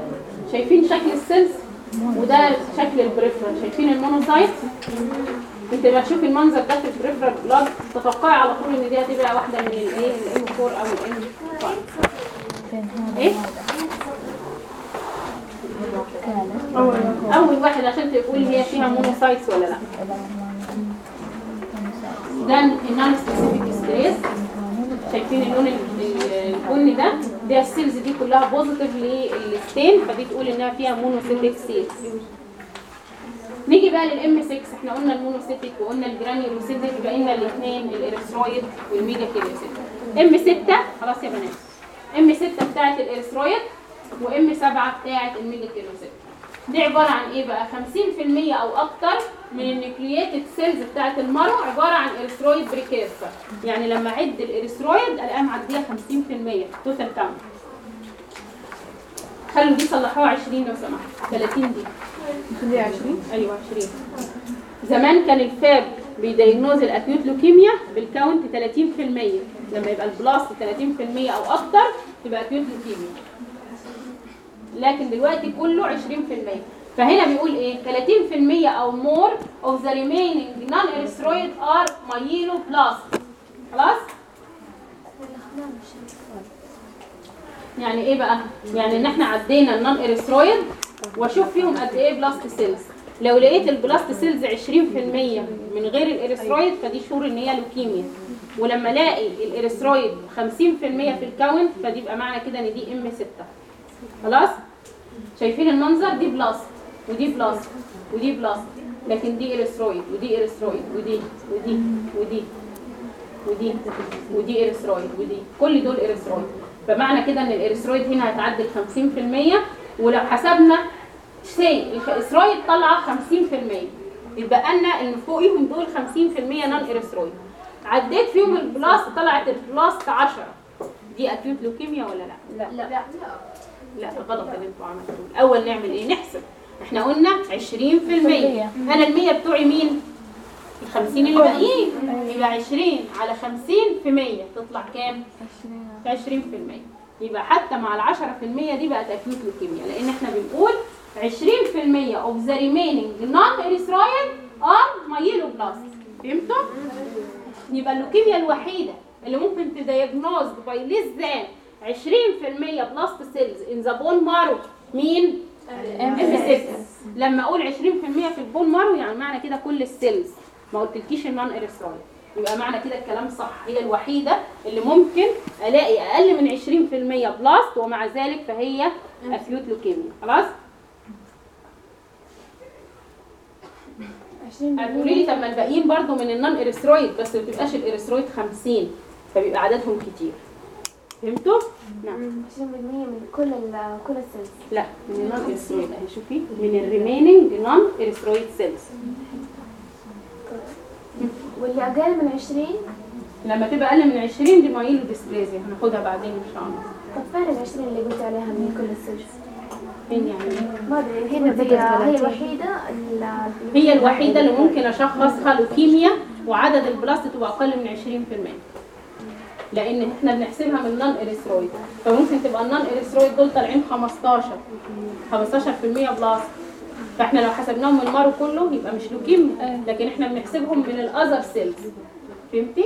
شايفين شكل السيلز وده شكل البريفرال شايفين المونوسايت انت لما تشوفي المنظر ده في البريفرال بلاد تتوقعي على طول ان دي هتبقى واحده من الايه الام 4 او الام 5 ايه اول واحد عشان تقولي هي فيها مونوسايتس ولا لا ده النون سبيسيفيك ستريس شايفين اللون ال- ال- البني ده ده السيلز دي كلها بوزيتيف للستين فدي تقول انها فيها مونوسيتيك سيلز نيجي بقى للام 6 احنا قلنا المونوسيتيك وقلنا الجرانيولوسيتيك بقينا الاثنين الاريثرويد والميجا كيلوسيتيك ام 6 خلاص يا بنات ام 6 بتاعت الاريثرويد وام 7 بتاعت الميجا كيلوسيتيك دي عبارة عن ايه بقى 50% او اكتر من النيوكلييتد سيلز بتاعت المرو عبارة عن اريثرويد بريكيرسر يعني لما اعد الاريثرويد الاقيها معدية 50% توتال كاونت خلوا دي صلحوها 20 لو سمحت 30 دي دي 20 ايوه 20 زمان كان الفاب بيديجنوز الاكيوت لوكيميا بالكاونت 30% لما يبقى البلاست 30% او اكتر تبقى اكيوت لوكيميا لكن دلوقتي كله 20% فهنا بيقول ايه 30% او more of the remaining non-erythroid are myeloblasts خلاص يعني ايه بقى يعني ان احنا عدينا النون اريثرويد واشوف فيهم قد ايه بلاست سيلز لو لقيت البلاست سيلز 20% من غير الاريثرويد فدي شور ان هي لوكيميا ولما الاقي الاريثرويد 50% في الكاونت فدي يبقى معنى كده ان دي ام 6 خلاص شايفين المنظر دي بلاست ودي بلاست ودي بلاست لكن دي اريثرويد ودي اريثرويد ودي ودي ودي ودي ودي اريثرويد ودي كل دول اريثرويد فمعنى كده ان الاريثرويد هنا هتعدي 50% ولو حسبنا سي الاريثرويد طالعه 50% يبقى لنا ان فوقيهم دول 50% نون اريثرويد عديت فيهم البلاست طلعت البلاست 10 دي اكيوت لوكيميا ولا لا؟ لا لا لا غلط اللي انتوا عملتوه الاول نعمل ايه؟ نحسب احنا قلنا 20% انا ال 100 بتوعي مين؟ ال 50 اللي باقيين يبقى 20 على 50 في 100 تطلع كام؟ 20% يبقى حتى مع ال 10% دي بقت اكيوت لوكيميا لان احنا بنقول 20% of the remaining non-erythroid are myeloblasts فهمتوا؟ يبقى اللوكيميا الوحيدة اللي ممكن تدياجنوز باي ليس ذان 20% بلاست سيلز ان ذا بون مارو مين؟ ام 6 لما اقول 20% في البون مارو يعني معنى كده كل السيلز ما قلتلكيش النون اريثرويد يبقى معنى كده الكلام صح هي الوحيدة اللي ممكن الاقي اقل من 20% بلاست ومع ذلك فهي اكيوت لوكيميا خلاص؟ هتقولي لي طب ما الباقيين برضو من النون اريثرويد بس ما بتبقاش الاريثرويد 50 فبيبقى عددهم كتير فهمتوا؟ نعم 20% من كل ال كل السيلز لا من النون اريثرويد اهي شوفي من الريميننج نون اريثرويد سيلز واللي أقل من 20 لما تبقى اقل من 20 دي مايلو ديسبليزيا هناخدها بعدين ان شاء الله طب فين ال 20 اللي قلت عليها من كل السيلز؟ فين يعني ما أدري هنا دي هي الوحيدة اللي هي الوحيده اللي ممكن اشخصها لوكيميا وعدد البلاست تبقى اقل من 20% لان احنا بنحسبها من نون اريثرويد فممكن تبقى النون اريثرويد دول طالعين 15 15% بلاست فاحنا لو حسبناهم من المارو كله يبقى مش لوكيميا لكن احنا بنحسبهم من الاذر سيلز فهمتي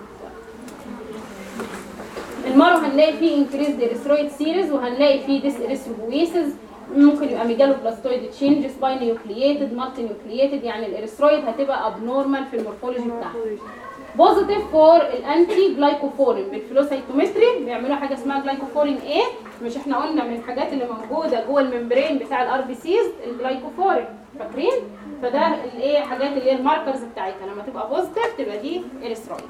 المارو هنلاقي فيه انكريز اريثرويد سيريز وهنلاقي فيه ديس اريثروبويسز ممكن يبقى ميجالو بلاستويد تشينج سباين نيوكلييتد مالتي نيوكلييتد يعني الاريثرويد هتبقى ابنورمال في المورفولوجي بتاعها بوزيتيف فور الانتي جلايكوفورين بالفلوسايتومتري بيعملوا حاجه اسمها جلايكوفورين ايه مش احنا قلنا من الحاجات اللي موجوده جوه الممبرين بتاع الار بي سيز الجلايكوفورين فاكرين فده الايه حاجات اللي هي الماركرز بتاعتها لما تبقى بوزيتيف تبقى دي اريثرويد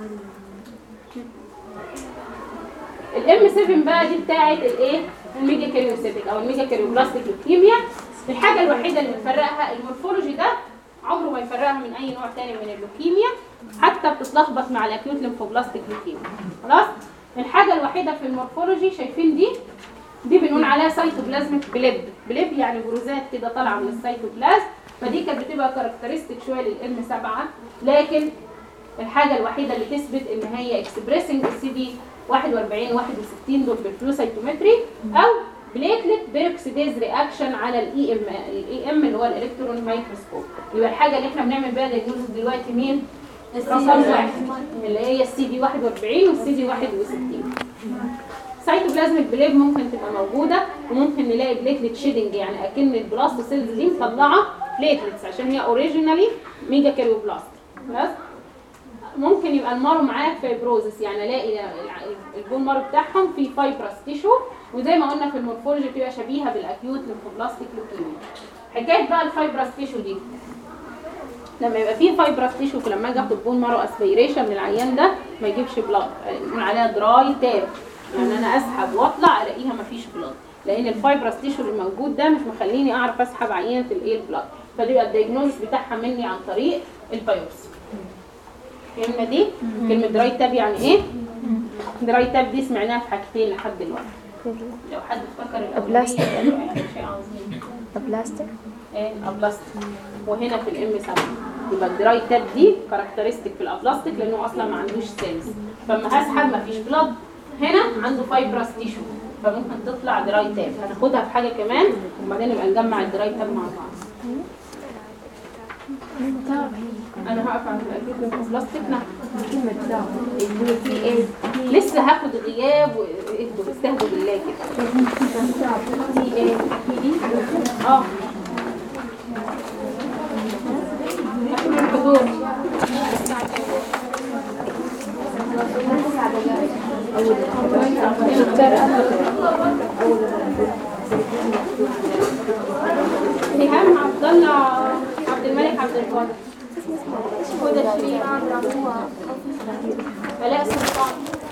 الام 7 بقى دي بتاعت الايه الميجا كاريوسيتك او الميجا كاريوبلاستيك لوكيميا الحاجه الوحيده اللي بتفرقها المورفولوجي ده عمره ما يفرقها من اي نوع تاني من اللوكيميا حتى بتتلخبط مع الاكيوت ليمفوبلاستيك لوكيميا خلاص الحاجه الوحيده في المورفولوجي شايفين دي دي بنقول عليها سيتوبلازميك بليب بليب يعني بروزات كده طالعه من السيتوبلازم فدي كانت بتبقى كاركترستيك شويه للام 7 لكن الحاجه الوحيده اللي تثبت ان هي اكسبريسنج السي دي 41 61 دول بالفلوسايتومتري او بليتلت بيروكسيديز رياكشن على الاي ام الاي ام اللي هو الالكترون مايكروسكوب يبقى الحاجه اللي احنا بنعمل بيها دايجنوستس دلوقتي مين رقم واحد اللي هي السي دي 41 والسي دي 61 سايتوبلازميك بليج ممكن تبقى موجوده وممكن نلاقي بليتلت شيدنج يعني اكن البلاست سيلز دي مطلعه بليتلتس عشان هي اوريجينالي ميجا كاريوبلاست خلاص ممكن يبقى المارو معاه فايبروزس يعني الاقي البون مارو بتاعهم فيه فايبرس تيشو وزي ما قلنا في المورفولوجي بتبقى شبيهه بالاكيوت ليمفوبلاستيك لوكيميا حكايه بقى الفايبرس تيشو دي لما يبقى فيه فايبرس تيشو لما اجي اخد بون مارو اسبيريشن من العيان ده ما يجيبش بلاد نقول عليها دراي تاب يعني انا اسحب واطلع الاقيها ما فيش بلاد لان الفايبرس تيشو اللي موجود ده مش مخليني اعرف اسحب عينه الايه البلاد فبيبقى الدايجنوز بتاعها مني عن طريق البيوبسي فهمنا دي كلمه دراي تاب يعني ايه دراي تاب دي سمعناها في حاجتين لحد دلوقتي لو حد افتكر أبلاستيك. الأولانية يعني شيء عظيم بلاستيك ايه ابلاستيك وهنا في الام 7 يبقى الدراي تاب دي كاركترستيك في الابلاستيك لانه اصلا ما عندوش سيلز فلما هسحب ما فيش بلاد هنا عنده فايبرس تيشو فممكن تطلع دراي تاب هناخدها في حاجه كمان وبعدين نبقى نجمع الدراي تاب مع بعض انا هقف عند الاكيد بلاستيك نعم في ايه لسه هاخد غياب واهدوا استهدوا بالله كده في ايه في دي اه هاخد الحضور سهام عبد الله عبد الملك عبد القادر هدى شريف علاء سلطان